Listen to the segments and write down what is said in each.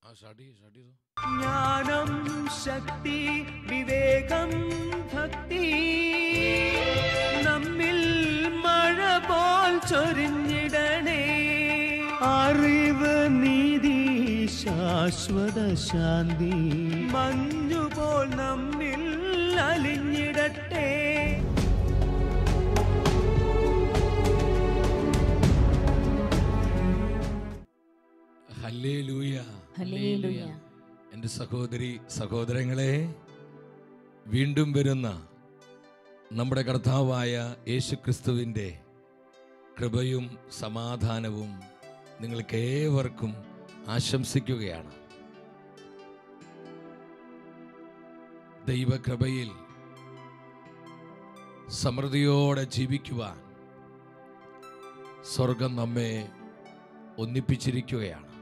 ആ സ്റ്റാർട്ട് ചെയ്തു സ്റ്റാർട്ട് ചെയ്തു ജ്ഞാനം ശക്തി വിവേകം ഭക്തി നമ്മിൽ മഴ പോൽ ചൊരിഞ്ഞിടണേ അറിവ് നീതി ശാശ്വത ശാന്തി മഞ്ഞുപോൽ നമ്മിൽ അലിഞ്ഞിടട്ടെ ഹല്ലേ ലൂയ ഹല്ലേലൂയ എൻ്റെ സഹോദരി സഹോദരങ്ങളെ വീണ്ടും വരുന്ന നമ്മുടെ കർത്താവായ യേശുക്രിസ്തുവിൻ്റെ കൃപയും സമാധാനവും നിങ്ങൾക്ക് ഏവർക്കും ആശംസിക്കുകയാണ് ദൈവകൃപയിൽ സമൃദ്ധിയോടെ ജീവിക്കുവാൻ സ്വർഗം നമ്മെ ഒന്നിപ്പിച്ചിരിക്കുകയാണ്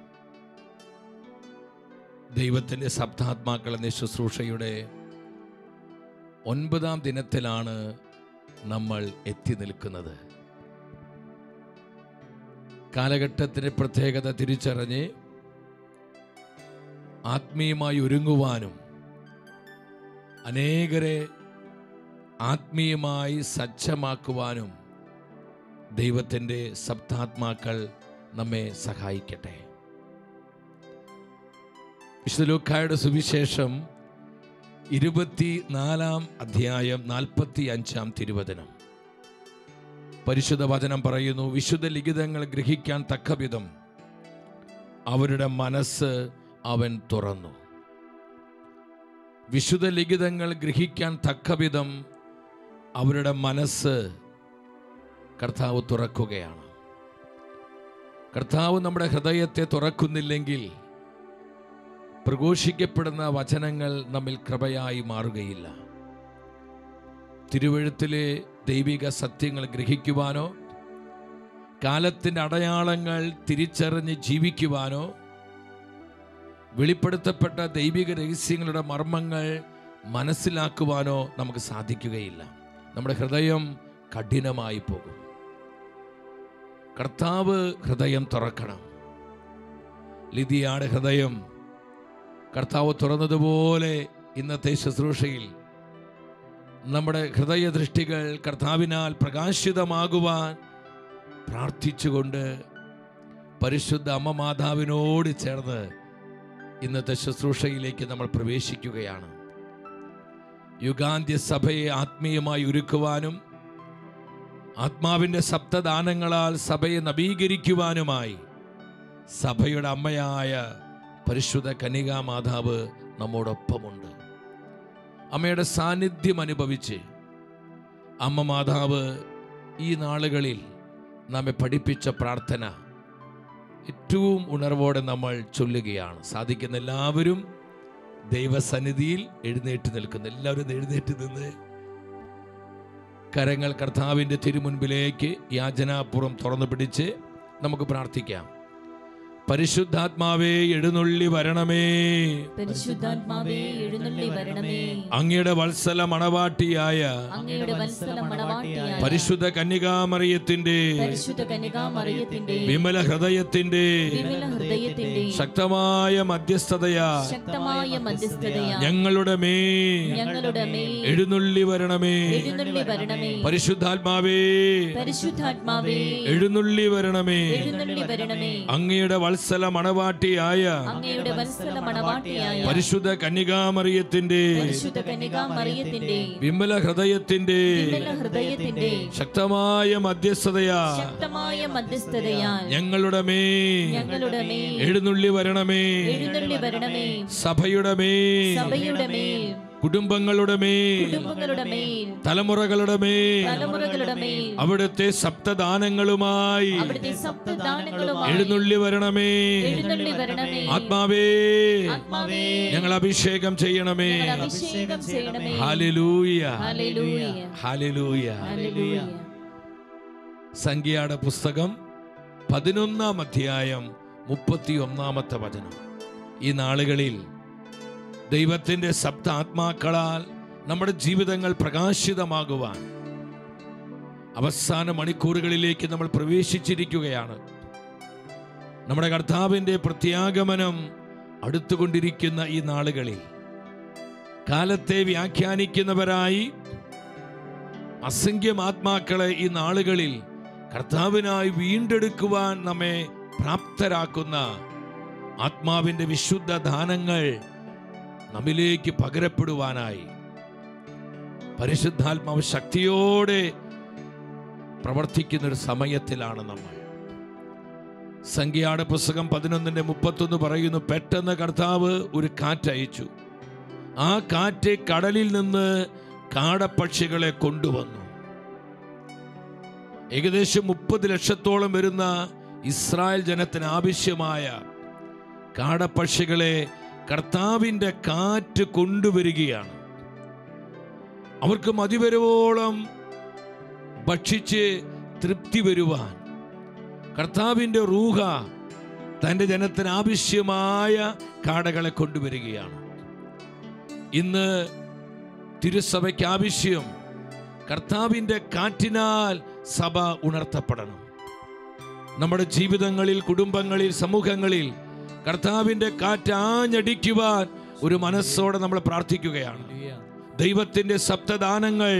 ദൈവത്തിൻ്റെ സപ്താത്മാക്കൾ എന്ന ശുശ്രൂഷയുടെ ഒൻപതാം ദിനത്തിലാണ് നമ്മൾ എത്തി നിൽക്കുന്നത് കാലഘട്ടത്തിൻ്റെ പ്രത്യേകത തിരിച്ചറിഞ്ഞ് ആത്മീയമായി ഒരുങ്ങുവാനും അനേകരെ ആത്മീയമായി സജ്ജമാക്കുവാനും ദൈവത്തിൻ്റെ സപ്താത്മാക്കൾ നമ്മെ സഹായിക്കട്ടെ വിശുദ്ധ ലൂക്കായുടെ സുവിശേഷം ഇരുപത്തി നാലാം അധ്യായം നാൽപ്പത്തി അഞ്ചാം തിരുവചനം പരിശുദ്ധ വചനം പറയുന്നു വിശുദ്ധ ലിഖിതങ്ങൾ ഗ്രഹിക്കാൻ തക്കവിധം അവരുടെ മനസ്സ് അവൻ തുറന്നു വിശുദ്ധ ലിഖിതങ്ങൾ ഗ്രഹിക്കാൻ തക്കവിധം അവരുടെ മനസ്സ് കർത്താവ് തുറക്കുകയാണ് കർത്താവ് നമ്മുടെ ഹൃദയത്തെ തുറക്കുന്നില്ലെങ്കിൽ പ്രഘോഷിക്കപ്പെടുന്ന വചനങ്ങൾ നമ്മിൽ കൃപയായി മാറുകയില്ല തിരുവഴുത്തിലെ ദൈവിക സത്യങ്ങൾ ഗ്രഹിക്കുവാനോ കാലത്തിൻ്റെ അടയാളങ്ങൾ തിരിച്ചറിഞ്ഞ് ജീവിക്കുവാനോ വെളിപ്പെടുത്തപ്പെട്ട ദൈവിക രഹസ്യങ്ങളുടെ മർമ്മങ്ങൾ മനസ്സിലാക്കുവാനോ നമുക്ക് സാധിക്കുകയില്ല നമ്മുടെ ഹൃദയം കഠിനമായി പോകും കർത്താവ് ഹൃദയം തുറക്കണം ലിതിയാട് ഹൃദയം കർത്താവ് തുറന്നതുപോലെ ഇന്നത്തെ ശുശ്രൂഷയിൽ നമ്മുടെ ഹൃദയദൃഷ്ടികൾ കർത്താവിനാൽ പ്രകാശിതമാകുവാൻ പ്രാർത്ഥിച്ചുകൊണ്ട് പരിശുദ്ധ അമ്മ മാതാവിനോട് ചേർന്ന് ഇന്നത്തെ ശുശ്രൂഷയിലേക്ക് നമ്മൾ പ്രവേശിക്കുകയാണ് യുഗാന്ത്യ സഭയെ ആത്മീയമായി ഒരുക്കുവാനും ആത്മാവിൻ്റെ സപ്തദാനങ്ങളാൽ സഭയെ നവീകരിക്കുവാനുമായി സഭയുടെ അമ്മയായ പരിശുദ്ധ കനികാ മാതാവ് നമ്മോടൊപ്പമുണ്ട് അമ്മയുടെ സാന്നിധ്യം അനുഭവിച്ച് അമ്മ മാതാവ് ഈ നാളുകളിൽ നമ്മെ പഠിപ്പിച്ച പ്രാർത്ഥന ഏറ്റവും ഉണർവോടെ നമ്മൾ ചൊല്ലുകയാണ് സാധിക്കുന്ന എല്ലാവരും ദൈവസന്നിധിയിൽ എഴുന്നേറ്റ് നിൽക്കുന്നു എല്ലാവരും ഒന്ന് എഴുന്നേറ്റ് നിന്ന് കരങ്ങൾ കർത്താവിൻ്റെ തിരുമുൻപിലേക്ക് യാചനാപൂർവ്വം തുറന്നു പിടിച്ച് നമുക്ക് പ്രാർത്ഥിക്കാം പരിശുദ്ധാത്മാവേ എഴുന്നള്ളി വരണമേ പരിശുദ്ധാത്മാവേ എഴുന്നള്ളി വരണമേ അങ്ങയുടെ വത്സല മണവാട്ടിയായ അങ്ങയുടെ വത്സല മണവാട്ടിയായ പരിശുദ്ധ കന്യകാമറിയത്തിന്റെ പരിശുദ്ധ കനികാമറിയത്തിന്റെ വിമല ഹൃദയത്തിന്റെ വിമല ഹൃദയത്തിന്റെ ശക്തമായ മധ്യസ്ഥതയാ ശക്തമായ മധ്യസ്ഥതയാ ഞങ്ങളുടെ മേ ഞങ്ങളുടെ മേൽ എഴുന്നള്ളി വരണമേ എഴുന്നള്ളി വരണമേ പരിശുദ്ധാത്മാവേ പരിശുദ്ധാത്മാവേ എഴുന്നള്ളി വരണമേ എഴുന്നള്ളി വരണമേ അങ്ങയുടെ വത്സല മണവാട്ടിയായ അങ്ങയുടെ വത്സല മണവാട്ടിയായ പരിശുദ്ധ കന്യകാമറിയത്തിന്റെ പരിശുദ്ധ കനികാമറിയത്തിന്റെ വിമല ഹൃദയത്തിന്റെ വിമല ഹൃദയത്തിന്റെ ശക്തമായ മധ്യസ്ഥതയാ ശക്തമായ മധ്യസ്ഥതയാൽ ഞങ്ങളുടെ മേ ഞങ്ങളുടെ മേൽ എഴുന്നള്ളി വരണമേ എഴുന്നള്ളി വരണമേ സഭയുടെ മേ സഭയുടെ മേൽ കുടുംബങ്ങളുടെ മേ കുടുംബങ്ങളുടെ മേൽ തലമുറകളുടെ മേ തലമുറകളുടെ മേൽ അവിടുത്തെ സപ്തദാനങ്ങളുമായി അവിടുത്തെ സപ്തദാനങ്ങളുമായി എഴുന്നള്ളി വരണമേ എഴുന്നള്ളി വരണമേ ആത്മാവേ ആത്മാവേ ഞങ്ങൾ അഭിഷേകം ചെയ്യണമേ ഞങ്ങൾ അഭിഷേകം ചെയ്യണമേ ഹാലലൂയ ഹല്ലേലൂയ ഹാലലൂയ ഹല്ലേലൂയ സംഖ്യയുടെ പുസ്തകം പതിനൊന്നാം അധ്യായം മുപ്പത്തി ഒന്നാമത്തെ വചനം ഈ നാളുകളിൽ ദൈവത്തിൻ്റെ സപ്ത ആത്മാക്കളാൽ നമ്മുടെ ജീവിതങ്ങൾ പ്രകാശിതമാകുവാൻ അവസാന മണിക്കൂറുകളിലേക്ക് നമ്മൾ പ്രവേശിച്ചിരിക്കുകയാണ് നമ്മുടെ കർത്താവിൻ്റെ പ്രത്യാഗമനം അടുത്തുകൊണ്ടിരിക്കുന്ന ഈ നാളുകളിൽ കാലത്തെ വ്യാഖ്യാനിക്കുന്നവരായി അസംഖ്യം ആത്മാക്കളെ ഈ നാളുകളിൽ കർത്താവിനായി വീണ്ടെടുക്കുവാൻ നമ്മെ പ്രാപ്തരാക്കുന്ന ആത്മാവിൻ്റെ വിശുദ്ധ ദാനങ്ങൾ നമ്മിലേക്ക് പകരപ്പെടുവാനായി പരിശുദ്ധാത്മാവ് ശക്തിയോടെ പ്രവർത്തിക്കുന്ന ഒരു സമയത്തിലാണ് നമ്മൾ സംഖ്യയുടെ പുസ്തകം പതിനൊന്നിന്റെ മുപ്പത്തൊന്ന് പറയുന്നു പെട്ടെന്ന് കർത്താവ് ഒരു കാറ്റയച്ചു ആ കാറ്റ് കടലിൽ നിന്ന് കാടപ്പക്ഷികളെ കൊണ്ടുവന്നു ഏകദേശം മുപ്പത് ലക്ഷത്തോളം വരുന്ന ഇസ്രായേൽ ജനത്തിന് ആവശ്യമായ കാടപ്പക്ഷികളെ കർത്താവിൻ്റെ കാറ്റ് കൊണ്ടുവരികയാണ് അവർക്ക് മതിവരുവോളം ഭക്ഷിച്ച് തൃപ്തി വരുവാൻ കർത്താവിൻ്റെ റൂഹ തൻ്റെ ജനത്തിന് ആവശ്യമായ കാടകളെ കൊണ്ടുവരികയാണ് ഇന്ന് തിരുസഭയ്ക്ക് ആവശ്യം കർത്താവിൻ്റെ കാറ്റിനാൽ സഭ ഉണർത്തപ്പെടണം നമ്മുടെ ജീവിതങ്ങളിൽ കുടുംബങ്ങളിൽ സമൂഹങ്ങളിൽ കർത്താവിൻ്റെ കാറ്റ് ആഞ്ഞടിക്കുവാൻ ഒരു മനസ്സോടെ നമ്മൾ പ്രാർത്ഥിക്കുകയാണ് ദൈവത്തിൻ്റെ സപ്തദാനങ്ങൾ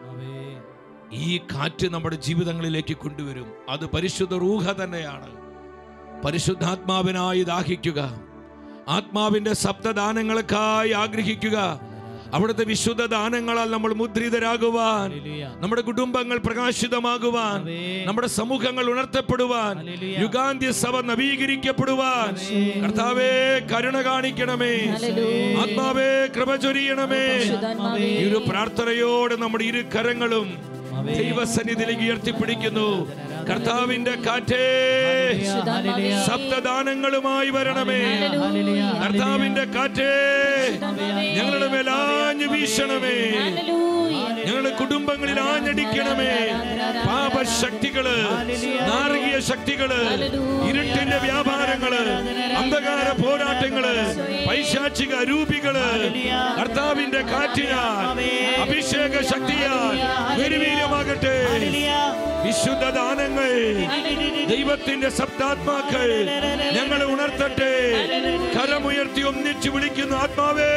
ഈ കാറ്റ് നമ്മുടെ ജീവിതങ്ങളിലേക്ക് കൊണ്ടുവരും അത് പരിശുദ്ധ റൂഹ തന്നെയാണ് പരിശുദ്ധാത്മാവിനായി ദാഹിക്കുക ആത്മാവിന്റെ സപ്തദാനങ്ങൾക്കായി ആഗ്രഹിക്കുക അവിടുത്തെ വിശുദ്ധ ദാനങ്ങളാൽ നമ്മൾ മുദ്രിതരാകുവാൻ നമ്മുടെ കുടുംബങ്ങൾ പ്രകാശിതമാകുവാൻ നമ്മുടെ സമൂഹങ്ങൾ ഉണർത്തപ്പെടുവാൻ യുഗാന്ത്യ സഭ നവീകരിക്കപ്പെടുവാൻ കർത്താവേ കരുണ കാണിക്കണമേ ഹല്ലേലൂയ. ആത്മാവേ കൃപ ചൊരിയണമേ പരിശുദ്ധാത്മാവേ. ഈ ഒരു പ്രാർത്ഥനയോടെ നമ്മുടെ ഇരു കരങ്ങളും ദൈവസന്നിധിയിലേക്ക് ഉയർത്തിപ്പിടിക്കുന്നു കർത്താവിന്റെ കാറ്റേ പരിശുദ്ധാത്മാവേ. സപ്തദാനങ്ങളുമായി വരണമേ ഹല്ലേലൂയ. കർത്താവിന്റെ കാറ്റേ പരിശുദ്ധാത്മാവേ. ഞങ്ങളുടെ മേൽ ആഞ്ഞു വീശണമേ ഹല്ലേലൂയ. ഞങ്ങളുടെ കുടുംബങ്ങളിൽ ആഞ്ഞടിക്കണമേ പാപശക്തികള് നാരകീയ ശക്തികള് ഇരുട്ടിന്റെ വ്യാപാരങ്ങള് അന്ധകാര പോരാട്ടങ്ങള് പൈശാചിക അരൂപികള് കർത്താവിന്റെ കാറ്റിനാൽ അഭിഷേക ശക്തിയാൽ നിർവീര്യമാകട്ടെ വിശുദ്ധ ദാനങ്ങൾ ദൈവത്തിന്റെ സപ്താത്മാക്കൾ ഞങ്ങളെ ഉണർത്തട്ടെ കരമുയർത്തി ഒന്നിച്ചു വിളിക്കുന്നു ആത്മാവേ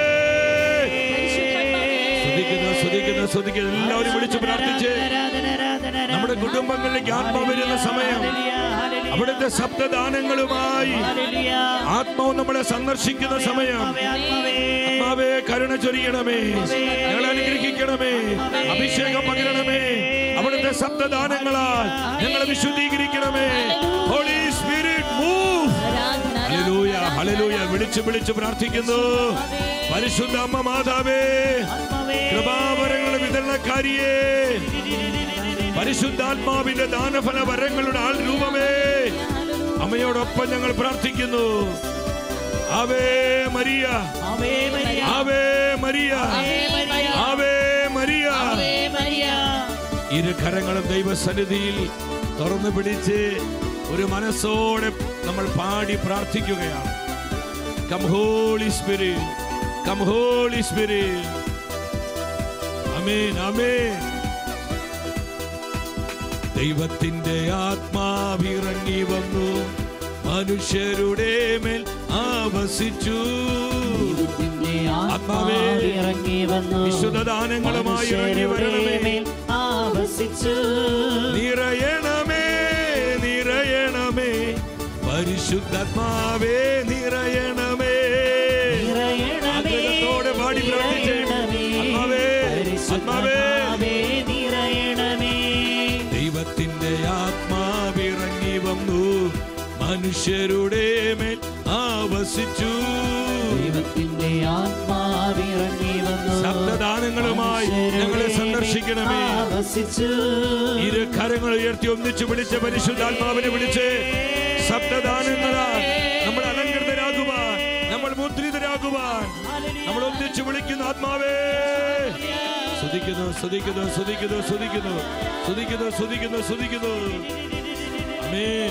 സ്തുതിക്കുന്നു സ്തുതിക്കുന്നു സ്തുതിക്കുന്നു എല്ലാവരും വിളിച്ചു പ്രാർത്ഥിച്ച് നമ്മുടെ കുടുംബങ്ങളിലേക്ക് ആത്മാവ് വരുന്ന സമയം അവിടുത്തെ ശബ്ദദാനങ്ങളുമായി ആത്മാവ് നമ്മളെ സന്ദർശിക്കുന്ന സമയം ആത്മാവേ കരുണ ചൊരിയണമേ ഞങ്ങളെ അനുഗ്രഹിക്കണമേ അഭിഷേകം പകരണമേ അവിടുത്തെ ശബ്ദദാനങ്ങളാൽ ഞങ്ങളെ വിശുദ്ധീകരിക്കണമേ ഹോളി സ്പിരിറ്റ് മൂവ് ആരാധന, ഹല്ലേലൂയ ആരാധന, ഹല്ലേലൂയ വിളിച്ചു വിളിച്ചു പ്രാർത്ഥിക്കുന്നു പരിശുദ്ധ അമ്മ മാതാവേ കൃപാവരങ്ങളുടെ വിതരണക്കാരിയേ പരിശുദ്ധാത്മാവിന്റെ ദാനഫല വരങ്ങളുടെ ആൾ രൂപമേ അമ്മയോടൊപ്പം ഞങ്ങൾ പ്രാർത്ഥിക്കുന്നു ആവേ മരിയ ആവേ മരിയ ആവേ മരിയ ഇരു കരങ്ങളും ദൈവസന്നിധിയിൽ തുറന്നു പിടിച്ച് ഒരു മനസ്സോടെ നമ്മൾ പാടി പ്രാർത്ഥിക്കുകയാണ് come Holy Spirit come Holy Spirit അമേൻ അമേൻ ദൈവത്തിന്റെ ആത്മാവിറങ്ങി വന്നു മനുഷ്യരുടെ മേൽ ആവസിച്ചു ആത്മാവേ, ഇറങ്ങി വന്നു വിശുദ്ധദാനങ്ങളുമായി ഇറങ്ങി വരണമേ മേൽ ആവസിച്ചു നിറയണമേ നിറയണമേ പരിശുദ്ധാത്മാവേ നിറയണമേ നിറയണമേ, ആഗ്രഹത്തോടെ പാടി പ്രാർത്ഥിച്ചേ നിറയണമേ, ആത്മാവേ ആത്മാവേ പരിശുദ്ധാത്മാവേ, നിറയണമേ ദൈവത്തിന്റെ ആത്മാവിറങ്ങി വന്നു മനുഷ്യരുടെ മേൽ ആവസിച്ചു ദൈവത്തിന്റെ ആത്മാവിറങ്ങി വന്നു ശബ്ദദാനങ്ങളുമായി ഞങ്ങളെ സന്ദർശിക്കണമേ ആവസിച്ചു ഇരു കരങ്ങൾ ഉയർത്തി ഒന്നിച്ചു വിളിച്ച പരിശുദ്ധാത്മാവിനെ വിളിച്ച് ശബ്ദദാനങ്ങളാൽ നമ്മൾ അലങ്കൃതരാകുവാൻ നമ്മൾ മുദ്രിതരാകുവാൻ നമ്മൾ ഒന്നിച്ചു വിളിക്കുന്ന ആത്മാവേ സ്തുതിക്കുന്നു സ്തുതിക്കുന്നു സ്തുതിക്കുന്നു സ്തുതിക്കുന്നു സ്തുതിക്കുന്നു സ്തുതിക്കുന്നു സ്തുതിക്കുന്നു ആമേൻ.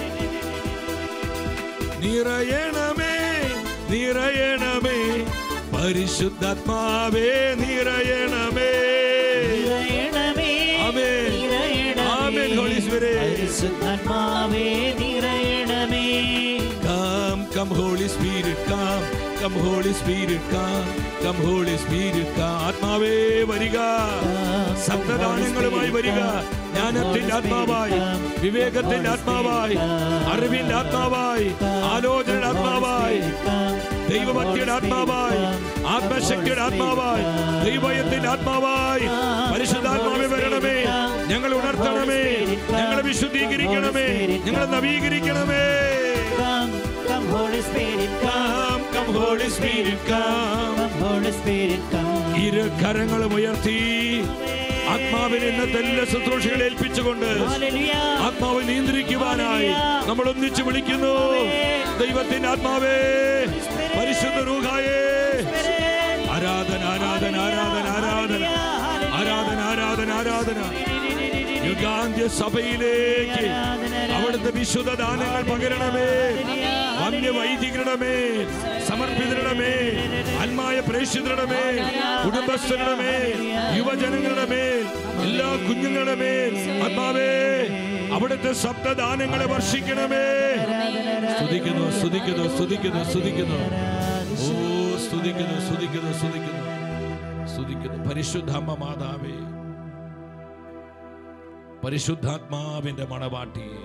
നിറയണമേ നിറയണമേ പരിശുദ്ധാത്മാവേ നിറയണമേ നിറയണമേ ആമേൻ. നിറയണമേ, ആമേൻ, Holy Spirit. പരിശുദ്ധാത്മാവേ നിറയണമേ Come, come, Holy Spirit, come. Come Holy Spirit come come Holy Spirit come ആത്മാവേ വരിക സപ്തദാനങ്ങളുമായി വരിക ജ്ഞാനത്തിന്റെ ആത്മാവായി വിവേകത്തിന്റെ ആത്മാവായി അറിവിന്റെ ആത്മാവായി ആലോചനയുടെ ആത്മാവായി ദൈവഭക്തിയുടെ ആത്മാവായി ആത്മശക്തിയുടെ ആത്മാവായി ദൈവയത്തിന്റെ ആത്മാവായി പരിശുദ്ധാത്മാവെ വരണമേ ഞങ്ങൾ ഉണർത്തണമേ ഞങ്ങളെ വിശുദ്ധീകരിക്കണമേ ഞങ്ങളെ നവീകരിക്കണമേ Come, come, Holy Spirit, come, Come, come, Holy Spirit, come. come, Holy Spirit, come. ഇരു കരങ്ങളും ഉയർത്തി ആത്മാവിനെ ഇന്നത്തെ എല്ലാ ശുശ്രൂഷകളെ ഏൽപ്പിച്ചുകൊണ്ട് Hallelujah. ആത്മാവ് നിയന്ത്രിക്കുവാനായി നമ്മൾ ഒന്നിച്ചു വിളിക്കുന്നു ദൈവത്തിന്റെ ആത്മാവേ പരിശുദ്ധ റൂഹായേ ആരാധന ആരാധന ആരാധന ആരാധന ആരാധന ആരാധന ആരാധന യുഗാന്ത്യ സഭയിലേക്ക് അവിടുത്തെ വിശുദ്ധ ദാനങ്ങൾ പകരണമേ വന്യവൈദികരുടെ സമർപ്പിതരുടെ മേൽ ആത്മായ പ്രേക്ഷിതരുടെ മേൽ കുടുംബസ്ഥരുടെ മേൽ യുവജനങ്ങളുടെ മേൽ എല്ലാ കുഞ്ഞുങ്ങളുടെ മേൽ ആത്മാവേ അവിടുത്തെ സപ്തദാനങ്ങളെ വർഷിക്കണമേ സ്തുതിക്കുന്നു സ്തുതിക്കുന്നു സ്തുതിക്കുന്നു സ്തുതിക്കുന്നു ഓ സ്തുതിക്കുന്നു സ്തുതിക്കുന്നു സ്തുതിക്കുന്നു സ്തുതിക്കുന്നു പരിശുദ്ധമ്മ മാതാവേ പരിശുദ്ധാത്മാവിന്റെ മണവാട്ടിയെ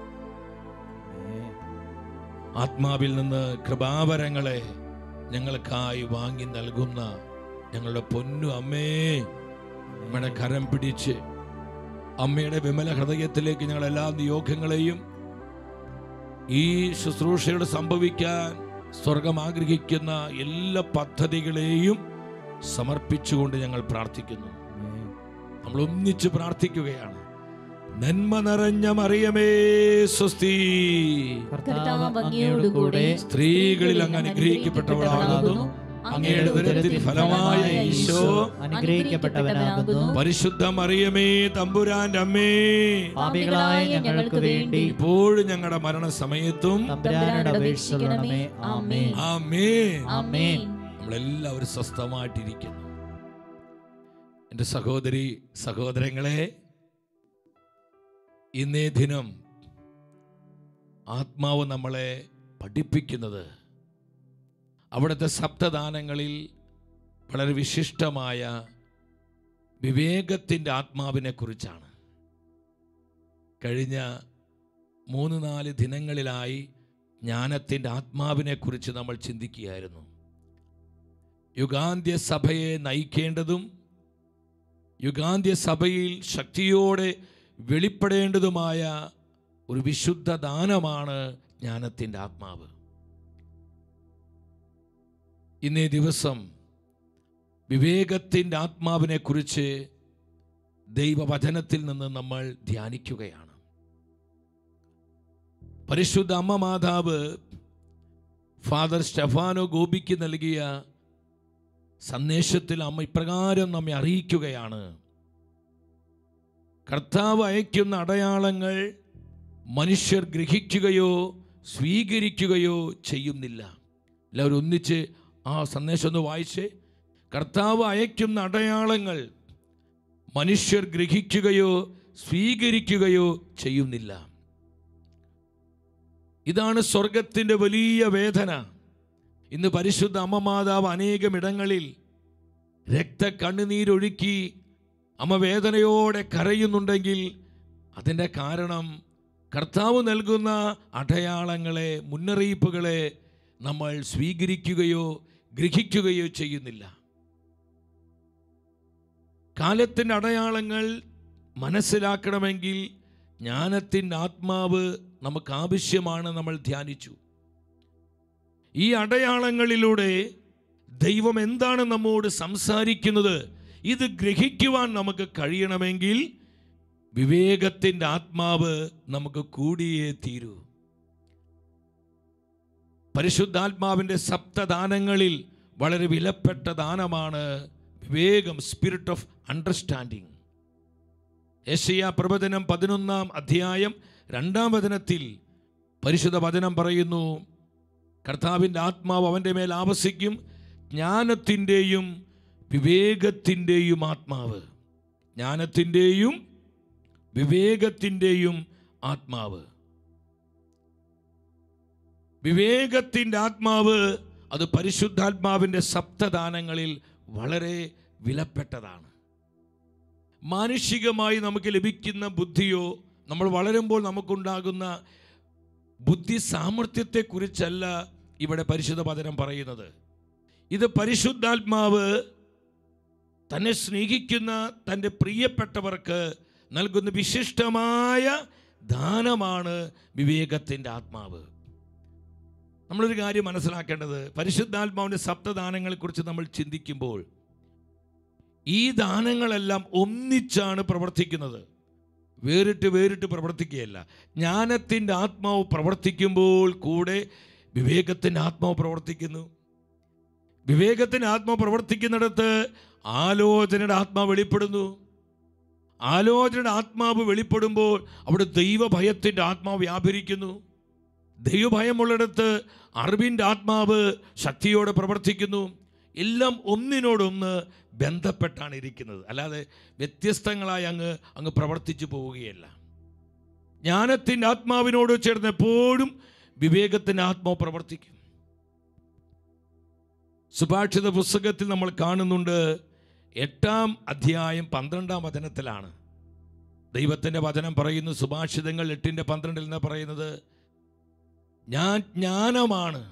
ആത്മാവിൽ നിന്ന് കൃപാവരങ്ങളെ ഞങ്ങൾക്കായി വാങ്ങി നൽകുന്ന ഞങ്ങളുടെ പൊന്നു അമ്മേ അമ്മയുടെ കരം പിടിച്ച് അമ്മയുടെ വിമല ഹൃദയത്തിലേക്ക് ഞങ്ങൾ എല്ലാ നിയോഗങ്ങളെയും ഈ ശുശ്രൂഷയുടെ സംഭവിക്കാൻ സ്വർഗം ആഗ്രഹിക്കുന്ന എല്ലാ പദ്ധതികളെയും സമർപ്പിച്ചുകൊണ്ട് ഞങ്ങൾ പ്രാർത്ഥിക്കുന്നു നമ്മൾ ഒന്നിച്ച് പ്രാർത്ഥിക്കുകയാണ് നന്മ നിറഞ്ഞ മറിയമേ സ്വസ്തി കർത്താവ് അങ്ങയോടുകൂടെ സ്ത്രീകളിൽ അങ്ങ് അനുഗ്രഹിക്കപ്പെട്ടവളാകുന്നു അങ്ങയുടെ ഉദരത്തിൻ ഫലമായ ഈശോ അനുഗ്രഹിക്കപ്പെട്ടവനാകുന്നു പരിശുദ്ധ മറിയമേ തമ്പുരാന്റെ അമ്മേ പാപികളായ ഞങ്ങൾക്ക് വേണ്ടി ഇപ്പോഴും ഞങ്ങളുടെ മരണസമയത്തും തമ്പുരാനോട് അപേക്ഷിക്കണമേ ആമേൻ ആമേ ആമേൻ നമ്മളെല്ലാവരും സ്വസ്ഥമായിട്ടിരിക്കുന്നു എൻ്റെ സഹോദരി സഹോദരങ്ങളെ ഇന്നേ ദിനം ആത്മാവ് നമ്മളെ പഠിപ്പിക്കുന്നത് അവിടുത്തെ സപ്തദാനങ്ങളിൽ വളരെ വിശിഷ്ടമായ വിവേകത്തിൻ്റെ ആത്മാവിനെ കുറിച്ചാണ് കഴിഞ്ഞ മൂന്ന് നാല് ദിനങ്ങളിലായി ജ്ഞാനത്തിൻ്റെ ആത്മാവിനെ കുറിച്ച് നമ്മൾ ചിന്തിക്കുകയായിരുന്നു യുഗാന്ത്യ സഭയെ നയിക്കേണ്ടതും യുഗാന്ത്യ സഭയിൽ ശക്തിയോടെ വെളിപ്പെടേണ്ടതുമായ ഒരു വിശുദ്ധ ദാനമാണ് ജ്ഞാനത്തിൻ്റെ ആത്മാവ് ഇന്നേ ദിവസം വിവേകത്തിൻ്റെ ആത്മാവിനെ കുറിച്ച് ദൈവവചനത്തിൽ നിന്ന് നമ്മൾ ധ്യാനിക്കുകയാണ് പരിശുദ്ധ അമ്മ മാതാവ് ഫാദർ സ്റ്റെഫാനോ ഗോപിക്ക് നൽകിയ സന്ദേശത്തിൽ അമ്മ ഇപ്രകാരം നമ്മെ അറിയിക്കുകയാണ് കർത്താവ് അയക്കുന്ന അടയാളങ്ങൾ മനുഷ്യർ ഗ്രഹിക്കുകയോ സ്വീകരിക്കുകയോ ചെയ്യുന്നില്ല എല്ലാവരും ഒന്നിച്ച് ആ സന്ദേശം ഒന്ന് വായിച്ച് കർത്താവ് അയക്കുന്ന അടയാളങ്ങൾ മനുഷ്യർ ഗ്രഹിക്കുകയോ സ്വീകരിക്കുകയോ ചെയ്യുന്നില്ല ഇതാണ് സ്വർഗത്തിൻ്റെ വലിയ വേദന ഇന്ന് പരിശുദ്ധ അമ്മ മാതാവ് അനേകം ഇടങ്ങളിൽ രക്ത കണ്ണുനീരൊഴുക്കി അമ്മ വേദനയോടെ കരയുന്നുണ്ടെങ്കിൽ അതിൻ്റെ കാരണം കർത്താവ് നൽകുന്ന അടയാളങ്ങളെ മുന്നറിയിപ്പുകളെ നമ്മൾ സ്വീകരിക്കുകയോ ഗ്രഹിക്കുകയോ ചെയ്യുന്നില്ല കാലത്തിൻ്റെ അടയാളങ്ങൾ മനസ്സിലാക്കണമെങ്കിൽ ജ്ഞാനത്തിൻ്റെ ആത്മാവ് നമുക്ക് ആവശ്യമാണ് നമ്മൾ ധ്യാനിച്ചു ഈ അടയാളങ്ങളിലൂടെ ദൈവം എന്താണ് നമ്മോട് സംസാരിക്കുന്നത് ഇത് ഗ്രഹിക്കുവാൻ നമുക്ക് കഴിയണമെങ്കിൽ വിവേകത്തിൻ്റെ ആത്മാവ് നമുക്ക് കൂടിയേ തീരൂ പരിശുദ്ധാത്മാവിൻ്റെ സപ്തദാനങ്ങളിൽ വളരെ വിലപ്പെട്ട ദാനമാണ് വിവേകം സ്പിരിറ്റ് ഓഫ് അണ്ടർസ്റ്റാൻഡിങ് യശയ പ്രവചനം പതിനൊന്നാം അധ്യായം രണ്ടാം വചനത്തിൽ പരിശുദ്ധ വചനം പറയുന്നു കർത്താവിൻ്റെ ആത്മാവ് അവൻ്റെ മേൽ ആവസിക്കും ജ്ഞാനത്തിൻ്റെയും വിവേകത്തിൻ്റെയും ആത്മാവ് ജ്ഞാനത്തിൻ്റെയും വിവേകത്തിൻ്റെയും ആത്മാവ് വിവേകത്തിൻ്റെ ആത്മാവ് അത് പരിശുദ്ധാത്മാവിൻ്റെ സപ്തദാനങ്ങളിൽ വളരെ വിലപ്പെട്ടതാണ് മാനുഷികമായി നമുക്ക് ലഭിക്കുന്ന ബുദ്ധിയോ നമ്മൾ വളരുമ്പോൾ നമുക്കുണ്ടാകുന്ന ബുദ്ധി സാമർഥ്യത്തെക്കുറിച്ചല്ല ഇവിടെ പരിശുദ്ധ വചനം പറയുന്നത് ഇത് പരിശുദ്ധാത്മാവ് തന്നെ സ്നേഹിക്കുന്ന തൻ്റെ പ്രിയപ്പെട്ടവർക്ക് നൽകുന്ന വിശിഷ്ടമായ ദാനമാണ് വിവേകത്തിൻ്റെ ആത്മാവ് നമ്മളൊരു കാര്യം മനസ്സിലാക്കേണ്ടത് പരിശുദ്ധാത്മാവിൻ്റെ സപ്തദാനങ്ങളെക്കുറിച്ച് നമ്മൾ ചിന്തിക്കുമ്പോൾ ഈ ദാനങ്ങളെല്ലാം ഒന്നിച്ചാണ് പ്രവർത്തിക്കുന്നത് വേറിട്ട് വേറിട്ട് പ്രവർത്തിക്കുകയല്ല ജ്ഞാനത്തിൻ്റെ ആത്മാവ് പ്രവർത്തിക്കുമ്പോൾ കൂടെ വിവേകത്തിൻ്റെ ആത്മാവ് പ്രവർത്തിക്കുന്നു വിവേകത്തിൻ്റെ ആത്മാവ് പ്രവർത്തിക്കുന്നിടത്ത് ആലോചനയുടെ ആത്മാവ് വെളിപ്പെടുന്നു ആലോചനയുടെ ആത്മാവ് വെളിപ്പെടുമ്പോൾ അവിടെ ദൈവഭയത്തിൻ്റെ ആത്മാവ് വ്യാപരിക്കുന്നു ദൈവഭയമുള്ളിടത്ത് അറിവിൻ്റെ ആത്മാവ് ശക്തിയോടെ പ്രവർത്തിക്കുന്നു എല്ലാം ഒന്നിനോടൊന്ന് ബന്ധപ്പെട്ടാണ് ഇരിക്കുന്നത് അല്ലാതെ വ്യത്യസ്തങ്ങളായി അങ്ങ് അങ്ങ് പ്രവർത്തിച്ചു പോവുകയല്ല ജ്ഞാനത്തിൻ്റെ ആത്മാവിനോട് ചേർന്ന് എപ്പോഴും വിവേകത്തിൻ്റെ ആത്മാവ് പ്രവർത്തിക്കും സുഭാഷിത പുസ്തകത്തിൽ നമ്മൾ കാണുന്നുണ്ട് എട്ടാം അധ്യായം പന്ത്രണ്ടാം വചനത്തിലാണ് ദൈവത്തിൻ്റെ വചനം പറയുന്നു സുഭാഷിതങ്ങൾ എട്ടിൻ്റെ പന്ത്രണ്ടിൽ നിന്ന് പറയുന്നത് ഞാൻ ജ്ഞാനമാണ്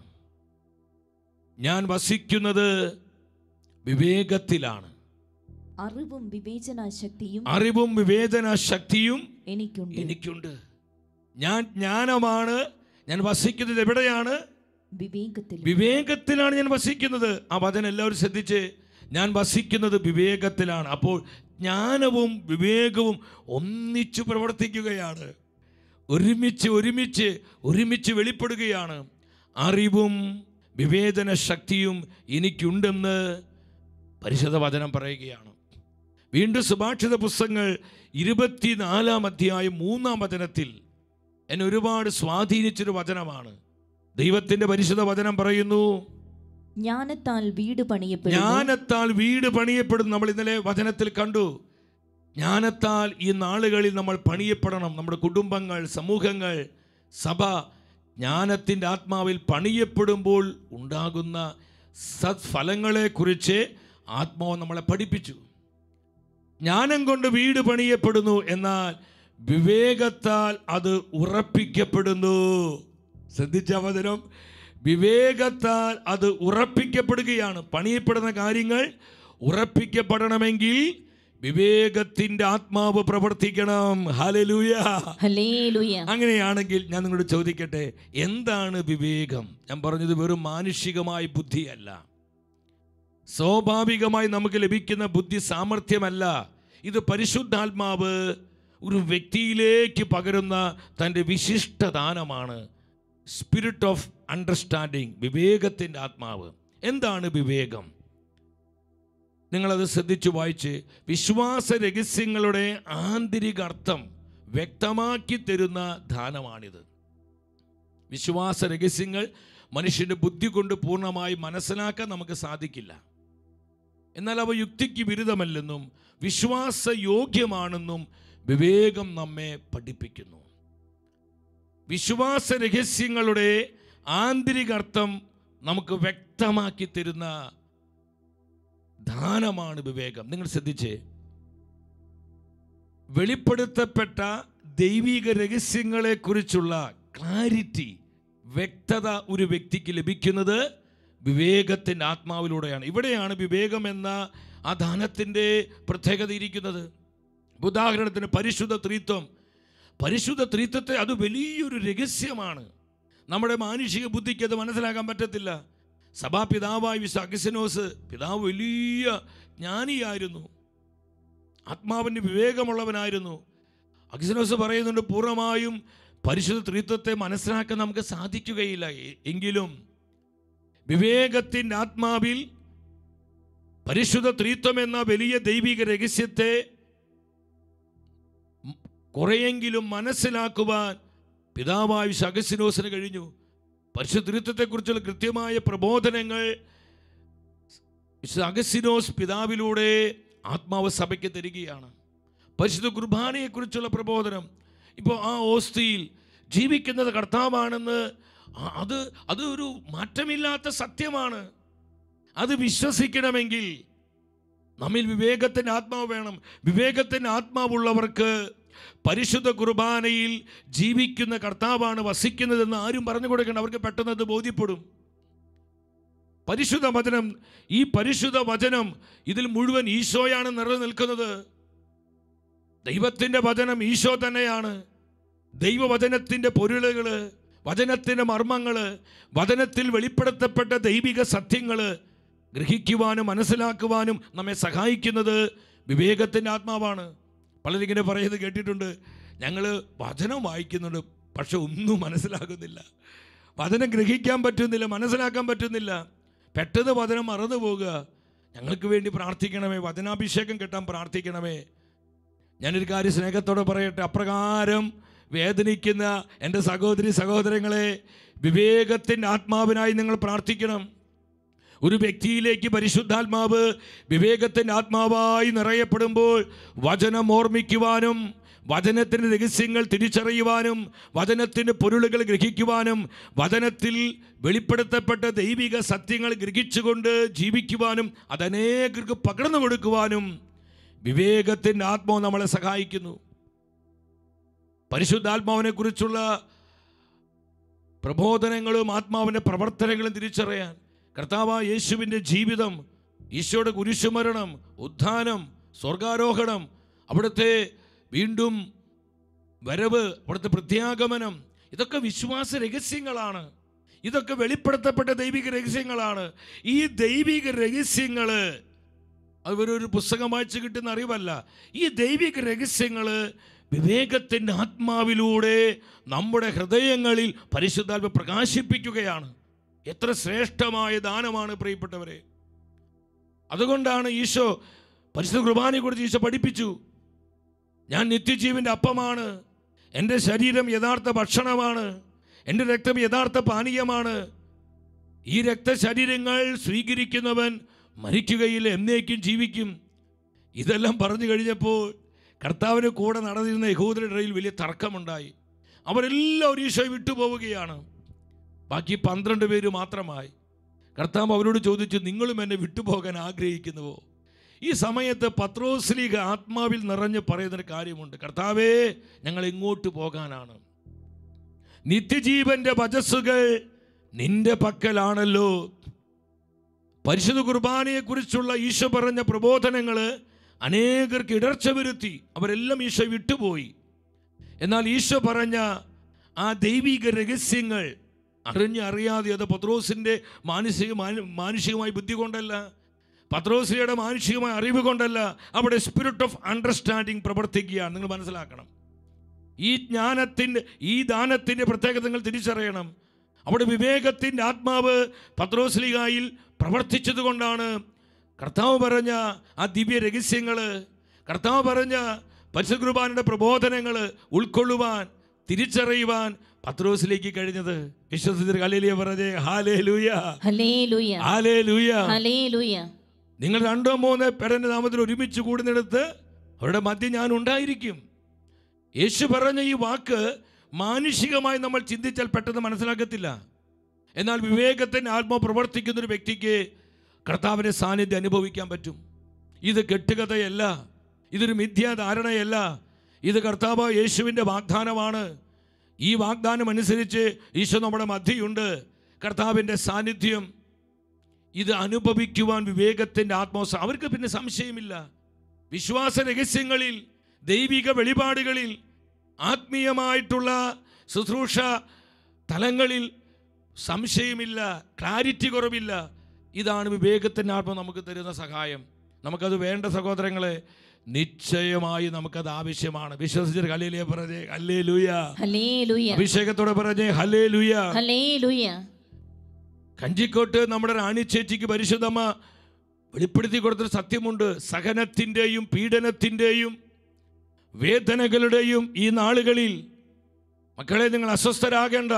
ഞാൻ വസിക്കുന്നത് വിവേകത്തിലാണ് അറിവും വിവേചനാശക്തിയും അറിവും വിവേചന ശക്തിയും എനിക്കുണ്ട് എനിക്കുണ്ട് ഞാൻ ജ്ഞാനമാണ് ഞാൻ വസിക്കുന്നത് എവിടെയാണ് വിവേകത്തിൽ വിവേകത്തിലാണ് ഞാൻ വസിക്കുന്നത് ആ വചനം എല്ലാവരും ശ്രദ്ധിച്ച് ഞാൻ വസിക്കുന്നത് വിവേകത്തിലാണ് അപ്പോൾ ജ്ഞാനവും വിവേകവും ഒന്നിച്ചു പ്രവർത്തിക്കുകയാണ് ഒരുമിച്ച് ഒരുമിച്ച് ഒരുമിച്ച് വെളിപ്പെടുകയാണ് അറിവും വിവേചന ശക്തിയും എനിക്കുണ്ടെന്ന് പരിശുദ്ധ വചനം പറയുകയാണ് വീണ്ടും സുഭാഷിത പുസ്തകങ്ങൾ ഇരുപത്തിനാലാം അധ്യായം മൂന്നാം വചനത്തിൽ എന്നെ ഒരുപാട് സ്വാധീനിച്ചൊരു വചനമാണ് ദൈവത്തിന്റെ പരിശുദ്ധ വചനം പറയുന്നു ജ്ഞാനത്താൽ വീട് പണിയപ്പെടുന്നു ജ്ഞാനത്താൽ വീട് പണിയപ്പെടും നമ്മൾ ഇന്നലെ വചനത്തിൽ കണ്ടു ജ്ഞാനത്താൽ ഈ നാളുകളിൽ നമ്മൾ പണിയപ്പെടണം നമ്മുടെ കുടുംബങ്ങൾ സമൂഹങ്ങൾ സഭ ജ്ഞാനത്തിൻ്റെ ആത്മാവിൽ പണിയപ്പെടുമ്പോൾ ഉണ്ടാകുന്ന സത്ഫലങ്ങളെക്കുറിച്ച് ആത്മാവ് നമ്മളെ പഠിപ്പിച്ചു ജ്ഞാനം കൊണ്ട് വീട് പണിയപ്പെടുന്നു എന്നാൽ വിവേകത്താൽ അത് ഉറപ്പിക്കപ്പെടുന്നു ശ്രദ്ധിച്ച വചനം വിവേകത്താൽ അത് ഉറപ്പിക്കപ്പെടുകയാണ് പണിയപ്പെടുന്ന കാര്യങ്ങൾ ഉറപ്പിക്കപ്പെടണമെങ്കിൽ വിവേകത്തിന്റെ ആത്മാവ് പ്രവർത്തിക്കണം ഹലലൂയ ഹല്ലേലൂയ അങ്ങനെയാണെങ്കിൽ ഞാൻ നിങ്ങളോട് ചോദിക്കട്ടെ എന്താണ് വിവേകം ഞാൻ പറഞ്ഞത് വെറും മാനുഷികമായ ബുദ്ധിയല്ല സ്വാഭാവികമായി നമുക്ക് ലഭിക്കുന്ന ബുദ്ധി സാമർഥ്യമല്ല ഇത് പരിശുദ്ധാത്മാവ് ഒരു വ്യക്തിയിലേക്ക് പകരുന്ന തൻ്റെ വിശിഷ്ട ദാനമാണ് സ്പിരിറ്റ് ഓഫ് അണ്ടർസ്റ്റാൻഡിങ് വിവേകത്തിൻ്റെ ആത്മാവ് എന്താണ് വിവേകം നിങ്ങളത് ശ്രദ്ധിച്ചു വായിച്ച് വിശ്വാസ രഹസ്യങ്ങളുടെ ആന്തരിക അർത്ഥം വ്യക്തമാക്കി തരുന്ന ദാനമാണിത് വിശ്വാസ രഹസ്യങ്ങൾ മനുഷ്യൻ്റെ ബുദ്ധി കൊണ്ട് പൂർണ്ണമായി മനസ്സിലാക്കാൻ നമുക്ക് സാധിക്കില്ല എന്നാൽ അവ യുക്തിക്ക് വിരുദ്ധമല്ലെന്നും വിശ്വാസയോഗ്യമാണെന്നും വിവേകം നമ്മെ പഠിപ്പിക്കുന്നു വിശ്വാസ രഹസ്യങ്ങളുടെ ആന്തരിക അർത്ഥം നമുക്ക് വ്യക്തമാക്കി തരുന്ന ദാനമാണ് വിവേകം നിങ്ങൾ ശ്രദ്ധിച്ചേ വെളിപ്പെടുത്തപ്പെട്ട ദൈവിക രഹസ്യങ്ങളെ കുറിച്ചുള്ള ക്ലാരിറ്റി വ്യക്തത ഒരു വ്യക്തിക്ക് ലഭിക്കുന്നത് വിവേകത്തിൻ്റെ ആത്മാവിലൂടെയാണ് ഇവിടെയാണ് വിവേകം എന്ന ആ ദാനത്തിൻ്റെ പ്രത്യേകത ഇരിക്കുന്നത് ഉദാഹരണത്തിന് പരിശുദ്ധ ത്രീത്വം പരിശുദ്ധ ത്രീത്വത്തെ അത് വലിയൊരു രഹസ്യമാണ് നമ്മുടെ മാനുഷിക ബുദ്ധിക്ക് അത് മനസ്സിലാക്കാൻ പറ്റത്തില്ല സഭാപിതാവായ വിശ അഗസിനോസ് പിതാവ് വലിയ ജ്ഞാനിയായിരുന്നു ആത്മാവിൻ്റെ വിവേകമുള്ളവനായിരുന്നു അഗസിനോസ് പറയുന്നുണ്ട് പൂർണ്ണമായും പരിശുദ്ധ ത്രിത്വത്തെ മനസ്സിലാക്കാൻ നമുക്ക് സാധിക്കുകയില്ല എ- എങ്കിലും വിവേകത്തിൻ്റെ ആത്മാവിൽ പരിശുദ്ധ ത്രിത്വം എന്ന വലിയ ദൈവിക രഹസ്യത്തെ ഉം കുറെയെങ്കിലും മനസ്സിലാക്കുവാൻ പിതാവായ അഗസിനോസിന് കഴിഞ്ഞു പരിശുദ്ധ ത്രിത്വത്തെക്കുറിച്ചുള്ള കൃത്യമായ പ്രബോധനങ്ങൾ വിശുദ്ധ അഗസിനോസ് പിതാവിലൂടെ ആത്മാവ് സഭയ്ക്ക് തരികയാണ് പരിശുദ്ധ കുർബാനയെക്കുറിച്ചുള്ള പ്രബോധനം ഇപ്പോൾ ആ ഓസ്തിയിൽ ജീവിക്കുന്നത് കർത്താവാണെന്ന് ആ- അത് അത് ഒരു മാറ്റമില്ലാത്ത സത്യമാണ് അത് വിശ്വസിക്കണമെങ്കിൽ നമ്മിൽ വിവേകത്തിൻ്റെ ആത്മാവ് വേണം വിവേകത്തിൻ്റെ ആത്മാവുള്ളവർക്ക് പരിശുദ്ധ കുർബാനയിൽ ജീവിക്കുന്ന കർത്താവാണ് വസിക്കുന്നതെന്ന് ആരും പറഞ്ഞു കൊടുക്കണം അവർക്ക് പെട്ടെന്ന് അത് ബോധ്യപ്പെടും പരിശുദ്ധ വചനം ഈ പരിശുദ്ധ വചനം ഇതിൽ മുഴുവൻ ഈശോയാണ് നിലനിൽക്കുന്നത് ദൈവത്തിൻ്റെ വചനം ഈശോ തന്നെയാണ് ദൈവവചനത്തിൻ്റെ പൊരുളുകൾ വചനത്തിൻ്റെ മർമ്മങ്ങൾ വചനത്തിൽ വെളിപ്പെടുത്തപ്പെട്ട ദൈവിക സത്യങ്ങൾ ഗ്രഹിക്കുവാനും മനസ്സിലാക്കുവാനും നമ്മെ സഹായിക്കുന്നത് വിവേകത്തിൻ്റെ ആത്മാവാണ് പലരിങ്ങനെ പറയുന്നത് കേട്ടിട്ടുണ്ട് ഞങ്ങൾ വചനം വായിക്കുന്നുണ്ട് പക്ഷെ ഒന്നും മനസ്സിലാകുന്നില്ല വചനം ഗ്രഹിക്കാൻ പറ്റുന്നില്ല മനസ്സിലാക്കാൻ പറ്റുന്നില്ല പെട്ടെന്ന് വചനം മറന്നു പോകുക ഞങ്ങൾക്ക് വേണ്ടി പ്രാർത്ഥിക്കണമേ വചനാഭിഷേകം കിട്ടാൻ പ്രാർത്ഥിക്കണമേ ഞാനൊരു കാര്യം സ്നേഹത്തോടെ പറയട്ടെ അപ്രകാരം വേദനിക്കുന്ന എൻ്റെ സഹോദരി സഹോദരങ്ങളെ വിവേകത്തിൻ്റെ ആത്മാവിനായി നിങ്ങൾ പ്രാർത്ഥിക്കണം ഒരു വ്യക്തിയിലേക്ക് പരിശുദ്ധാത്മാവ് വിവേകത്തിൻ്റെ ആത്മാവായി നിറയപ്പെടുമ്പോൾ വചനം ഓർമ്മിക്കുവാനും വചനത്തിൻ്റെ രഹസ്യങ്ങൾ തിരിച്ചറിയുവാനും വചനത്തിൻ്റെ പൊരുളുകൾ ഗ്രഹിക്കുവാനും വചനത്തിൽ വെളിപ്പെടുത്തപ്പെട്ട ദൈവിക സത്യങ്ങൾ ഗ്രഹിച്ചുകൊണ്ട് ജീവിക്കുവാനും അതനേകർക്ക് പകർന്നു കൊടുക്കുവാനും വിവേകത്തിൻ്റെ ആത്മാവ് നമ്മളെ സഹായിക്കുന്നു പരിശുദ്ധാത്മാവിനെ കുറിച്ചുള്ള പ്രബോധനങ്ങളും ആത്മാവിൻ്റെ പ്രവർത്തനങ്ങളും തിരിച്ചറിയാൻ കർത്താവ് യേശുവിൻ്റെ ജീവിതം ഈശോയുടെ കുരിശുമരണം ഉത്ഥാനം സ്വർഗാരോഹണം അവിടുത്തെ വീണ്ടും വരവ് അവിടുത്തെ പ്രത്യാഗമനം ഇതൊക്കെ വിശ്വാസ രഹസ്യങ്ങളാണ് ഇതൊക്കെ വെളിപ്പെടുത്തപ്പെട്ട ദൈവിക രഹസ്യങ്ങളാണ് ഈ ദൈവിക രഹസ്യങ്ങൾ അത് വെറും ഒരു പുസ്തകം വായിച്ച് കിട്ടുന്ന അറിവല്ല ഈ ദൈവിക രഹസ്യങ്ങൾ വിവേകത്തിൻ്റെ ആത്മാവിലൂടെ നമ്മുടെ ഹൃദയങ്ങളിൽ പരിശുദ്ധാത്മ പ്രകാശിപ്പിക്കുകയാണ് എത്ര ശ്രേഷ്ഠമായ ദാനമാണ് പ്രിയപ്പെട്ടവരെ അതുകൊണ്ടാണ് ഈശോ പരിശുദ്ധ കുർബാനയെക്കുറിച്ച് ഈശോ പഠിപ്പിച്ചു ഞാൻ നിത്യജീവൻ്റെ അപ്പമാണ് എൻ്റെ ശരീരം യഥാർത്ഥ ഭക്ഷണമാണ് എൻ്റെ രക്തം യഥാർത്ഥ പാനീയമാണ് ഈ രക്തശരീരങ്ങൾ സ്വീകരിക്കുന്നവൻ മരിക്കുകയില്ല എന്നേക്കും ജീവിക്കും ഇതെല്ലാം പറഞ്ഞു കഴിഞ്ഞപ്പോൾ കർത്താവിന് കൂടെ നടന്നിരുന്ന യഹൂദരുടെ ഇടയിൽ വലിയ തർക്കമുണ്ടായി അവരെല്ലാവരും ഈശോയെ വിട്ടുപോവുകയാണ് ബാക്കി പന്ത്രണ്ട് പേര് മാത്രമായി കർത്താവ് അവരോട് ചോദിച്ചു നിങ്ങളും എന്നെ വിട്ടുപോകാൻ ആഗ്രഹിക്കുന്നുവോ ഈ സമയത്ത് പത്രോസ്ലീഗ ആത്മാവിൽ നിറഞ്ഞ് പറയുന്നൊരു കാര്യമുണ്ട് കർത്താവേ ഞങ്ങൾ എങ്ങോട്ട് പോകാനാണ് നിത്യജീവന്റെ വചസ്സുകൾ നിന്റെ പക്കലാണല്ലോ പരിശുദ്ധ കുർബാനയെക്കുറിച്ചുള്ള ഈശോ പറഞ്ഞ പ്രബോധനങ്ങൾ അനേകർക്ക് ഇടർച്ച വരുത്തി അവരെല്ലാം ഈശോ വിട്ടുപോയി എന്നാൽ ഈശോ പറഞ്ഞ ആ ദൈവിക രഹസ്യങ്ങൾ അറിഞ്ഞ് അറിയാതെ അത് പത്രോസിൻ്റെ മാനസിക മാന- മാനുഷികമായ ബുദ്ധി കൊണ്ടല്ല പത്രോസിയുടെ മാനുഷികമായ അറിവ് കൊണ്ടല്ല അവിടെ സ്പിരിറ്റ് ഓഫ് അണ്ടർസ്റ്റാൻഡിങ് പ്രവർത്തിക്കുകയാണ് നിങ്ങൾ മനസ്സിലാക്കണം ഈ ജ്ഞാനത്തിൻ്റെ ഈ ദാനത്തിൻ്റെ പ്രത്യേകത നിങ്ങൾ തിരിച്ചറിയണം അവിടെ വിവേകത്തിൻ്റെ ആത്മാവ് പത്രോസ്ലികായിൽ പ്രവർത്തിച്ചത് കൊണ്ടാണ് കർത്താവ് പറഞ്ഞ ആ ദിവ്യ രഹസ്യങ്ങൾ കർത്താവ് പറഞ്ഞ പരിശുദ്ധ കുർബാനയുടെ പ്രബോധനങ്ങൾ ഉൾക്കൊള്ളുവാൻ തിരിച്ചറിയുവാൻ പത്രോസിലേക്ക് കഴിഞ്ഞത് വിശ്വസിച്ചർ ഹലേലിയ പറഞ്ഞേ ഹാലേ ലൂയ ഹല്ലേലൂയ ഹാലേ ലൂയ ഹല്ലേലൂയ നിങ്ങൾ രണ്ടോ മൂന്നോ പേരൻ്റെ നാമത്തിൽ ഒരുമിച്ച് കൂടുന്നിടത്ത് അവരുടെ മധ്യം ഞാൻ ഉണ്ടായിരിക്കും യേശു പറഞ്ഞ ഈ വാക്ക് മാനുഷികമായി നമ്മൾ ചിന്തിച്ചാൽ പെട്ടെന്ന് മനസ്സിലാക്കത്തില്ല എന്നാൽ വിവേകത്തിൻ്റെ ആത്മാവ് പ്രവർത്തിക്കുന്ന ഒരു വ്യക്തിക്ക് കർത്താവിൻ്റെ സാന്നിധ്യം അനുഭവിക്കാൻ പറ്റും ഇത് കെട്ടുകഥയല്ല ഇതൊരു മിഥ്യാധാരണയല്ല ഇത് കർത്താവ് യേശുവിൻ്റെ വാഗ്ദാനമാണ് ഈ വാഗ്ദാനം അനുസരിച്ച് ഈശോ നമ്മുടെ മധ്യയുണ്ട് കർത്താവിൻ്റെ സാന്നിധ്യം ഇത് അനുഭവിക്കുവാൻ വിവേകത്തിൻ്റെ ആത്മാവ അവർക്ക് പിന്നെ സംശയമില്ല വിശ്വാസ രഹസ്യങ്ങളിൽ ദൈവിക വെളിപാടുകളിൽ ആത്മീയമായിട്ടുള്ള ശുശ്രൂഷ തലങ്ങളിൽ സംശയമില്ല ക്ലാരിറ്റി കുറവില്ല ഇതാണ് വിവേകത്തിൻ്റെ ആത്മ നമുക്ക് തരുന്ന സഹായം നമുക്കത് വേണ്ട സഹോദരങ്ങളെ നിശ്ചയമായി നമുക്കത് ആവശ്യമാണ് വിശ്വസിച്ചൊരു ഹല്ലേ പറഞ്ഞേ ഹല്ലേ ലൂയ ഹല്ലേലൂയ അഭിഷേകത്തോടെ പറഞ്ഞേ ഹല്ലേ ലൂയ ഹല്ലേലൂയ കഞ്ചിക്കോട്ട് നമ്മുടെ റാണി ചേച്ചിക്ക് പരിശുദ്ധമ്മ വെളിപ്പെടുത്തി കൊടുത്തൊരു സത്യമുണ്ട് സഹനത്തിൻ്റെയും പീഡനത്തിൻ്റെയും വേദനകളുടെയും ഈ നാളുകളിൽ മക്കളെ നിങ്ങൾ അസ്വസ്ഥരാകേണ്ട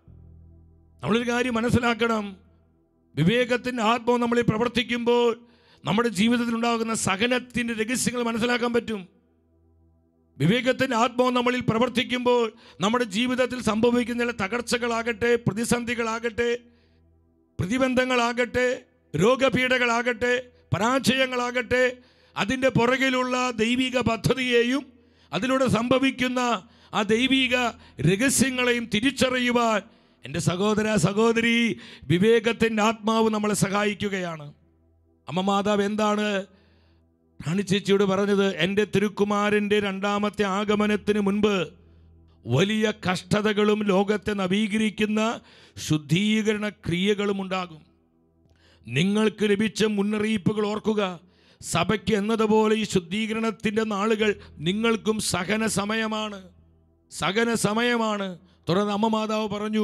നമ്മളൊരു കാര്യം മനസ്സിലാക്കണം വിവേകത്തിൻ്റെ ആത്മാവ് നമ്മളിൽ പ്രവർത്തിക്കുമ്പോൾ നമ്മുടെ ജീവിതത്തിൽ ഉണ്ടാകുന്ന സഹനത്തിൻ്റെ രഹസ്യങ്ങൾ മനസ്സിലാക്കാൻ പറ്റും വിവേകത്തിൻ്റെ ആത്മാവ് നമ്മളിൽ പ്രവർത്തിക്കുമ്പോൾ നമ്മുടെ ജീവിതത്തിൽ സംഭവിക്കുന്ന ചില തകർച്ചകളാകട്ടെ പ്രതിസന്ധികളാകട്ടെ പ്രതിബന്ധങ്ങളാകട്ടെ രോഗപീഠകളാകട്ടെ പരാജയങ്ങളാകട്ടെ അതിൻ്റെ പുറകിലുള്ള ദൈവിക പദ്ധതിയെയും അതിലൂടെ സംഭവിക്കുന്ന ആ ദൈവിക രഹസ്യങ്ങളെയും തിരിച്ചറിയുവാൻ എൻ്റെ സഹോദര സഹോദരി വിവേകത്തിൻ്റെ ആത്മാവ് നമ്മളെ സഹായിക്കുകയാണ് അമ്മ മാതാവ് എന്താണ് റാണി ചേച്ചിയോട് പറഞ്ഞത് എൻ്റെ തിരുക്കുമാരൻ്റെ രണ്ടാമത്തെ ആഗമനത്തിന് മുൻപ് വലിയ കഷ്ടതകളും ലോകത്തെ നവീകരിക്കുന്ന ശുദ്ധീകരണ ക്രിയകളും ഉണ്ടാകും നിങ്ങൾക്ക് ലഭിച്ച മുന്നറിയിപ്പുകൾ ഓർക്കുക സഭയ്ക്ക് എന്നതുപോലെ ഈ ശുദ്ധീകരണത്തിൻ്റെ നാളുകൾ നിങ്ങൾക്കും സഹന സമയമാണ് സഹന സമയമാണ് തുടർന്ന് അമ്മ മാതാവ് പറഞ്ഞു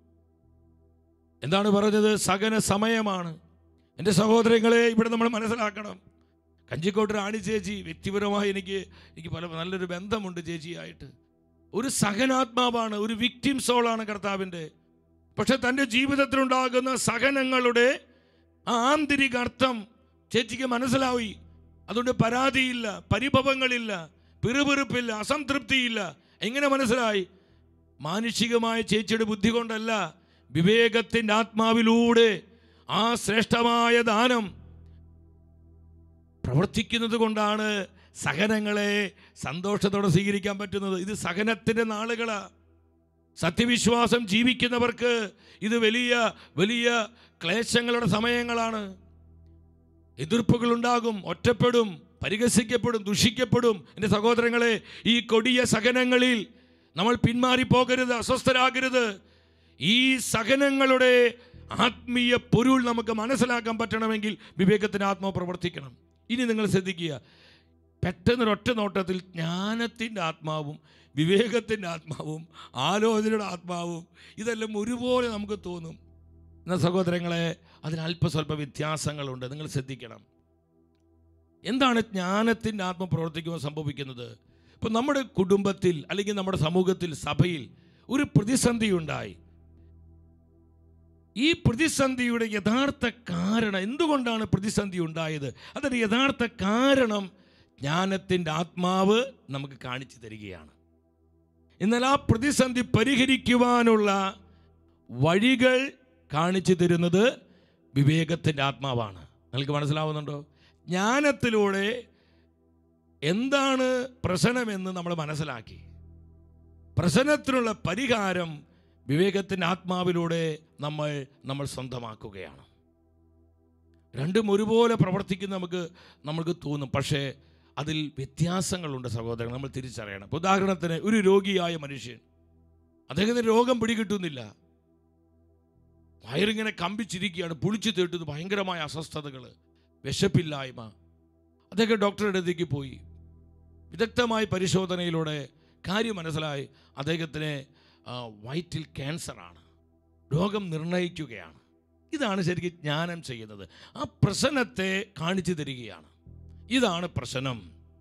എന്താണ് പറഞ്ഞത് സഹന സമയമാണ് എൻ്റെ സഹോദരങ്ങളെ ഇവിടെ നമ്മൾ മനസ്സിലാക്കണം കഞ്ചിക്കോട്ട് റാണി ചേച്ചി വ്യക്തിപരമായി എനിക്ക് എനിക്ക് പല നല്ലൊരു ബന്ധമുണ്ട് ചേച്ചിയായിട്ട് ഒരു സഹനാത്മാവാണ് ഒരു വിക്ടിം സോളാണ് കർത്താവിൻ്റെ പക്ഷെ തൻ്റെ ജീവിതത്തിലുണ്ടാകുന്ന സഹനങ്ങളുടെ ആ ആന്തരിക അർത്ഥം ചേച്ചിക്ക് മനസ്സിലായി അതുകൊണ്ട് പരാതിയില്ല പരിഭവങ്ങളില്ല പിറുപിറുപ്പില്ല അസംതൃപ്തിയില്ല എങ്ങനെ മനസ്സിലായി മാനുഷികമായ ചേച്ചിയുടെ ബുദ്ധി കൊണ്ടല്ല വിവേകത്തിൻ്റെ ആത്മാവിലൂടെ ആ ശ്രേഷ്ഠമായ ദാനം പ്രവർത്തിക്കുന്നത് കൊണ്ടാണ് സഹനങ്ങളെ സന്തോഷത്തോടെ സ്വീകരിക്കാൻ പറ്റുന്നത് ഇത് സഹനത്തിൻ്റെ നാളുകളാ സത്യവിശ്വാസം ജീവിക്കുന്നവർക്ക് ഇത് വലിയ വലിയ ക്ലേശങ്ങളുടെ സമയങ്ങളാണ് എതിർപ്പുകളുണ്ടാകും ഒറ്റപ്പെടും പരിഹസിക്കപ്പെടും ദുഷിക്കപ്പെടും എൻ്റെ സഹോദരങ്ങളെ ഈ കൊടിയ സഹനങ്ങളിൽ നമ്മൾ പിന്മാറിപ്പോകരുത് അസ്വസ്ഥരാകരുത് ഈ സഹനങ്ങളുടെ ആത്മീയ പൊരുൾ നമുക്ക് മനസ്സിലാക്കാൻ പറ്റണമെങ്കിൽ വിവേകത്തിന് ആത്മാവ് പ്രവർത്തിക്കണം ഇനി നിങ്ങൾ ശ്രദ്ധിക്കുക പെട്ടെന്നൊരൊറ്റ നോട്ടത്തിൽ ജ്ഞാനത്തിൻ്റെ ആത്മാവും വിവേകത്തിൻ്റെ ആത്മാവും ആലോചനയുടെ ആത്മാവും ഇതെല്ലാം ഒരുപോലെ നമുക്ക് തോന്നും എന്നാൽ സഹോദരങ്ങളെ അതിന് അല്പസ്വല്പ വ്യത്യാസങ്ങളുണ്ട് നിങ്ങൾ ശ്രദ്ധിക്കണം എന്താണ് ജ്ഞാനത്തിൻ്റെ ആത്മ പ്രവർത്തിക്കുമ്പോൾ സംഭവിക്കുന്നത് ഇപ്പം നമ്മുടെ കുടുംബത്തിൽ അല്ലെങ്കിൽ നമ്മുടെ സമൂഹത്തിൽ സഭയിൽ ഒരു പ്രതിസന്ധി ഉണ്ടായി ഈ പ്രതിസന്ധിയുടെ യഥാർത്ഥ കാരണം എന്തുകൊണ്ടാണ് പ്രതിസന്ധി ഉണ്ടായത് അതിൻ്റെ യഥാർത്ഥ കാരണം ജ്ഞാനത്തിൻ്റെ ആത്മാവ് നമുക്ക് കാണിച്ചു തരികയാണ് എന്നാൽ ആ പ്രതിസന്ധി പരിഹരിക്കുവാനുള്ള വഴികൾ കാണിച്ചു തരുന്നത് വിവേകത്തിൻ്റെ ആത്മാവാണ് നിങ്ങൾക്ക് മനസ്സിലാവുന്നുണ്ടോ ജ്ഞാനത്തിലൂടെ എന്താണ് പ്രശ്നമെന്ന് നമ്മൾ മനസ്സിലാക്കി പ്രശ്നത്തിനുള്ള പരിഹാരം വിവേകത്തിൻ്റെ ആത്മാവിലൂടെ നമ്മൾ നമ്മൾ സ്വന്തമാക്കുകയാണ് രണ്ടും ഒരുപോലെ പ്രവർത്തിക്കുന്ന നമുക്ക് നമുക്ക് തോന്നും പക്ഷേ അതിൽ വ്യത്യാസങ്ങളുണ്ട് സഹോദരൻ നമ്മൾ തിരിച്ചറിയണം ഇപ്പൊ ഉദാഹരണത്തിന് ഒരു രോഗിയായ മനുഷ്യൻ അദ്ദേഹത്തിന് രോഗം പിടികിട്ടുന്നില്ല വയറിങ്ങനെ കമ്പിച്ചിരിക്കുകയാണ് പുളിച്ചു തേട്ടുന്നു ഭയങ്കരമായ അസ്വസ്ഥതകൾ വിശപ്പില്ലായ്മ അദ്ദേഹം ഡോക്ടറുടെ അടുത്തേക്ക് പോയി വിദഗ്ധമായ പരിശോധനയിലൂടെ കാര്യം മനസ്സിലായി അദ്ദേഹത്തിന് ആ, വയറ്റിൽ ക്യാൻസറാണ് രോഗം നിർണയിക്കുകയാണ് ഇതാണ് ശരിക്കും ജ്ഞാനം ചെയ്യുന്നത് ആ പ്രശ്നത്തെ കാണിച്ചു തരികയാണ് ഇതാണ് പ്രശ്നം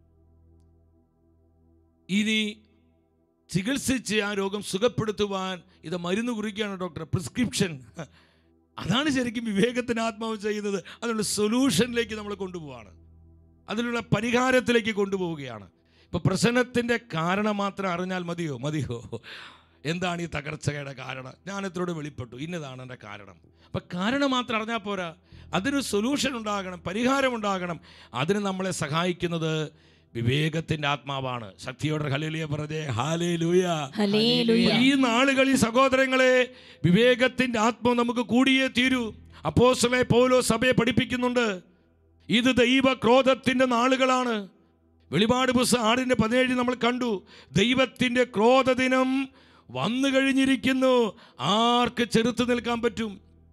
ഇനി ചികിത്സിച്ച് ആ രോഗം സുഖപ്പെടുത്തുവാൻ ഇത് മരുന്ന് കുറിക്കുകയാണ് ഡോക്ടർ പ്രിസ്ക്രിപ്ഷൻ അതാണ് ശരിക്കും വിവേകത്തിന് ആത്മാവ് ചെയ്യുന്നത് അതിനുള്ള സൊല്യൂഷനിലേക്ക് നമ്മൾ കൊണ്ടുപോവാണ് അതിനുള്ള പരിഹാരത്തിലേക്ക് കൊണ്ടുപോവുകയാണ് ഇപ്പൊ പ്രശ്നത്തിൻ്റെ കാരണം മാത്രം അറിഞ്ഞാൽ മതിയോ മതിയോ എന്താണ് ഈ തകർച്ചയുടെ കാരണം ജ്ഞാനത്തിലൂടെ വെളിപ്പെട്ടു ഇന്നതാണ് എൻ്റെ കാരണം അപ്പം കാരണം മാത്രം അറിഞ്ഞാൽ പോരാ അതിന് സൊല്യൂഷൻ ഉണ്ടാകണം പരിഹാരം ഉണ്ടാകണം അതിന് നമ്മളെ സഹായിക്കുന്നത് വിവേകത്തിൻ്റെ ആത്മാവാണ് ശക്തിയോടെ ഹലേലിയ പറഞ്ഞേ ഹാലേ ലൂയ ഹല്ലേലൂയ ഈ നാളുകളിൽ സഹോദരങ്ങളെ വിവേകത്തിന്റെ ആത്മാവ് നമുക്ക് കൂടിയേ തീരൂ അപ്പോസ്തലനെ പൗലോ സഭയെ പഠിപ്പിക്കുന്നുണ്ട് ഇത് ദൈവ ക്രോധത്തിന്റെ നാളുകളാണ് വെളിപാട് പുസ്തകം ആടിന്റെ പതിനേഴ് നമ്മൾ കണ്ടു ദൈവത്തിന്റെ ക്രോധദിനം വന്നു കഴിഞ്ഞിരിക്കുന്നു ആർക്ക് ചെറുത്ത് നിൽക്കാൻ പറ്റും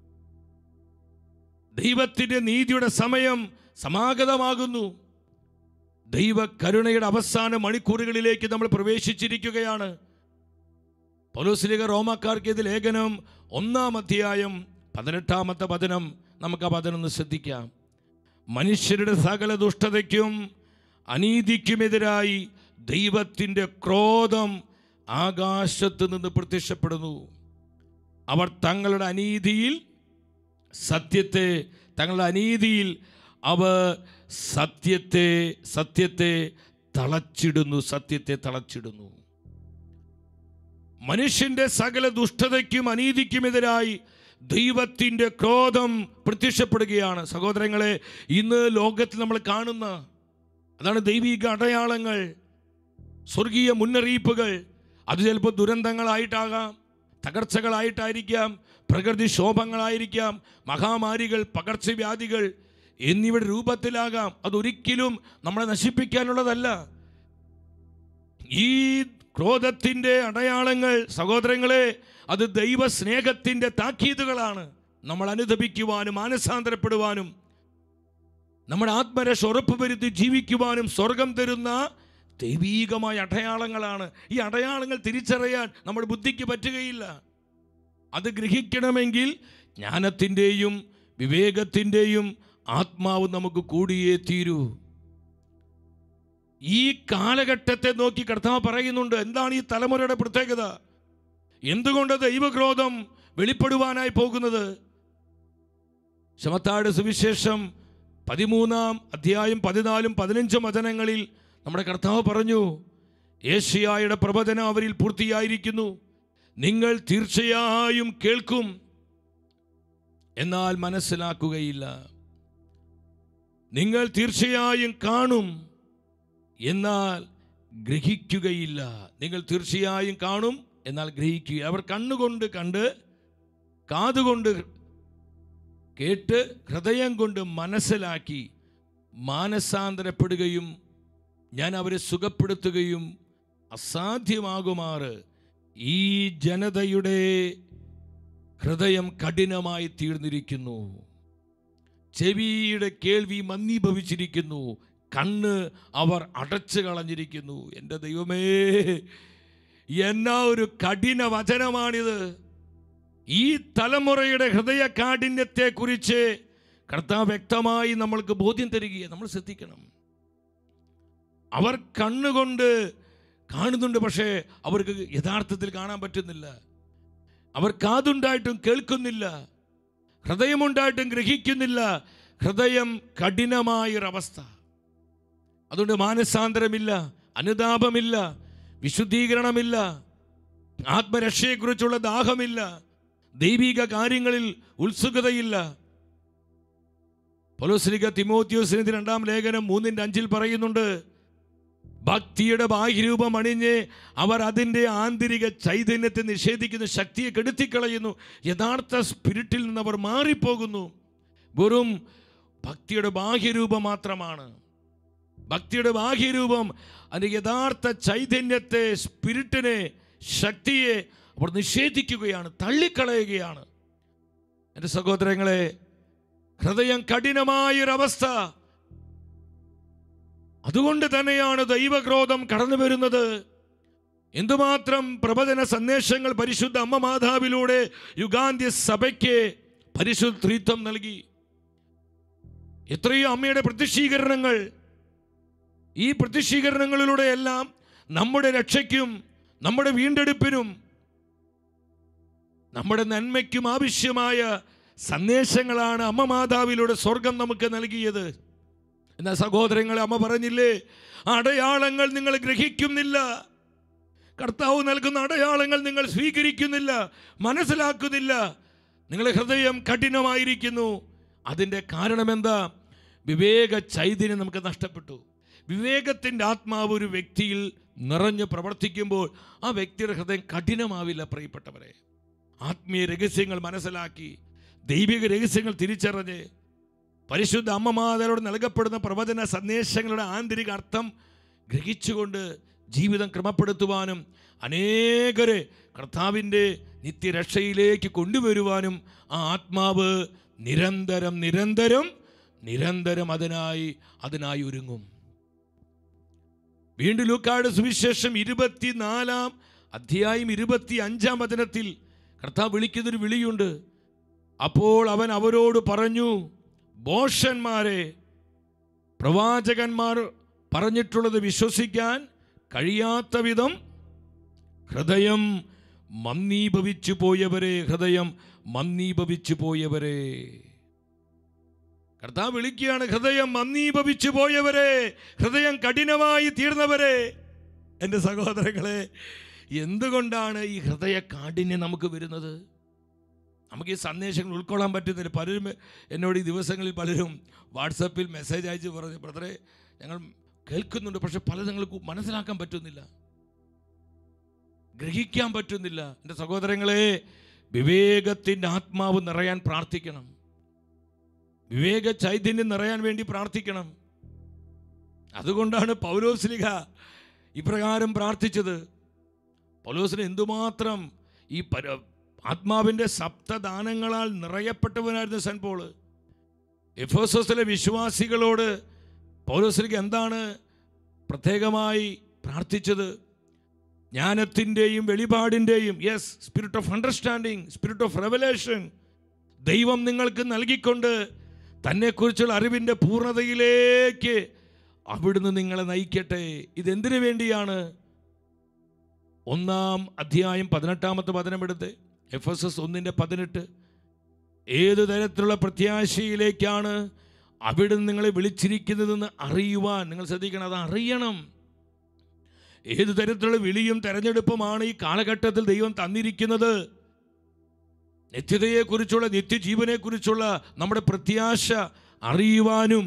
ദൈവത്തിന്റെ നീതിയുടെ സമയം സമാഗതമാകുന്നു ദൈവ കരുണയുടെ അവസാന മണിക്കൂറുകളിലേക്ക് നമ്മൾ പ്രവേശിച്ചിരിക്കുകയാണ് പൗലോസ്ലിക റോമാക്കാർക്ക് ഇത് ലേഖനം ഒന്നാം അധ്യായം പതിനെട്ടാമത്തെ വചനം നമുക്ക് ആ വചനം ഒന്ന് ശ്രദ്ധിക്കാം മനുഷ്യരുടെ സകല ദുഷ്ടതയ്ക്കും അനീതിക്കുമെതിരായി ദൈവത്തിൻ്റെ ക്രോധം ആകാശത്ത് നിന്ന് പ്രത്യക്ഷപ്പെടുന്നു അവർ തങ്ങളുടെ അനീതിയിൽ സത്യത്തെ തങ്ങളുടെ അനീതിയിൽ അവർ സത്യത്തെ സത്യത്തെ തളച്ചിടുന്നു സത്യത്തെ തളച്ചിടുന്നു മനുഷ്യന്റെ സകല ദുഷ്ടതയ്ക്കും അനീതിക്കുമെതിരായി ദൈവത്തിൻ്റെ ക്രോധം പ്രത്യക്ഷപ്പെടുകയാണ് സഹോദരങ്ങളെ ഇന്ന് ലോകത്തിൽ നമ്മൾ കാണുന്ന അതാണ് ദൈവിക അടയാളങ്ങൾ സ്വർഗീയ മുന്നറിയിപ്പുകൾ അത് ചിലപ്പോൾ ദുരന്തങ്ങളായിട്ടാകാം തകർച്ചകളായിട്ടായിരിക്കാം പ്രകൃതിക്ഷോഭങ്ങളായിരിക്കാം മഹാമാരികൾ പകർച്ചവ്യാധികൾ എന്നിവയുടെ രൂപത്തിലാകാം അതൊരിക്കലും നമ്മളെ നശിപ്പിക്കാനുള്ളതല്ല ഈ ക്രോധത്തിൻ്റെ അടയാളങ്ങൾ സഹോദരങ്ങളെ അത് ദൈവസ്നേഹത്തിൻ്റെ താക്കീതുകളാണ് നമ്മൾ അനുദപിക്കുവാനും മാനസാന്തരപ്പെടുവാനും നമ്മുടെ ആത്മരക്ഷ ഉറപ്പ് വരുത്തി ജീവിക്കുവാനും സ്വർഗം തരുന്ന ദൈവീകമായ അടയാളങ്ങളാണ് ഈ അടയാളങ്ങൾ തിരിച്ചറിയാൻ നമ്മുടെ ബുദ്ധിക്ക് പറ്റുകയില്ല അത് ഗ്രഹിക്കണമെങ്കിൽ ജ്ഞാനത്തിൻ്റെയും വിവേകത്തിൻ്റെയും ആത്മാവ് നമുക്ക് കൂടിയേ തീരൂ ഈ കാലഘട്ടത്തെ നോക്കി കർത്താവ് പറയുന്നുണ്ട് എന്താണ് ഈ തലമുറയുടെ പ്രത്യേകത എന്തുകൊണ്ട് ദൈവക്രോധം വെളിപ്പെടുവാനായി പോകുന്നത് ശമത്താട് സുവിശേഷം പതിമൂന്നാം അധ്യായം പതിനാലും പതിനഞ്ചും വചനങ്ങളിൽ നമ്മുടെ കർത്താവ് പറഞ്ഞു ഏഷ്യായുടെ പ്രവചനം അവരിൽ പൂർത്തിയായിരിക്കുന്നു നിങ്ങൾ തീർച്ചയായും കേൾക്കും എന്നാൽ മനസ്സിലാക്കുകയില്ല നിങ്ങൾ തീർച്ചയായും കാണും എന്നാൽ ഗ്രഹിക്കുകയില്ല നിങ്ങൾ തീർച്ചയായും കാണും എന്നാൽ ഗ്രഹിക്കുക അവർ കണ്ണുകൊണ്ട് കണ്ട് കാതുകൊണ്ട് കേട്ട് ഹൃദയം കൊണ്ട് മനസ്സിലാക്കി മാനസാന്തരപ്പെടുകയും ഞാൻ അവരെ സുഖപ്പെടുത്തുകയും അസാധ്യമാകുമാറ് ഈ ജനതയുടെ ഹൃദയം കഠിനമായി തീർന്നിരിക്കുന്നു ചെവിയുടെ കേൾവി മന്ദീഭവിച്ചിരിക്കുന്നു കണ്ണ് അവർ അടച്ചു കളഞ്ഞിരിക്കുന്നു എൻ്റെ ദൈവമേ എന്നാ ഒരു കഠിന വചനമാണിത് ഈ തലമുറയുടെ ഹൃദയ കാഠിന്യത്തെക്കുറിച്ച് കർത്താവ് വ്യക്തമായി നമ്മൾക്ക് ബോധ്യം തരികയെ നമ്മൾ ശ്രദ്ധിക്കണം അവർ കണ്ണുകൊണ്ട് കാണുന്നുണ്ട് പക്ഷേ അവർക്ക് യഥാർത്ഥത്തിൽ കാണാൻ പറ്റുന്നില്ല അവർ കാതുണ്ടായിട്ടും കേൾക്കുന്നില്ല ഹൃദയമുണ്ടായിട്ടും ഗ്രഹിക്കുന്നില്ല ഹൃദയം കഠിനമായൊരവസ്ഥ അതുകൊണ്ട് മാനസാന്തരമില്ല അനുതാപമില്ല വിശുദ്ധീകരണമില്ല ആത്മരക്ഷയെക്കുറിച്ചുള്ള ദാഹമില്ല ദൈവിക കാര്യങ്ങളിൽ ഉത്സുകതയില്ല പൊലോസ്ലിക തിമോത്യോസിന് രണ്ടാം ലേഖനം മൂന്നിൻ്റെ അഞ്ചിൽ പറയുന്നുണ്ട് ഭക്തിയുടെ ബാഹ്യരൂപം അണിഞ്ഞ് അവർ അതിൻ്റെ ആന്തരിക ചൈതന്യത്തെ നിഷേധിക്കുന്ന ശക്തിയെ കെടുത്തിക്കളയുന്നു യഥാർത്ഥ സ്പിരിറ്റിൽ നിന്ന് അവർ മാറിപ്പോകുന്നു വെറും ഭക്തിയുടെ ബാഹ്യരൂപം മാത്രമാണ് ഭക്തിയുടെ ബാഹ്യരൂപം അതിൻ്റെ യഥാർത്ഥ ചൈതന്യത്തെ സ്പിരിറ്റിനെ ശക്തിയെ അവർ നിഷേധിക്കുകയാണ് തള്ളിക്കളയുകയാണ് എൻ്റെ സഹോദരങ്ങളെ ഹൃദയം കഠിനമായൊരവസ്ഥ അതുകൊണ്ട് തന്നെയാണ് ദൈവക്രോധം കടന്നു വരുന്നത് എന്തുമാത്രം പ്രവചന സന്ദേശങ്ങൾ പരിശുദ്ധ അമ്മ മാതാവിലൂടെ യുഗാന്ത്യ സഭയ്ക്ക് പരിശുദ്ധത്വം നൽകി എത്രയോ അമ്മയുടെ പ്രതിഷീകരണങ്ങൾ ഈ പ്രതിഷീകരണങ്ങളിലൂടെയെല്ലാം നമ്മുടെ രക്ഷയ്ക്കും നമ്മുടെ വീണ്ടെടുപ്പിനും നമ്മുടെ നന്മയ്ക്കും ആവശ്യമായ സന്ദേശങ്ങളാണ് അമ്മ മാതാവിലൂടെ സ്വർഗം നമുക്ക് നൽകിയത് എന്നാൽ സഹോദരങ്ങളെ അമ്മ പറഞ്ഞില്ലേ അടയാളങ്ങൾ നിങ്ങൾ ഗ്രഹിക്കുന്നില്ല കർത്താവ് നൽകുന്ന അടയാളങ്ങൾ നിങ്ങൾ സ്വീകരിക്കുന്നില്ല മനസ്സിലാക്കുന്നില്ല നിങ്ങളുടെ ഹൃദയം കഠിനമായിരിക്കുന്നു അതിൻ്റെ കാരണം എന്താ വിവേക ചൈതന്യം നമുക്ക് നഷ്ടപ്പെട്ടു വിവേകത്തിൻ്റെ ആത്മാവ് ഒരു വ്യക്തിയിൽ നിറഞ്ഞ് പ്രവർത്തിക്കുമ്പോൾ ആ വ്യക്തിയുടെ ഹൃദയം കഠിനമാവില്ല പ്രിയപ്പെട്ടവരെ ആത്മീയ രഹസ്യങ്ങൾ മനസ്സിലാക്കി ദൈവിക രഹസ്യങ്ങൾ തിരിച്ചറിഞ്ഞ് പരിശുദ്ധ അമ്മമാതരോട് നൽകപ്പെടുന്ന പ്രവചന സന്ദേശങ്ങളുടെ ആന്തരിക അർത്ഥം ഗ്രഹിച്ചുകൊണ്ട് ജീവിതം ക്രമപ്പെടുത്തുവാനും അനേകരെ കർത്താവിൻ്റെ നിത്യരക്ഷയിലേക്ക് കൊണ്ടുവരുവാനും ആ ആത്മാവ് നിരന്തരം നിരന്തരം നിരന്തരം അതിനായി അതിനായി ഒരുങ്ങും വീണ്ടും ലൂക്കാട് സുവിശേഷം ഇരുപത്തിനാലാം അധ്യായം ഇരുപത്തി അഞ്ചാം വചനത്തിൽ കർത്താവ് വിളിക്കുന്നൊരു വിളിയുണ്ട് അപ്പോൾ അവൻ അവരോട് പറഞ്ഞു ബോഷന്മാരെ പ്രവാചകന്മാർ പറഞ്ഞിട്ടുള്ളത് വിശ്വസിക്കാൻ കഴിയാത്ത വിധം ഹൃദയം മന്ദീഭവിച്ചു പോയവരെ ഹൃദയം മന്ദീഭവിച്ചു പോയവരെ കർത്താവ് വിളിക്കുകയാണ് ഹൃദയം മന്ദീഭവിച്ചു പോയവരെ ഹൃദയം കഠിനമായി തീർന്നവരെ എൻ്റെ സഹോദരങ്ങളെ എന്തുകൊണ്ടാണ് ഈ ഹൃദയ കാഠിന്യം നമുക്ക് വരുന്നത് നമുക്ക് ഈ സന്ദേശങ്ങൾ ഉൾക്കൊള്ളാൻ പറ്റുന്നില്ല പലരും എന്നോട് ഈ ദിവസങ്ങളിൽ പലരും വാട്സപ്പിൽ മെസ്സേജ് അയച്ച് പറഞ്ഞു ബ്രദറെ ഞങ്ങൾ കേൾക്കുന്നുണ്ട് പക്ഷെ പലത് ഞങ്ങൾക്ക് മനസ്സിലാക്കാൻ പറ്റുന്നില്ല ഗ്രഹിക്കാൻ പറ്റുന്നില്ല എൻ്റെ സഹോദരങ്ങളെ വിവേകത്തിൻ്റെ ആത്മാവ് നിറയാൻ പ്രാർത്ഥിക്കണം വിവേക ചൈതന്യം നിറയാൻ വേണ്ടി പ്രാർത്ഥിക്കണം അതുകൊണ്ടാണ് പൗലോസ്ലിക ഇപ്രകാരം പ്രാർത്ഥിച്ചത് പൗലോസിന് എന്തുമാത്രം ഈ പര ആത്മാവിൻ്റെ സപ്തദാനങ്ങളാൽ നിറയപ്പെട്ടവനായിരുന്നു സെൻ പോള് എഫോസസിലെ വിശ്വാസികളോട് പൗലോസ്ലിക്ക് എന്താണ് പ്രത്യേകമായി പ്രാർത്ഥിച്ചത് ജ്ഞാനത്തിൻ്റെയും വെളിപാടിൻ്റെയും yes spirit of understanding spirit of revelation ദൈവം നിങ്ങൾക്ക് നൽകിക്കൊണ്ട് തന്നെക്കുറിച്ചുള്ള അറിവിൻ്റെ പൂർണ്ണതയിലേക്ക് അവിടുന്ന് നിങ്ങളെ നയിക്കട്ടെ ഇതെന്തിനു വേണ്ടിയാണ് ഒന്നാം അധ്യായം പതിനെട്ടാമത്തെ വചനമെടുത്ത് എഫ് എസ് എസ് ഒന്നിൻ്റെ പതിനെട്ട് ഏത് തരത്തിലുള്ള പ്രത്യാശയിലേക്കാണ് അവിടുന്ന് നിങ്ങളെ വിളിച്ചിരിക്കുന്നതെന്ന് അറിയുവാൻ നിങ്ങൾ ശ്രദ്ധിക്കണം അത് അറിയണം ഏത് തരത്തിലുള്ള വിളിയും തെരഞ്ഞെടുപ്പുമാണ് ഈ കാലഘട്ടത്തിൽ ദൈവം തന്നിരിക്കുന്നത് നിത്യതയെക്കുറിച്ചുള്ള നിത്യജീവനെക്കുറിച്ചുള്ള നമ്മുടെ പ്രത്യാശ അറിയുവാനും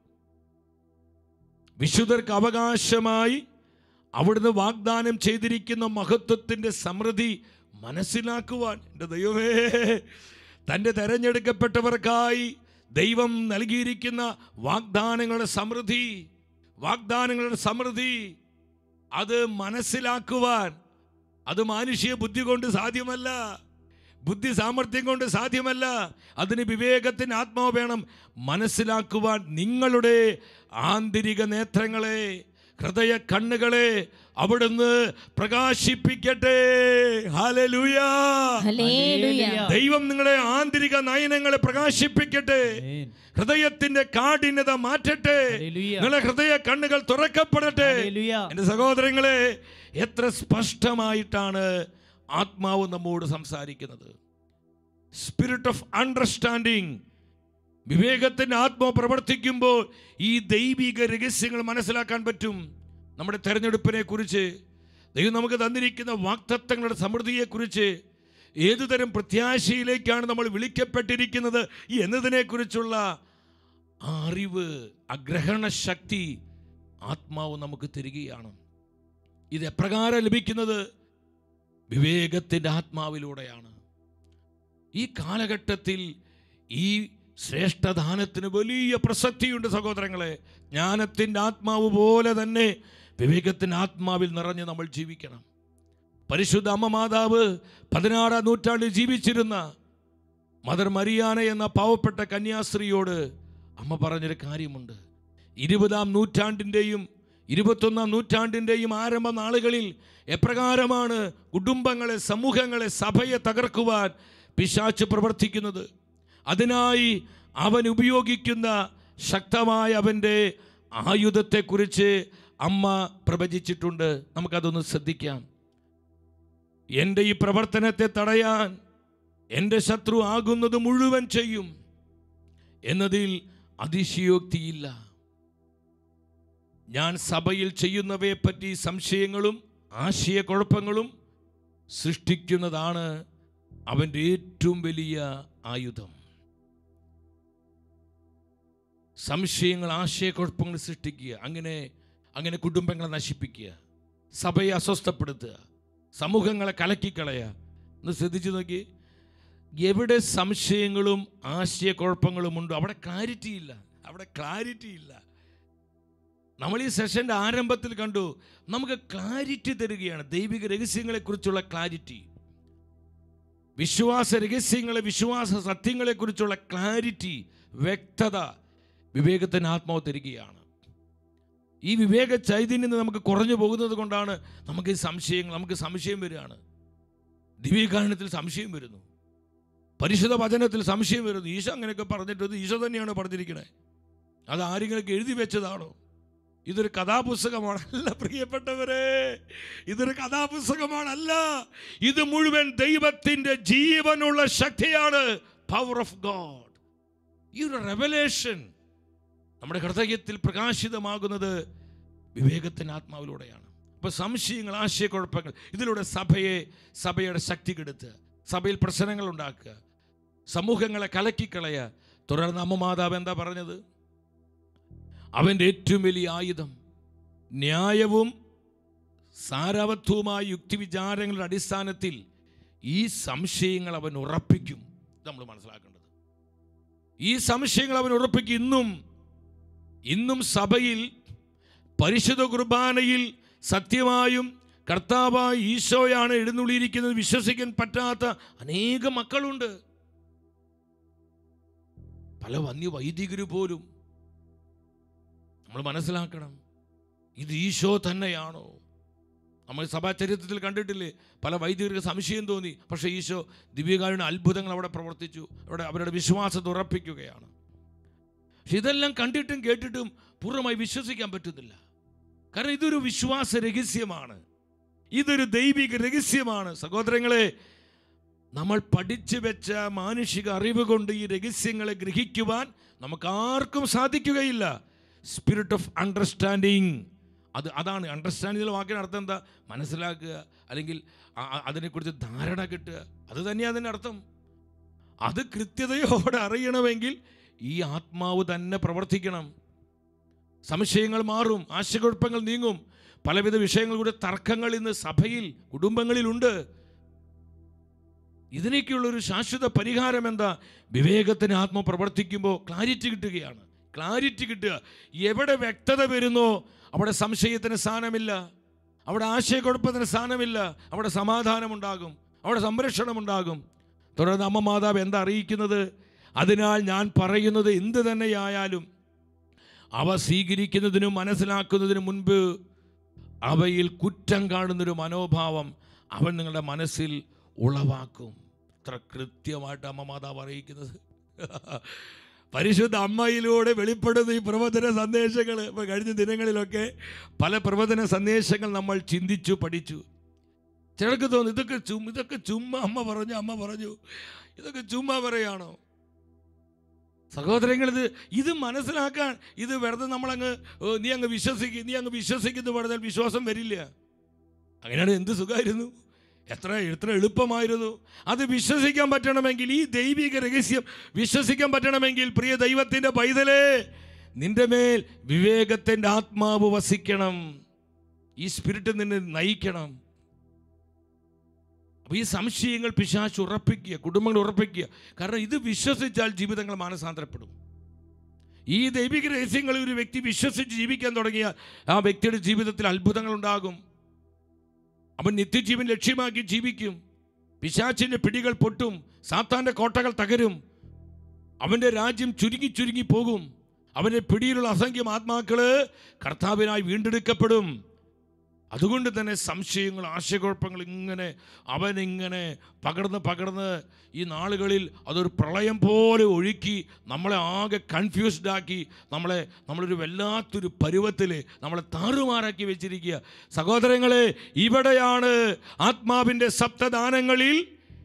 വിശുദ്ധർക്ക് അവകാശമായി അവിടുന്ന് വാഗ്ദാനം ചെയ്തിരിക്കുന്ന മഹത്വത്തിൻ്റെ സമൃദ്ധി മനസ്സിലാക്കുവാൻ എൻ്റെ ദൈവമേ തൻ്റെ തെരഞ്ഞെടുക്കപ്പെട്ടവർക്കായി ദൈവം നൽകിയിരിക്കുന്ന വാഗ്ദാനങ്ങളുടെ സമൃദ്ധി വാഗ്ദാനങ്ങളുടെ സമൃദ്ധി അത് മനസ്സിലാക്കുവാൻ അത് മാനുഷിക ബുദ്ധി കൊണ്ട് സാധ്യമല്ല ബുദ്ധി സാമർഥ്യം കൊണ്ട് സാധ്യമല്ല അതിന് വിവേകത്തിന് ആത്മാവ് വേണം മനസ്സിലാക്കുവാൻ നിങ്ങളുടെ ആന്തരിക നേത്രങ്ങളെ ഹൃദയ കണ്ണുകളെ അവിടുന്ന് പ്രകാശിപ്പിക്കട്ടെ ഹല്ലേലൂയാ ഹല്ലേലൂയ ദൈവം നിങ്ങളെ ആന്തരിക നയനങ്ങളെ പ്രകാശിപ്പിക്കട്ടെ ആമേൻ. ഹൃദയത്തിന്റെ കാഠിന്യത മാറ്റട്ടെ ഹല്ലേലൂയ. നിങ്ങളെ ഹൃദയ കണ്ണുകൾ തുറക്കപ്പെടട്ടെ ഹല്ലേലൂയ. എൻ്റെ സഹോദരങ്ങളെ എത്ര സ്പഷ്ടമായിട്ടാണ് ആത്മാവ് നമ്മോട് സംസാരിക്കുന്നത് സ്പിരിറ്റ് ഓഫ് അണ്ടർസ്റ്റാൻഡിങ് വിവേകത്തിൻ്റെ ആത്മാവ് പ്രവർത്തിക്കുമ്പോൾ ഈ ദൈവിക രഹസ്യങ്ങൾ മനസ്സിലാക്കാൻ പറ്റും നമ്മുടെ തെരഞ്ഞെടുപ്പിനെ കുറിച്ച് ദൈവം നമുക്ക് തന്നിരിക്കുന്ന വാക്തത്വങ്ങളുടെ സമൃദ്ധിയെക്കുറിച്ച് ഏതുതരം പ്രത്യാശയിലേക്കാണ് നമ്മൾ വിളിക്കപ്പെട്ടിരിക്കുന്നത് എന്നതിനെക്കുറിച്ചുള്ള ആ അറിവ് ആ ഗ്രഹണ ശക്തി ആത്മാവ് നമുക്ക് തരികയാണ് ഇത് എപ്രകാരം ലഭിക്കുന്നത് വിവേകത്തിൻ്റെ ആത്മാവിലൂടെയാണ് ഈ കാലഘട്ടത്തിൽ ഈ ശ്രേഷ്ഠദാനത്തിന് വലിയ പ്രസക്തിയുണ്ട് സഹോദരങ്ങളെ ജ്ഞാനത്തിൻ്റെ ആത്മാവ് പോലെ തന്നെ വിവേകത്തിൻ്റെ ആത്മാവിൽ നിറഞ്ഞ് നമ്മൾ ജീവിക്കണം പരിശുദ്ധ അമ്മ മാതാവ് പതിനാറാം നൂറ്റാണ്ടിൽ ജീവിച്ചിരുന്ന മദർ മരിയാന എന്ന പാവപ്പെട്ട കന്യാസ്ത്രീയോട് അമ്മ പറഞ്ഞൊരു കാര്യമുണ്ട് ഇരുപതാം നൂറ്റാണ്ടിൻ്റെയും ഇരുപത്തൊന്നാം നൂറ്റാണ്ടിൻ്റെയും ആരംഭ നാളുകളിൽ എപ്രകാരമാണ് കുടുംബങ്ങളെ സമൂഹങ്ങളെ സഭയെ തകർക്കുവാൻ പിശാച്ച് പ്രവർത്തിക്കുന്നത് അതിനായി അവൻ ഉപയോഗിക്കുന്ന ശക്തമായ അവൻ്റെ ആയുധത്തെക്കുറിച്ച് അമ്മ പ്രവചിച്ചിട്ടുണ്ട് നമുക്കതൊന്ന് ശ്രദ്ധിക്കാം എൻ്റെ ഈ പ്രവർത്തനത്തെ തടയാൻ എൻ്റെ ശത്രു ആകുന്നത് മുഴുവൻ ചെയ്യും എന്നതിൽ അതിശയോക്തിയില്ല ഞാൻ സഭയിൽ ചെയ്യുന്നവയെ പറ്റി സംശയങ്ങളും ആശയക്കുഴപ്പങ്ങളും സൃഷ്ടിക്കുന്നതാണ് അവൻ്റെ ഏറ്റവും വലിയ ആയുധം സംശയങ്ങൾ ആശയക്കുഴപ്പങ്ങൾ സൃഷ്ടിക്കുക അങ്ങനെ അങ്ങനെ കുടുംബങ്ങളെ നശിപ്പിക്കുക സഭയെ അസ്വസ്ഥപ്പെടുത്തുക സമൂഹങ്ങളെ കലക്കിക്കളയുക ഒന്ന് ശ്രദ്ധിച്ചു നോക്കി എവിടെ സംശയങ്ങളും ആശയക്കുഴപ്പങ്ങളും ഉണ്ടോ അവിടെ ക്ലാരിറ്റി ഇല്ല അവിടെ ക്ലാരിറ്റി ഇല്ല നമ്മൾ ഈ സെഷൻ്റെ ആരംഭത്തിൽ കണ്ടു നമുക്ക് ക്ലാരിറ്റി തരികയാണ് ദൈവിക രഹസ്യങ്ങളെക്കുറിച്ചുള്ള ക്ലാരിറ്റി വിശ്വാസ രഹസ്യങ്ങളെ വിശ്വാസ സത്യങ്ങളെക്കുറിച്ചുള്ള ക്ലാരിറ്റി വ്യക്തത വിവേകത്തിന് ആത്മാവ് തരികയാണ് ഈ വിവേക ചൈതന്യം നമുക്ക് കുറഞ്ഞു പോകുന്നത് കൊണ്ടാണ് നമുക്ക് ഈ സംശയങ്ങൾ നമുക്ക് സംശയം വരികയാണ് ദിവ്യകാരണത്തിൽ സംശയം വരുന്നു പരിശുദ്ധ വചനത്തിൽ സംശയം വരുന്നു ഈശോ അങ്ങനെയൊക്കെ പറഞ്ഞിട്ടത് ഈശോ തന്നെയാണ് പറഞ്ഞിരിക്കണേ അത് ആരെങ്കിലും എഴുതി വെച്ചതാണോ ഇതൊരു കഥാപുസ്തകമാണ് അല്ല പ്രിയപ്പെട്ടവരെ ഇതൊരു കഥാപുസ്തകമാണല്ല ഇത് മുഴുവൻ ദൈവത്തിന്റെ ജീവനുള്ള ശക്തിയാണ് പവർ ഓഫ് ഗോഡ് ഈ ഒരു റെവലേഷൻ നമ്മുടെ ഹൃദയത്തിൽ പ്രകാശിതമാകുന്നത് വിവേകത്തിൻ്റെ ആത്മാവിലൂടെയാണ് അപ്പോൾ സംശയങ്ങൾ ആശയക്കുഴപ്പങ്ങൾ ഇതിലൂടെ സഭയെ സഭയുടെ ശക്തി കെടുത്തുക സഭയിൽ പ്രശ്നങ്ങൾ ഉണ്ടാക്കുക സമൂഹങ്ങളെ കലക്കിക്കളയുക തുടർന്ന് അമ്മ മാതാവ് എന്താ പറഞ്ഞത് അവൻ്റെ ഏറ്റവും വലിയ ആയുധം ന്യായവും സാരവത്വവുമായ യുക്തിവിചാരങ്ങളുടെ അടിസ്ഥാനത്തിൽ ഈ സംശയങ്ങൾ അവൻ ഉറപ്പിക്കും ഇത് നമ്മൾ മനസ്സിലാക്കേണ്ടത് ഈ സംശയങ്ങൾ അവൻ ഉറപ്പിക്കും ഇന്നും ഇന്നും സഭയിൽ പരിശുദ്ധ കുർബാനയിൽ സത്യമായും കർത്താവായ ഈശോയാണ് എഴുന്നള്ളിയിരിക്കുന്നത് വിശ്വസിക്കാൻ പറ്റാത്ത അനേകം മക്കളുണ്ട് പല വന്യ വൈദികര് പോലും നമ്മൾ മനസ്സിലാക്കണം ഇത് ഈശോ തന്നെയാണോ നമ്മൾ സഭാചരിത്രത്തിൽ കണ്ടിട്ടില്ലേ പല വൈദികർക്ക് സംശയം തോന്നി പക്ഷേ ഈശോ ദിവ്യകാരുടെ അത്ഭുതങ്ങൾ അവിടെ പ്രവർത്തിച്ചു അവിടെ അവരുടെ വിശ്വാസത്തെ ഉറപ്പിക്കുകയാണ് പക്ഷെ ഇതെല്ലാം കണ്ടിട്ടും കേട്ടിട്ടും പൂർണ്ണമായി വിശ്വസിക്കാൻ പറ്റുന്നില്ല കാരണം ഇതൊരു വിശ്വാസ രഹസ്യമാണ് ഇതൊരു ദൈവിക രഹസ്യമാണ് സഹോദരങ്ങളെ നമ്മൾ പഠിച്ചു വെച്ച മാനുഷിക അറിവ് കൊണ്ട് ഈ രഹസ്യങ്ങളെ ഗ്രഹിക്കുവാൻ നമുക്ക് ആർക്കും സാധിക്കുകയില്ല സ്പിരിറ്റ് ഓഫ് അണ്ടർസ്റ്റാൻഡിങ് അത് അതാണ് അണ്ടർസ്റ്റാൻഡിങ്ങിലെ വാക്കിന് അർത്ഥം എന്താ മനസ്സിലാക്കുക അല്ലെങ്കിൽ ആ- ആ- അതിനെക്കുറിച്ച് ധാരണ കിട്ടുക അത് തന്നെയാണ് അതിൻ്റെ അർത്ഥം അത് കൃത്യതയോടെ അറിയണമെങ്കിൽ ഈ ആത്മാവ് തന്നെ പ്രവർത്തിക്കണം സംശയങ്ങൾ മാറും ആശയക്കുഴപ്പങ്ങൾ നീങ്ങും പലവിധ വിഷയങ്ങളുടെ തർക്കങ്ങൾ ഇന്ന് സഭയിൽ കുടുംബങ്ങളിലുണ്ട് ഇതിനൊക്കെയുള്ളൊരു ശാശ്വത പരിഹാരം എന്താ വിവേകത്തിന് ആത്മ പ്രവർത്തിക്കുമ്പോൾ ക്ലാരിറ്റി കിട്ടുകയാണ് ക്ലാരിറ്റി കിട്ടുക എവിടെ വ്യക്തത വരുന്നോ അവിടെ സംശയത്തിന് സ്ഥാനമില്ല അവിടെ ആശയക്കുഴപ്പത്തിന് സ്ഥാനമില്ല അവിടെ സമാധാനമുണ്ടാകും അവിടെ സംരക്ഷണമുണ്ടാകും തുടർന്ന് അമ്മ മാതാവ് എന്താ അറിയിക്കുന്നത് അതിനാൽ ഞാൻ പറയുന്നത് എന്ത് തന്നെയായാലും അവ സ്വീകരിക്കുന്നതിനും മനസ്സിലാക്കുന്നതിനും മുൻപ് അവയിൽ കുറ്റം കാണുന്നൊരു മനോഭാവം അവൻ നിങ്ങളുടെ മനസ്സിൽ ഉളവാക്കും ഇത്ര കൃത്യമായിട്ട് അമ്മ മാതാവ് അറിയിക്കുന്നത് പരിശുദ്ധ അമ്മയിലൂടെ വെളിപ്പെടുന്ന ഈ പ്രവചന സന്ദേശങ്ങൾ ഇപ്പോൾ കഴിഞ്ഞ ദിനങ്ങളിലൊക്കെ പല പ്രവചന സന്ദേശങ്ങൾ നമ്മൾ ചിന്തിച്ചു പഠിച്ചു ചിലർക്ക് തോന്നുന്നു ഇതൊക്കെ ചും ഇതൊക്കെ ചുമ്മാ അമ്മ പറഞ്ഞു അമ്മ പറഞ്ഞു ഇതൊക്കെ ചുമ്മാ പറയാണോ സഹോദരങ്ങൾ ഇത് ഇത് മനസ്സിലാക്കാൻ ഇത് വെറുതെ നമ്മളങ്ങ് ഓ, നീ അങ്ങ് വിശ്വസിക്കും നീ അങ്ങ് വിശ്വസിക്കുന്നു പറഞ്ഞാൽ വിശ്വാസം വരില്ല അങ്ങനെയാണ് എന്ത് സുഖമായിരുന്നു എത്ര എത്ര എളുപ്പമായിരുന്നു അത് വിശ്വസിക്കാൻ പറ്റണമെങ്കിൽ ഈ ദൈവിക രഹസ്യം വിശ്വസിക്കാൻ പറ്റണമെങ്കിൽ പ്രിയ ദൈവത്തിൻ്റെ പൈതലേ നിന്റെ മേൽ വിവേകത്തിൻ്റെ ആത്മാവ് വസിക്കണം ഈ സ്പിരിറ്റ് നിന്നെ നയിക്കണം അപ്പോൾ ഈ സംശയങ്ങൾ പിശാച്ച് ഉറപ്പിക്കുക കുടുംബങ്ങൾ ഉറപ്പിക്കുക കാരണം ഇത് വിശ്വസിച്ചാൽ ജീവിതങ്ങൾ മാനസാന്തരപ്പെടും ഈ ദൈവിക രഹസ്യങ്ങൾ ഒരു വ്യക്തി വിശ്വസിച്ച് ജീവിക്കാൻ തുടങ്ങിയാൽ ആ വ്യക്തിയുടെ ജീവിതത്തിൽ അത്ഭുതങ്ങൾ ഉണ്ടാകും അവൻ നിത്യജീവൻ ലക്ഷ്യമാക്കി ജീവിക്കും പിശാച്ചിൻ്റെ പിടികൾ പൊട്ടും സാത്താൻ്റെ കോട്ടകൾ തകരും അവൻ്റെ രാജ്യം ചുരുങ്ങി ചുരുങ്ങി പോകും അവൻ്റെ പിടിയിലുള്ള അസംഖ്യം ആത്മാക്കള് കർത്താവിനായി വീണ്ടെടുക്കപ്പെടും അതുകൊണ്ട് തന്നെ സംശയങ്ങൾ ആശയക്കുഴപ്പങ്ങൾ ഇങ്ങനെ അവനിങ്ങനെ പകർന്ന് പകർന്ന് ഈ നാളുകളിൽ അതൊരു പ്രളയം പോലെ ഒഴുക്കി നമ്മളെ ആകെ കൺഫ്യൂസ്ഡ് ആക്കി നമ്മളെ നമ്മളൊരു വല്ലാത്തൊരു പരുവത്തിൽ നമ്മളെ താറുമാറാക്കി വെച്ചിരിക്കുക സഹോദരങ്ങളെ ഇവിടെയാണ് ആത്മാവിൻ്റെ സപ്തദാനങ്ങളിൽ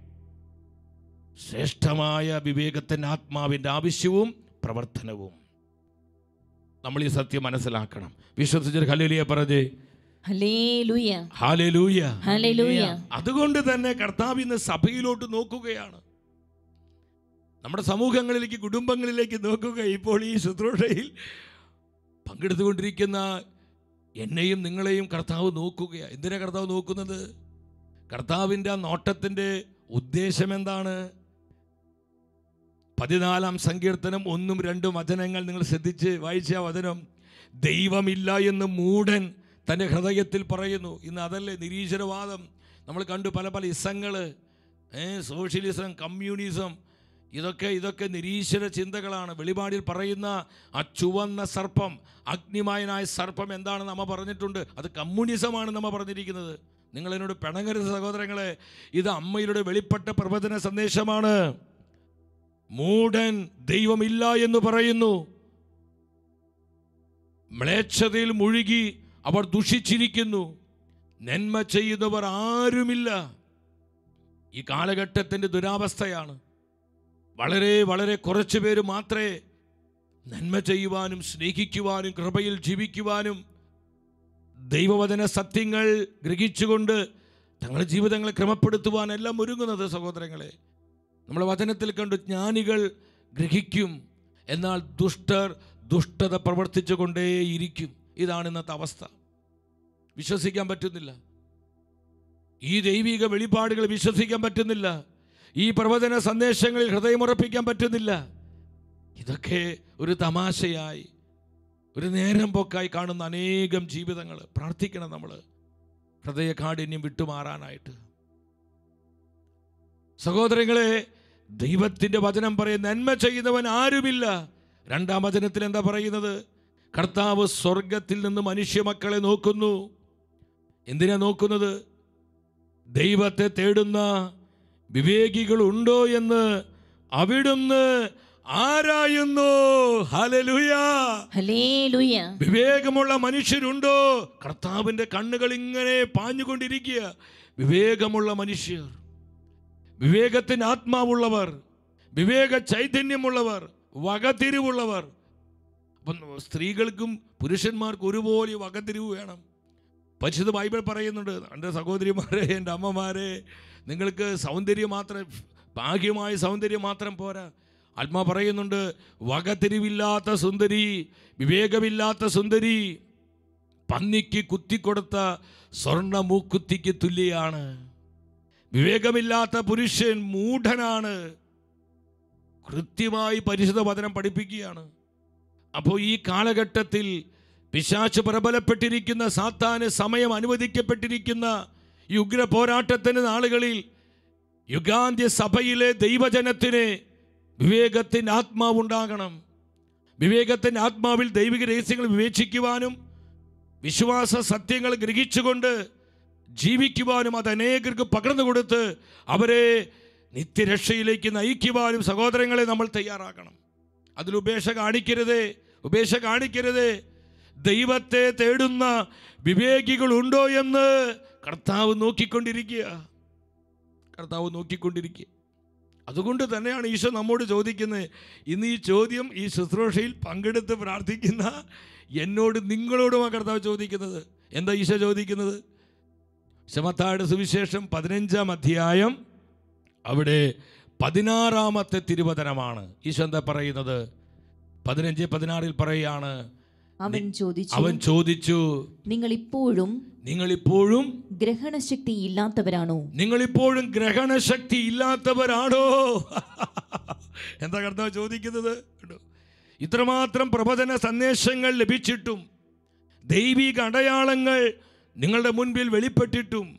ശ്രേഷ്ഠമായ വിവേകത്തിൻ്റെ ആത്മാവിൻ്റെ ആവശ്യവും പ്രവർത്തനവും നമ്മൾ ഈ സത്യം മനസ്സിലാക്കണം വിശ്വസിച്ചൊരു ഹല്ലേലൂയ പറഞ്ഞേ ഹല്ലേലൂയ ഹാലലൂയ ഹല്ലേലൂയ അതുകൊണ്ട് തന്നെ കർത്താവ് ഇന്ന് സഭയിലോട്ട് നോക്കുകയാണ് നമ്മുടെ സമൂഹങ്ങളിലേക്ക് കുടുംബങ്ങളിലേക്ക് നോക്കുക ഇപ്പോൾ ഈ ശുശ്രൂഷയിൽ പങ്കെടുത്തുകൊണ്ടിരിക്കുന്ന എന്നെയും നിങ്ങളെയും കർത്താവ് നോക്കുകയാണ് എന്തിനാ കർത്താവ് നോക്കുന്നത് കർത്താവിൻ്റെ ആ നോട്ടത്തിൻ്റെ ഉദ്ദേശം എന്താണ് പതിനാലാം സങ്കീർത്തനം ഒന്നും രണ്ടും വചനങ്ങൾ നിങ്ങൾ ശ്രദ്ധിച്ച് വായിച്ച ആ വചനം ദൈവമില്ല എന്ന് മൂഢൻ തൻ്റെ ഹൃദയത്തിൽ പറയുന്നു ഇന്ന് അതല്ലേ നിരീശ്വരവാദം നമ്മൾ കണ്ടു പല പല ഇസങ്ങൾ സോഷ്യലിസം കമ്മ്യൂണിസം ഇതൊക്കെ ഇതൊക്കെ നിരീശ്വര ചിന്തകളാണ് വെളിപാടിൽ പറയുന്ന ആ ചുവന്ന സർപ്പം അഗ്നിമയനായ സർപ്പം എന്താണെന്ന് നമ്മ പറഞ്ഞിട്ടുണ്ട് അത് കമ്മ്യൂണിസമാണ് നമ്മ പറഞ്ഞിരിക്കുന്നത് നിങ്ങൾ എന്നോട് പിണങ്ങരുത് സഹോദരങ്ങളെ ഇത് അമ്മയിലൂടെ വെളിപ്പെട്ട പ്രവചന സന്ദേശമാണ് മൂഢൻ ദൈവമില്ല എന്ന് പറയുന്നു മ്ലേച്ഛതയിൽ മുഴുകി അവർ ദുഷിച്ചിരിക്കുന്നു നന്മ ചെയ്യുന്നവർ ആരുമില്ല ഈ കാലഘട്ടത്തിൻ്റെ ദുരാവസ്ഥയാണ് വളരെ വളരെ കുറച്ച് പേര് മാത്രമേ നന്മ ചെയ്യുവാനും സ്നേഹിക്കുവാനും കൃപയിൽ ജീവിക്കുവാനും ദൈവവചന സത്യങ്ങൾ ഗ്രഹിച്ചുകൊണ്ട് തങ്ങളുടെ ജീവിതങ്ങളെ ക്രമപ്പെടുത്തുവാൻ എല്ലാം ഒരുങ്ങുന്നത് സഹോദരങ്ങളെ നമ്മൾ വചനത്തിൽ കണ്ടു ജ്ഞാനികൾ ഗ്രഹിക്കും എന്നാൽ ദുഷ്ടർ ദുഷ്ടത പ്രവർത്തിച്ചു കൊണ്ടേയിരിക്കും ഇതാണ് ഇന്നത്തെ അവസ്ഥ വിശ്വസിക്കാൻ പറ്റുന്നില്ല ഈ ദൈവിക വെളിപാടുകൾ വിശ്വസിക്കാൻ പറ്റുന്നില്ല ഈ പ്രവചന സന്ദേശങ്ങളിൽ ഹൃദയമുറപ്പിക്കാൻ പറ്റുന്നില്ല ഇതൊക്കെ ഒരു തമാശയായി ഒരു നേരം പോക്കായി കാണുന്ന അനേകം ജീവിതങ്ങൾ പ്രാർത്ഥിക്കണം നമ്മൾ ഹൃദയ കാഠിന്യം വിട്ടുമാറാനായിട്ട് സഹോദരങ്ങളെ ദൈവത്തിന്റെ വചനം പറയും നന്മ ചെയ്യുന്നവൻ ആരുമില്ല രണ്ടാം വചനത്തിൽ എന്താ പറയുന്നത് കർത്താവ് സ്വർഗത്തിൽ നിന്ന് മനുഷ്യ മക്കളെ നോക്കുന്നു എന്തിനാ നോക്കുന്നത് ദൈവത്തെ തേടുന്ന വിവേകികളുണ്ടോ എന്ന് അവിടുന്ന് ആരായുന്നു ഹലലുയാ ഹല്ലേലൂയ വിവേകമുള്ള മനുഷ്യരുണ്ടോ കർത്താവിന്റെ കണ്ണുകൾ ഇങ്ങനെ പാഞ്ഞുകൊണ്ടിരിക്കുക വിവേകമുള്ള മനുഷ്യർ വിവേകത്തിന് ആത്മാവുള്ളവർ വിവേക ചൈതന്യമുള്ളവർ വകതിരിവുള്ളവർ അപ്പം സ്ത്രീകൾക്കും പുരുഷന്മാർക്കും ഒരുപോലെ വകതിരിവ് വേണം പരിശുദ്ധ ബൈബിൾ പറയുന്നുണ്ട് എൻ്റെ സഹോദരിമാരെ എൻ്റെ അമ്മമാരെ നിങ്ങൾക്ക് സൗന്ദര്യം മാത്രം ഭാഗ്യമായ സൗന്ദര്യം മാത്രം പോരാ ആത്മാ പറയുന്നുണ്ട് വകതിരിവില്ലാത്ത സുന്ദരി വിവേകമില്ലാത്ത സുന്ദരി പന്നിക്ക് കുത്തിക്കൊടുത്ത സ്വർണ്ണ മൂക്കുത്തിക്ക് തുല്യാണ് വിവേകമില്ലാത്ത പുരുഷൻ മൂഢനാണ് കൃത്യമായി പരിശുദ്ധ വചനം പഠിപ്പിക്കുകയാണ് അപ്പോൾ ഈ കാലഘട്ടത്തിൽ പിശാച്ച് പ്രബലപ്പെട്ടിരിക്കുന്ന സാത്താന് സമയം അനുവദിക്കപ്പെട്ടിരിക്കുന്ന ഈ ഉഗ്ര പോരാട്ടത്തിന് നാളുകളിൽ യുഗാന്ത്യ സഭയിലെ ദൈവജനത്തിന് വിവേകത്തിൻ്റെ ആത്മാവുണ്ടാകണം വിവേകത്തിൻ്റെ ആത്മാവിൽ ദൈവിക രഹസ്യങ്ങൾ വിവേചിക്കുവാനും വിശ്വാസ സത്യങ്ങൾ ഗ്രഹിച്ചുകൊണ്ട് ജീവിക്കുവാനും അത് അനേകർക്ക് പകർന്നു കൊടുത്ത് അവരെ നിത്യരക്ഷയിലേക്ക് നയിക്കുവാനും സഹോദരങ്ങളെ നമ്മൾ തയ്യാറാക്കണം അതിൽ ഉപേക്ഷ കാണിക്കരുതേ ഉപേക്ഷ കാണിക്കരുതേ ദൈവത്തെ തേടുന്ന വിവേകികളുണ്ടോ എന്ന് കർത്താവ് നോക്കിക്കൊണ്ടിരിക്കുക കർത്താവ് നോക്കിക്കൊണ്ടിരിക്കുക അതുകൊണ്ട് തന്നെയാണ് ഈശോ നമ്മോട് ചോദിക്കുന്നത് ഇന്ന് ഈ ചോദ്യം ഈ ശുശ്രൂഷയിൽ പങ്കെടുത്ത് പ്രാർത്ഥിക്കുന്ന എന്നോട് നിങ്ങളോടുമാണ് കർത്താവ് ചോദിക്കുന്നത് എന്താ ഈശോ ചോദിക്കുന്നത് ശമത്താട് സുവിശേഷം പതിനഞ്ചാം അധ്യായം അവിടെ പതിനാറാമത്തെ തിരുവചനമാണ് ഈശോ എന്താ പറയുന്നത് പതിനഞ്ച് പതിനാറിൽ പറയുകയാണ് അവൻ ചോദിച്ചു അവൻ ചോദിച്ചു നിങ്ങൾ ഇപ്പോഴും നിങ്ങളിപ്പോഴും ഗ്രഹണശക്തി ഇല്ലാത്തവരാണോ നിങ്ങളിപ്പോഴും ഗ്രഹണശക്തി ഇല്ലാത്തവരാണോ എന്താ കർത്താവ് ചോദിക്കുന്നത് കണ്ടോ? ഇത്രമാത്രം പ്രവചന സന്ദേശങ്ങൾ ലഭിച്ചിട്ടും ദൈവിക അടയാളങ്ങൾ നിങ്ങളുടെ മുൻപിൽ വെളിപ്പെട്ടിട്ടും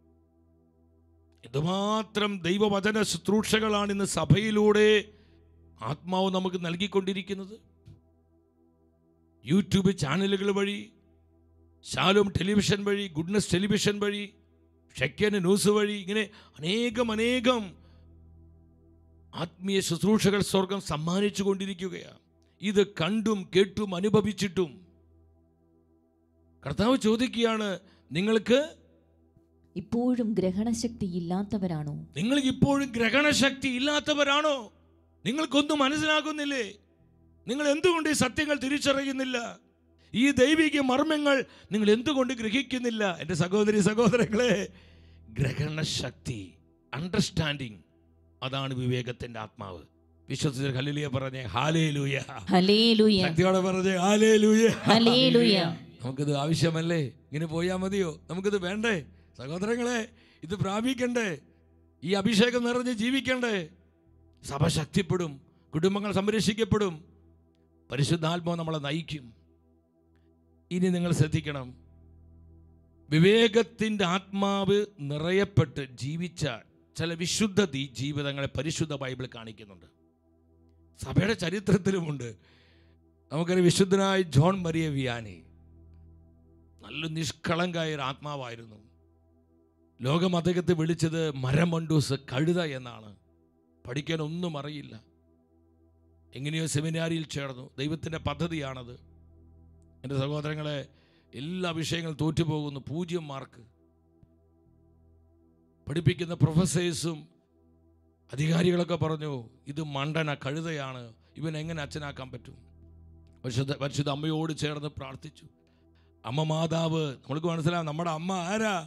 എന്തുമാത്രം ദൈവവചന ശുശ്രൂഷകളാണ് ഇന്ന് സഭയിലൂടെ ആത്മാവ് നമുക്ക് നൽകിക്കൊണ്ടിരിക്കുന്നത് യൂട്യൂബ് ചാനലുകൾ വഴി ശാലോം ടെലിവിഷൻ വഴി ഗുഡ്നസ് ടെലിവിഷൻ വഴി ഷെക്കന് ന്യൂസ് വഴി ഇങ്ങനെ അനേകം അനേകം ആത്മീയ ശുശ്രൂഷകൾ സ്വർഗം സമ്മാനിച്ചു കൊണ്ടിരിക്കുകയാണ് ഇത് കണ്ടും കേട്ടും അനുഭവിച്ചിട്ടും കർത്താവ് ചോദിക്കുകയാണ് നിങ്ങൾക്ക് ഇപ്പോഴും ഗ്രഹണശക്തി ഇല്ലാത്തവരാണോ നിങ്ങൾക്ക് ഇപ്പോഴും ഗ്രഹണശക്തി ഇല്ലാത്തവരാണോ നിങ്ങൾക്കൊന്നും മനസ്സിലാകുന്നില്ലേ നിങ്ങൾ എന്തുകൊണ്ട് ഈ സത്യങ്ങൾ തിരിച്ചറിയുന്നില്ല ഈ ദൈവിക മർമ്മങ്ങൾ നിങ്ങൾ എന്തുകൊണ്ട് ഗ്രഹിക്കുന്നില്ല എൻ്റെ സഹോദരി സഹോദരങ്ങളെ ഗ്രഹണശക്തി അണ്ടർസ്റ്റാൻഡിങ് അതാണ് വിവേകത്തിന്റെ ആത്മാവ് വിശ്വസിച്ച ഹലിലിയ പറഞ്ഞേ ഹാലേ ലൂയ ഹലേലുയ ശക്തിയോടെ പറഞ്ഞേ ഹാലേ ലൂയ ഹലേലുയ നമുക്കിത് ആവശ്യമല്ലേ ഇങ്ങനെ പോയാൽ മതിയോ നമുക്കിത് വേണ്ടേ സഹോദരങ്ങളെ ഇത് പ്രാപിക്കണ്ടേ ഈ അഭിഷേകം നിറഞ്ഞ് ജീവിക്കണ്ടേ സഭ ശക്തിപ്പെടും കുടുംബങ്ങൾ സംരക്ഷിക്കപ്പെടും പരിശുദ്ധാത്മാവ് നമ്മളെ നയിക്കും ഇനി നിങ്ങൾ ശ്രദ്ധിക്കണം വിവേകത്തിൻ്റെ ആത്മാവ് നിറയപ്പെട്ട് ജീവിച്ച ചില വിശുദ്ധ ദീ- ജീവിതങ്ങളെ പരിശുദ്ധ ബൈബിൾ കാണിക്കുന്നുണ്ട് സഭയുടെ ചരിത്രത്തിലുമുണ്ട് നമുക്കറിയാം വിശുദ്ധനായ ജോൺ മരിയ വിയാനി നല്ല നിഷ്കളങ്കായ ഒരു ആത്മാവായിരുന്നു ലോകം അദ്ദേഹത്തെ വിളിച്ചത് മരമണ്ടൂസ് കഴുത എന്നാണ് പഠിക്കാൻ ഒന്നും അറിയില്ല എങ്ങനെയോ സെമിനാരിയിൽ ചേർന്നു ദൈവത്തിൻ്റെ പദ്ധതിയാണത് എൻ്റെ സഹോദരങ്ങളെ എല്ലാ വിഷയങ്ങളും തോറ്റുപോകുന്നു പൂജ്യം മാർക്ക് പഠിപ്പിക്കുന്ന പ്രൊഫസേഴ്സും അധികാരികളൊക്കെ പറഞ്ഞു ഇത് മണ്ടന കഴുതയാണ് ഇവൻ എങ്ങനെ അച്ഛനാക്കാൻ പറ്റും പരിശുദ്ധ പരിശുദ്ധ അമ്മയോട് ചേർന്ന് പ്രാർത്ഥിച്ചു അമ്മ മാതാവ് നമ്മൾക്ക് മനസ്സിലാവും നമ്മുടെ അമ്മ ആരാ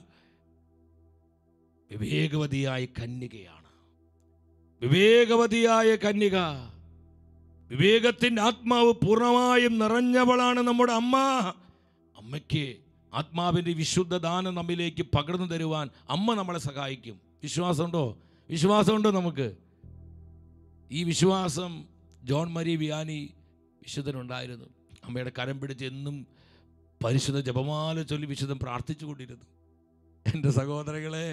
വിവേകവതിയായ കന്യകയാണ് വിവേകവതിയായ കന്യക വിവേകത്തിൻ്റെ ആത്മാവ് പൂർണ്ണമായും നിറഞ്ഞവളാണ് നമ്മുടെ അമ്മ അമ്മയ്ക്ക് ആത്മാവിൻ്റെ വിശുദ്ധ ദാനം നമ്മിലേക്ക് പകർന്നു തരുവാൻ അമ്മ നമ്മളെ സഹായിക്കും വിശ്വാസമുണ്ടോ വിശ്വാസമുണ്ടോ നമുക്ക് ഈ വിശ്വാസം ജോൺ മരി വിയാനി വിശുദ്ധനുണ്ടായിരുന്നു അമ്മയുടെ കരം പിടിച്ച് എന്നും പരിശുദ്ധ ജപമാല ചൊല്ലി വിശുദ്ധം പ്രാർത്ഥിച്ചു കൊണ്ടിരുന്നു എൻ്റെ സഹോദരങ്ങളെ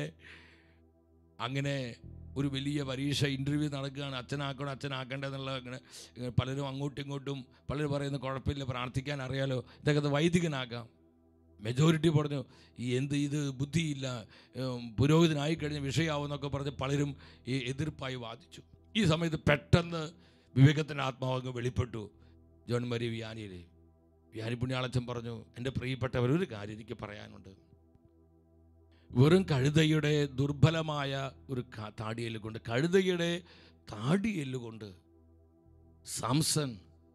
അങ്ങനെ ഒരു വലിയ പരീക്ഷ ഇൻ്റർവ്യൂ നടക്കുകയാണ് അച്ഛനാക്കണം അച്ഛനാക്കേണ്ടതെന്നുള്ള അങ്ങനെ ഇങ്ങനെ പലരും അങ്ങോട്ടും ഇങ്ങോട്ടും പലരും പറയുന്നു കുഴപ്പമില്ല പ്രാർത്ഥിക്കാൻ അറിയാലോ ഇതൊക്കെ വൈദികനാക്കാം മെജോറിറ്റി പറഞ്ഞു ഈ എന്ത് ഇത് ബുദ്ധിയില്ല ഉം, പുരോഹിതനായി കഴിഞ്ഞ വിഷയമാവുമെന്നൊക്കെ പറഞ്ഞ് പലരും ഈ എതിർപ്പായി വാദിച്ചു ഈ സമയത്ത് പെട്ടെന്ന് വിവേകത്തിൻ്റെ ആത്മാവങ്ങ് വെളിപ്പെട്ടു ജോൺ മരി വിയാനിയിൽ വിയാനി പുണ്യാളച്ചൻ പറഞ്ഞു എൻ്റെ പ്രിയപ്പെട്ടവർ ഒരു കാര്യം എനിക്ക് പറയാനുണ്ട് വെറും കഴുതയുടെ ദുർബലമായ ഒരു ക- താടിയെല്ല് കൊണ്ട് കഴുതയുടെ താടിയെല്ല് കൊണ്ട് സാംസൺ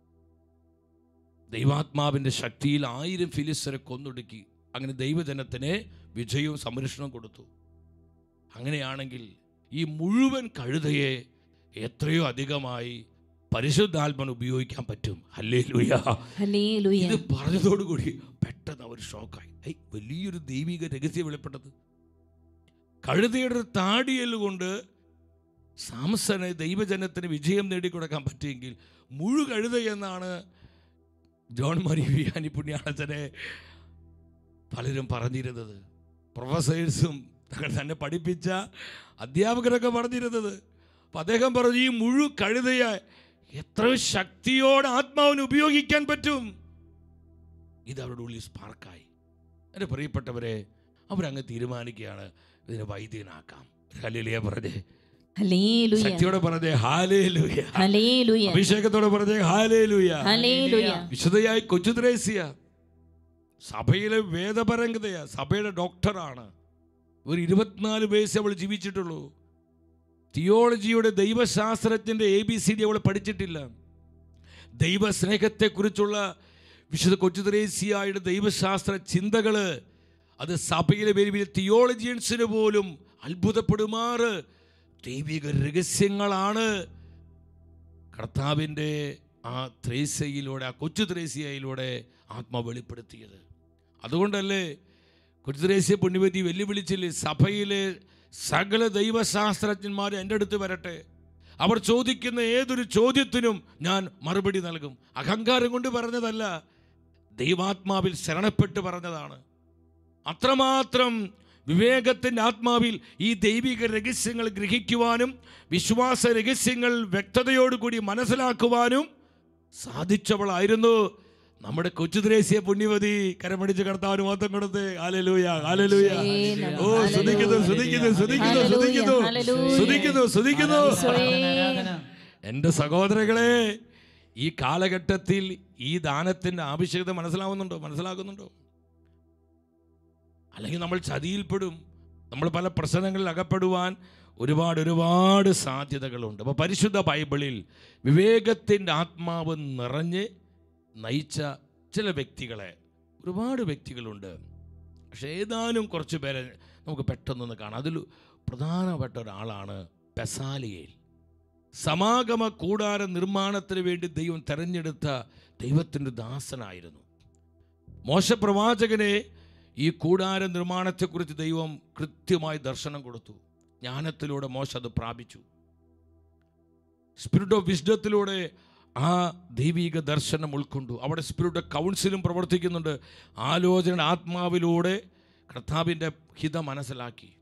ദൈവാത്മാവിൻ്റെ ശക്തിയിൽ ആയിരം ഫിലിസ്തരെ കൊന്നൊടുക്കി അങ്ങനെ ദൈവജനത്തിന് വിജയവും സംരക്ഷണവും കൊടുത്തു അങ്ങനെയാണെങ്കിൽ ഈ മുഴുവൻ കഴുതയെ എത്രയോ അധികമായി പരിശുദ്ധാത്മൻ ഉപയോഗിക്കാൻ പറ്റും ഹല്ലേ ഹല്ലേലൂയ ഇത് പറഞ്ഞതോടുകൂടി പെട്ടെന്ന് അവർ ഷോക്കായി ഐ വലിയൊരു ദൈവിക രഹസ്യം വെളിപ്പെട്ടത് കഴുതയുടെ ഒരു താടിയൽ കൊണ്ട് സാംസന് ദൈവജനത്തിന് വിജയം നേടിക്കൊടുക്കാൻ പറ്റിയെങ്കിൽ മുഴു കഴുത എന്നാണ് ജോൺ മരി വിയാനി പുണ്യാളച്ചനെ പലരും പറഞ്ഞിരുന്നത് പ്രൊഫസേഴ്സും തങ്ങൾ തന്നെ പഠിപ്പിച്ച അധ്യാപകരൊക്കെ പറഞ്ഞിരുന്നത് അപ്പം അദ്ദേഹം പറഞ്ഞു ഈ മുഴു കഴുതയെ എത്ര ശക്തിയോടെ ആത്മാവിന് ഉപയോഗിക്കാൻ പറ്റും ഇത് അവരുടെ ഉള്ളിൽ സ്പാർക്കായി എൻ്റെ പ്രിയപ്പെട്ടവരെ അവരങ്ങ് തീരുമാനിക്കുകയാണ് ഇതിനെ വൈദ്യനാക്കാം ഹല്ലേലൂയ പറഞ്ഞേ ഹല്ലേലൂയ ശക്തിയോടെ പറഞ്ഞേ ഹാലേലൂയ ഹല്ലേലൂയ അഭിഷേകത്തോടെ പറഞ്ഞേ ഹാലേലൂയ ഹല്ലേലൂയ വിശുദ്ധയായി കൊച്ചു ത്രേസ്യ സഭയിലെ വേദപരംഗതയ സഭയുടെ ഡോക്ടറാണ് ഒരു ഇരുപത്തിനാല് വയസ്സ് അവൾ ജീവിച്ചിട്ടുള്ളൂ തിയോളജിയുടെ ദൈവശാസ്ത്രത്തിൻ്റെ എ ബി സി ഡി അവൾ പഠിച്ചിട്ടില്ല ദൈവസ്നേഹത്തെക്കുറിച്ചുള്ള വിശുദ്ധ കൊച്ചു ത്രേസ്യയുടെ ദൈവശാസ്ത്ര ചിന്തകൾ അത് സഭയിലെ വലിയ വലിയ തിയോളജിയൻസിന് പോലും അത്ഭുതപ്പെടുമാറ് ദൈവിക രഹസ്യങ്ങളാണ് കർത്താവിൻ്റെ ആ ത്രേസ്യയിലൂടെ ആ കൊച്ചു ത്രേസ്യയിലൂടെ ആത്മ വെളിപ്പെടുത്തിയത് അതുകൊണ്ടല്ലേ കൊച്ചു ത്രേസ്യ പുണ്യവതി വെല്ലുവിളിച്ചില്ലേ സഭയിലെ സകല ദൈവശാസ്ത്രജ്ഞന്മാർ എൻ്റെ അടുത്ത് വരട്ടെ അവർ ചോദിക്കുന്ന ഏതൊരു ചോദ്യത്തിനും ഞാൻ മറുപടി നൽകും അഹങ്കാരം കൊണ്ട് പറഞ്ഞതല്ല ദൈവാത്മാവിൽ ശരണപ്പെട്ട് പറഞ്ഞതാണ് അത്രമാത്രം വിവേകത്തിൻ്റെ ആത്മാവിൽ ഈ ദൈവിക രഹസ്യങ്ങൾ ഗ്രഹിക്കുവാനും വിശ്വാസ രഹസ്യങ്ങൾ വ്യക്തതയോടുകൂടി മനസ്സിലാക്കുവാനും സാധിച്ചവളായിരുന്നു നമ്മുടെ കൊച്ചുദ്രേസ്യ പുണ്യവതി കരമടിച്ച് കടത്താൻ മൊത്തം കൊടുത്ത് ആലലൂയ ആലലൂയ ഓ സ്തുതിക്കുന്നു സ്തുതിക്കുന്നു സ്തുതിക്കുന്നു സ്തുതിക്കുന്നു സ്തുതിക്കുന്നു സ്തുതിക്കുന്നു എൻ്റെ സഹോദരങ്ങളെ ഈ കാലഘട്ടത്തിൽ ഈ ദാനത്തിൻ്റെ ആവശ്യകത മനസ്സിലാവുന്നുണ്ടോ മനസ്സിലാക്കുന്നുണ്ടോ അല്ലെങ്കിൽ നമ്മൾ ചതിയിൽപ്പെടും നമ്മൾ പല പ്രശ്നങ്ങളിൽ അകപ്പെടുവാൻ ഒരുപാട് ഒരുപാട് സാധ്യതകളുണ്ട് അപ്പോൾ പരിശുദ്ധ ബൈബിളിൽ വിവേകത്തിൻ്റെ ആത്മാവ് നിറഞ്ഞ് നയിച്ച ചില വ്യക്തികളെ ഒരുപാട് വ്യക്തികളുണ്ട് പക്ഷേ ഏതാനും കുറച്ച് പേരെ നമുക്ക് പെട്ടെന്നൊന്ന് കാണാം അതിൽ പ്രധാനപ്പെട്ട ഒരാളാണ് പെസാലിയേൽ സമാഗമ കൂടാര നിർമ്മാണത്തിന് വേണ്ടി ദൈവം തെരഞ്ഞെടുത്ത ദൈവത്തിൻ്റെ ദാസനായിരുന്നു മോശപ്രവാചകനെ ഈ കൂടാര നിർമ്മാണത്തെക്കുറിച്ച് ദൈവം കൃത്യമായി ദർശനം കൊടുത്തു ജ്ഞാനത്തിലൂടെ മോശ അത് പ്രാപിച്ചു സ്പിരിറ്റ് ഓഫ് വിസ്ഡത്തിലൂടെ ആ ദൈവിക ദർശനം ഉൾക്കൊണ്ടു അവിടെ സ്പിരിറ്റ് ഓഫ് കൗൺസിലും പ്രവർത്തിക്കുന്നുണ്ട് ആലോചന ആത്മാവിലൂടെ കർത്താവിൻ്റെ ഹിതം മനസ്സിലാക്കി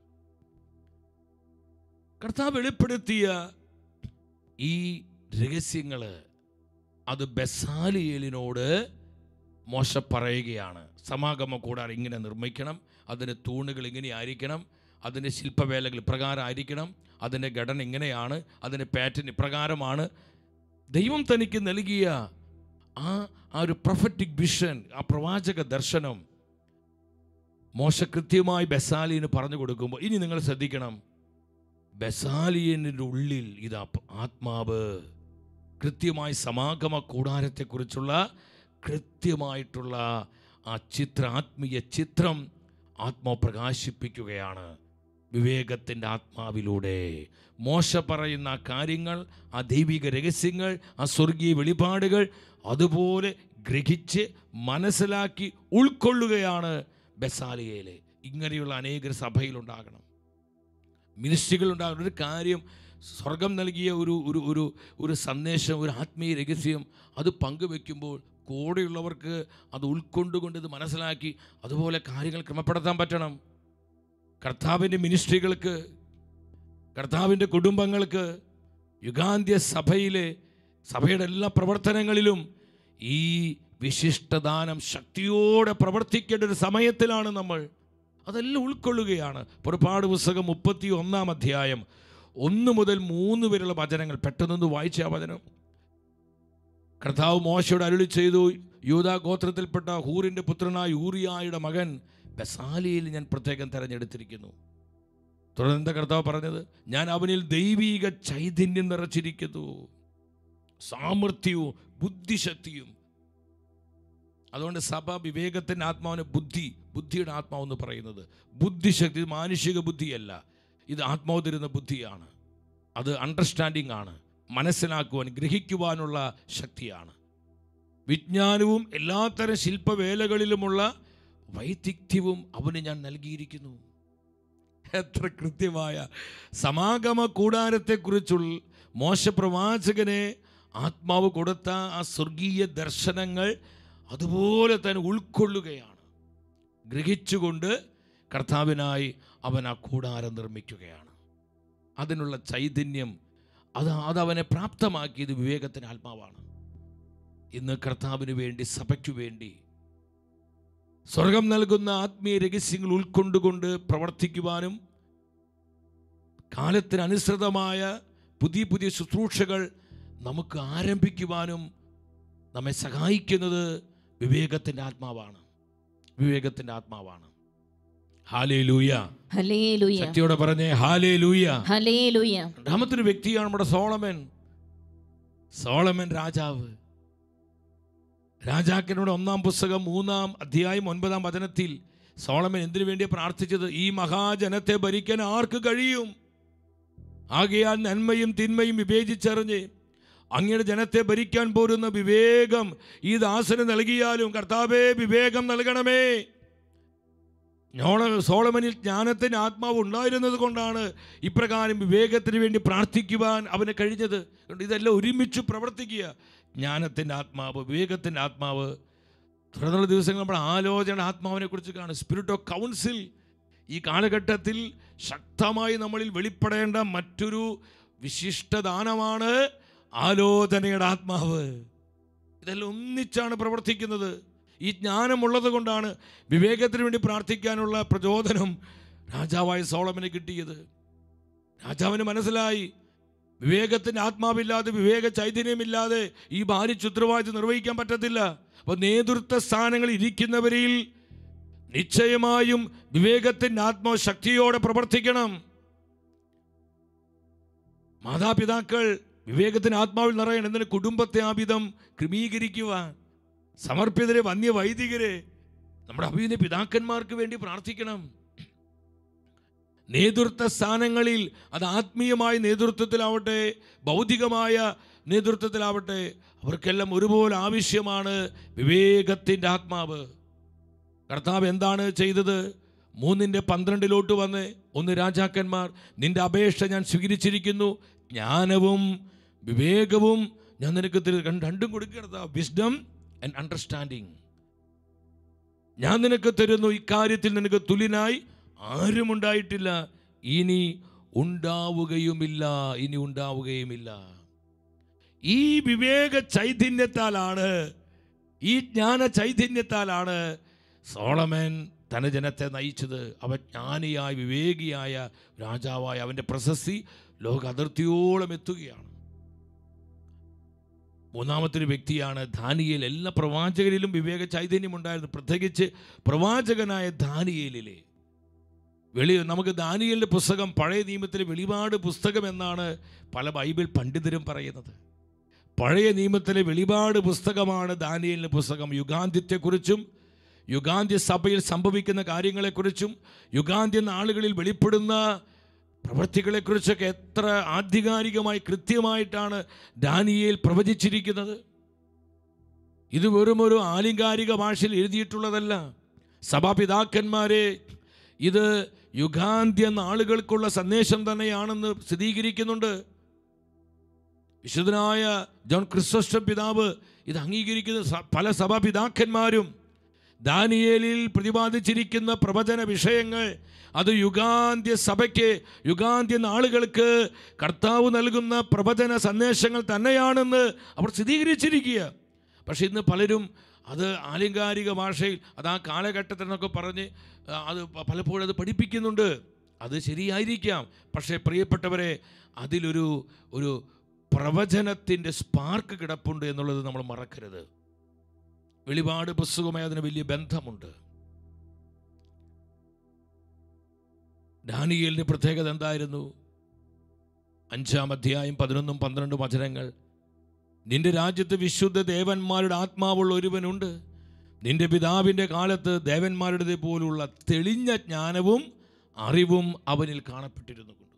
കർത്താവ് വെളിപ്പെടുത്തിയ ഈ രഹസ്യങ്ങൾ അത് ബസാലിയേലിനോട് മോശ പറയുകയാണ് സമാഗമ കൂടാരം ഇങ്ങനെ നിർമ്മിക്കണം അതിൻ്റെ തൂണുകൾ ഇങ്ങനെ ആയിരിക്കണം അതിൻ്റെ ശില്പവേലകൾ ഇപ്രകാരം ആയിരിക്കണം അതിൻ്റെ ഘടന ഇങ്ങനെയാണ് അതിൻ്റെ പാറ്റേൺ ഇപ്രകാരമാണ് ദൈവം തനിക്ക് നൽകിയ ആ ആ ഒരു പ്രൊഫറ്റിക് വിഷൻ ആ പ്രവാചക ദർശനം മോശ കൃത്യമായി ബസാലിന് പറഞ്ഞു കൊടുക്കുമ്പോൾ ഇനി നിങ്ങൾ ശ്രദ്ധിക്കണം ബസാലിയൻ്റെ ഉള്ളിൽ ഇതാ ആത്മാവ് കൃത്യമായി സമാഗമ കൂടാരത്തെക്കുറിച്ചുള്ള കൃത്യമായിട്ടുള്ള ആ ചിത്ര ആത്മീയ ചിത്രം ആത്മാവ് പ്രകാശിപ്പിക്കുകയാണ് വിവേകത്തിൻ്റെ ആത്മാവിലൂടെ മോശ പറയുന്ന ആ കാര്യങ്ങൾ ആ ദൈവിക രഹസ്യങ്ങൾ ആ സ്വർഗീയ വെളിപാടുകൾ അതുപോലെ ഗ്രഹിച്ച് മനസ്സിലാക്കി ഉൾക്കൊള്ളുകയാണ് ബസാലിയയിലെ ഇങ്ങനെയുള്ള അനേകർ സഭയിലുണ്ടാകണം മിനിസ്ട്രികൾ ഉണ്ടാകണം ഒരു കാര്യം സ്വർഗം നൽകിയ ഒരു ഒരു ഒരു ഒരു സന്ദേശം ഒരു ആത്മീയ രഹസ്യം അത് പങ്കുവെക്കുമ്പോൾ കൂടെയുള്ളവർക്ക് അത് ഉൾക്കൊണ്ടുകൊണ്ട് ഇത് മനസ്സിലാക്കി അതുപോലെ കാര്യങ്ങൾ ക്രമപ്പെടുത്താൻ പറ്റണം കർത്താവിൻ്റെ മിനിസ്ട്രികൾക്ക് കർത്താവിൻ്റെ കുടുംബങ്ങൾക്ക് യുഗാന്ത്യ സഭയിലെ സഭയുടെ എല്ലാ പ്രവർത്തനങ്ങളിലും ഈ വിശിഷ്ടദാനം ശക്തിയോടെ പ്രവർത്തിക്കേണ്ട ഒരു സമയത്തിലാണ് നമ്മൾ അതെല്ലാം ഉൾക്കൊള്ളുകയാണ് പുറപ്പാട് പുസ്തകം മുപ്പത്തി ഒന്നാം അധ്യായം ഒന്ന് മുതൽ മൂന്ന് വരെയുള്ള വചനങ്ങൾ പെട്ടെന്നൊന്ന് വായിച്ച ആ വചനം കർത്താവ് മോശയോട് അരുളി ചെയ്തു യൂതാ ഗോത്രത്തിൽപ്പെട്ട ഹൂറിൻ്റെ പുത്രനായ യൂറിയായുടെ മകൻ ബസാലിയിൽ ഞാൻ പ്രത്യേകം തെരഞ്ഞെടുത്തിരിക്കുന്നു തുടർന്ന് എന്താ കർത്താവ് പറഞ്ഞത് ഞാൻ അവനിൽ ദൈവീക ചൈതന്യം നിറച്ചിരിക്കുന്നു സാമർഥ്യവും ബുദ്ധിശക്തിയും അതുകൊണ്ട് സഭ വിവേകത്തിൻ്റെ ആത്മാവിന് ബുദ്ധി ബുദ്ധിയുടെ ആത്മാവ് എന്ന് പറയുന്നത് ബുദ്ധിശക്തി ഇത് മാനുഷിക ബുദ്ധിയല്ല ഇത് ആത്മാവ് തരുന്ന ബുദ്ധിയാണ് അത് അണ്ടർസ്റ്റാൻഡിംഗ് ആണ് മനസ്സിലാക്കുവാൻ ഗ്രഹിക്കുവാനുള്ള ശക്തിയാണ് വിജ്ഞാനവും എല്ലാത്തരം ശില്പവേലകളിലുമുള്ള വൈദഗ്ധ്യവും അവന് ഞാൻ നൽകിയിരിക്കുന്നു എത്ര കൃത്യമായ സമാഗമ കൂടാരത്തെക്കുറിച്ചുള്ള മോശപ്രവാചകനെ ആത്മാവ് കൊടുത്ത ആ സ്വർഗീയ ദർശനങ്ങൾ അതുപോലെ തന്നെ ഉൾക്കൊള്ളുകയാണ് ഗ്രഹിച്ചുകൊണ്ട് കർത്താവിനായി അവൻ ആ കൂടാരം നിർമ്മിക്കുകയാണ് അതിനുള്ള ചൈതന്യം അത് അതവനെ പ്രാപ്തമാക്കിയത് വിവേകത്തിന് ആത്മാവാണ് ഇന്ന് കർത്താവിന് വേണ്ടി സഭയ്ക്കു വേണ്ടി സ്വർഗം നൽകുന്ന ആത്മീയ രഹസ്യങ്ങൾ ഉൾക്കൊണ്ടുകൊണ്ട് പ്രവർത്തിക്കുവാനും കാലത്തിനനുസൃതമായ പുതിയ പുതിയ ശുശ്രൂഷകൾ നമുക്ക് ആരംഭിക്കുവാനും നമ്മെ സഹായിക്കുന്നത് വിവേകത്തിൻ്റെ ആത്മാവാണ് വിവേകത്തിൻ്റെ ആത്മാവാണ് ഹാലേ ലൂയ ഹല്ലേലൂയ ശക്തിയോടെ പറഞ്ഞേ ഹാലേ ലൂയ ഹല്ലേലൂയ രണ്ടാമത്തെ ഒരു വ്യക്തിയാണ് നമ്മുടെ സോളമൻ സോളമൻ രാജാവ് രാജാക്കനോട് ഒന്നാം പുസ്തകം മൂന്നാം അധ്യായം ഒൻപതാം വചനത്തിൽ സോളമൻ എന്തിനു വേണ്ടിയാണ് പ്രാർത്ഥിച്ചത് ഈ മഹാജനത്തെ ഭരിക്കാൻ ആർക്ക് കഴിയും ആകയാൽ നന്മയും തിന്മയും വിവേചിച്ചറിഞ്ഞ് അങ്ങയുടെ ജനത്തെ ഭരിക്കാൻ പോരുന്ന വിവേകം ഈ ദാസന് നൽകിയാലും കർത്താവേ വിവേകം നൽകണമേ ഞോള സോളമനിൽ ജ്ഞാനത്തിന് ആത്മാവ് ഉണ്ടായിരുന്നത് കൊണ്ടാണ് ഇപ്രകാരം വിവേകത്തിന് വേണ്ടി പ്രാർത്ഥിക്കുവാൻ അവന് കഴിഞ്ഞത് അതുകൊണ്ട് ഇതെല്ലാം ഒരുമിച്ച് പ്രവർത്തിക്കുക ജ്ഞാനത്തിൻ്റെ ആത്മാവ് വിവേകത്തിൻ്റെ ആത്മാവ് തുടർന്നുള്ള ദിവസങ്ങൾ നമ്മൾ ആലോചന ആത്മാവിനെ കുറിച്ച് കാണും സ്പിരിറ്റ് ഓഫ് കൗൺസിൽ ഈ കാലഘട്ടത്തിൽ ശക്തമായി നമ്മളിൽ വെളിപ്പെടേണ്ട മറ്റൊരു വിശിഷ്ടദാനമാണ് ആലോചനയുടെ ആത്മാവ് ഇതെല്ലാം ഒന്നിച്ചാണ് പ്രവർത്തിക്കുന്നത് ഈ ജ്ഞാനമുള്ളത് കൊണ്ടാണ് വിവേകത്തിന് വേണ്ടി പ്രാർത്ഥിക്കാനുള്ള പ്രചോദനം രാജാവായ സോളമന് കിട്ടിയത് രാജാവിന് മനസ്സിലായി വിവേകത്തിൻ്റെ ആത്മാവില്ലാതെ വിവേക ചൈതന്യമില്ലാതെ ഈ ഭാര്യ ഉത്തരവാദിത്വം നിർവഹിക്കാൻ പറ്റത്തില്ല അപ്പോൾ നേതൃത്വ സ്ഥാനങ്ങളിൽ ഇരിക്കുന്നവരിൽ നിശ്ചയമായും വിവേകത്തിൻ്റെ ആത്മാവ് ശക്തിയോടെ പ്രവർത്തിക്കണം മാതാപിതാക്കൾ വിവേകത്തിന് ആത്മാവിൽ നിറയണം എന്തിന് കുടുംബത്തെ ആപിതം ക്രമീകരിക്കുവാൻ സമർപ്പിതരെ വന്യ വൈദികരെ നമ്മുടെ അഭിനയ പിതാക്കന്മാർക്ക് വേണ്ടി പ്രാർത്ഥിക്കണം നേതൃത്വ സ്ഥാനങ്ങളിൽ അത് ആത്മീയമായ നേതൃത്വത്തിലാവട്ടെ ഭൗതികമായ നേതൃത്വത്തിലാവട്ടെ അവർക്കെല്ലാം ഒരുപോലെ ആവശ്യമാണ് വിവേകത്തിൻ്റെ ആത്മാവ് കർത്താവ് എന്താണ് ചെയ്തത് മൂന്നിൻ്റെ പന്ത്രണ്ടിലോട്ട് വന്ന് ഒന്ന് രാജാക്കന്മാർ നിന്റെ അപേക്ഷ ഞാൻ സ്വീകരിച്ചിരിക്കുന്നു ജ്ഞാനവും വിവേകവും ഞാൻ നിനക്ക് തരു രണ്ട് രണ്ടും കൊടുക്കുക വിസ്ഡം ആൻഡ് അണ്ടർസ്റ്റാൻഡിങ് ഞാൻ നിനക്ക് തരുന്നു ഇക്കാര്യത്തിൽ നിനക്ക് തുല്യനായി ആരും ഉണ്ടായിട്ടില്ല ഇനി ഉണ്ടാവുകയുമില്ല ഇനി ഉണ്ടാവുകയുമില്ല ഈ വിവേക ചൈതന്യത്താലാണ് ഈ ജ്ഞാന ചൈതന്യത്താലാണ് സോളമൻ തന്റെ ജനത്തെ നയിച്ചത് അവ ജ്ഞാനിയായ വിവേകിയായ രാജാവായ അവൻ്റെ പ്രശസ്തി ലോക അതിർത്തിയോളം എത്തുകയാണ് മൂന്നാമത്തെ ഒരു വ്യക്തിയാണ് ധാനിയേൽ എല്ലാ പ്രവാചകരിലും വിവേക ചൈതന്യം ഉണ്ടായിരുന്നു പ്രത്യേകിച്ച് പ്രവാചകനായ ധാനിയേലിലെ വെളി നമുക്ക് ദാനിയലിൻ്റെ പുസ്തകം പഴയ നിയമത്തിലെ വെളിപാട് പുസ്തകം എന്നാണ് പല ബൈബിൾ പണ്ഡിതരും പറയുന്നത് പഴയ നിയമത്തിലെ വെളിപാട് പുസ്തകമാണ് ദാനിയലിൻ്റെ പുസ്തകം യുഗാന്ത്യത്തെക്കുറിച്ചും യുഗാന്ത്യ സഭയിൽ സംഭവിക്കുന്ന കാര്യങ്ങളെക്കുറിച്ചും യുഗാന്ത്യ നാളുകളിൽ വെളിപ്പെടുന്ന പ്രവൃത്തികളെക്കുറിച്ചൊക്കെ എത്ര ആധികാരികമായി കൃത്യമായിട്ടാണ് ദാനിയേൽ പ്രവചിച്ചിരിക്കുന്നത് ഇത് വെറും ഒരു ആലിംഗാരിക ഭാഷയിൽ എഴുതിയിട്ടുള്ളതല്ല സഭാപിതാക്കന്മാരെ ഇത് യുഗാന്ത്യ നാളുകൾക്കുള്ള സന്ദേശം തന്നെയാണെന്ന് സ്ഥിരീകരിക്കുന്നുണ്ട് വിശുദ്ധനായ ജോൺ ക്രിസ്തോസ്റ്റം പിതാവ് ഇത് അംഗീകരിക്കുന്ന സ- പല സഭാപിതാക്കന്മാരും ദാനിയേലിൽ പ്രതിപാദിച്ചിരിക്കുന്ന പ്രവചന വിഷയങ്ങൾ അത് യുഗാന്ത്യ സഭയ്ക്ക് യുഗാന്ത്യ നാളുകൾക്ക് കർത്താവ് നൽകുന്ന പ്രവചന സന്ദേശങ്ങൾ തന്നെയാണെന്ന് അവർ സ്ഥിരീകരിച്ചിരിക്കുക പക്ഷെ ഇന്ന് പലരും അത് ആലങ്കാരിക ഭാഷയിൽ അത് ആ കാലഘട്ടത്തിൽ എന്നൊക്കെ പറഞ്ഞ് ആ, അത് പ- പലപ്പോഴും അത് പഠിപ്പിക്കുന്നുണ്ട് അത് ശരിയായിരിക്കാം പക്ഷേ പ്രിയപ്പെട്ടവരെ അതിലൊരു ഒരു പ്രവചനത്തിൻ്റെ സ്പാർക്ക് കിടപ്പുണ്ട് എന്നുള്ളത് നമ്മൾ മറക്കരുത് വെളിപാട് പുസ്തകമായി അതിന് വലിയ ബന്ധമുണ്ട് ഡാനിയലിൻ്റെ പ്രത്യേകത എന്തായിരുന്നു അഞ്ചാം അധ്യായം പതിനൊന്നും പന്ത്രണ്ടും വചനങ്ങൾ നിന്റെ രാജ്യത്ത് വിശുദ്ധ ദേവന്മാരുടെ ആത്മാവുള്ള ഒരുവനുണ്ട് നിന്റെ പിതാവിൻ്റെ കാലത്ത് ദേവന്മാരുടെ പോലുള്ള തെളിഞ്ഞ ജ്ഞാനവും അറിവും അവനിൽ കാണപ്പെട്ടിരുന്നു കൊണ്ട്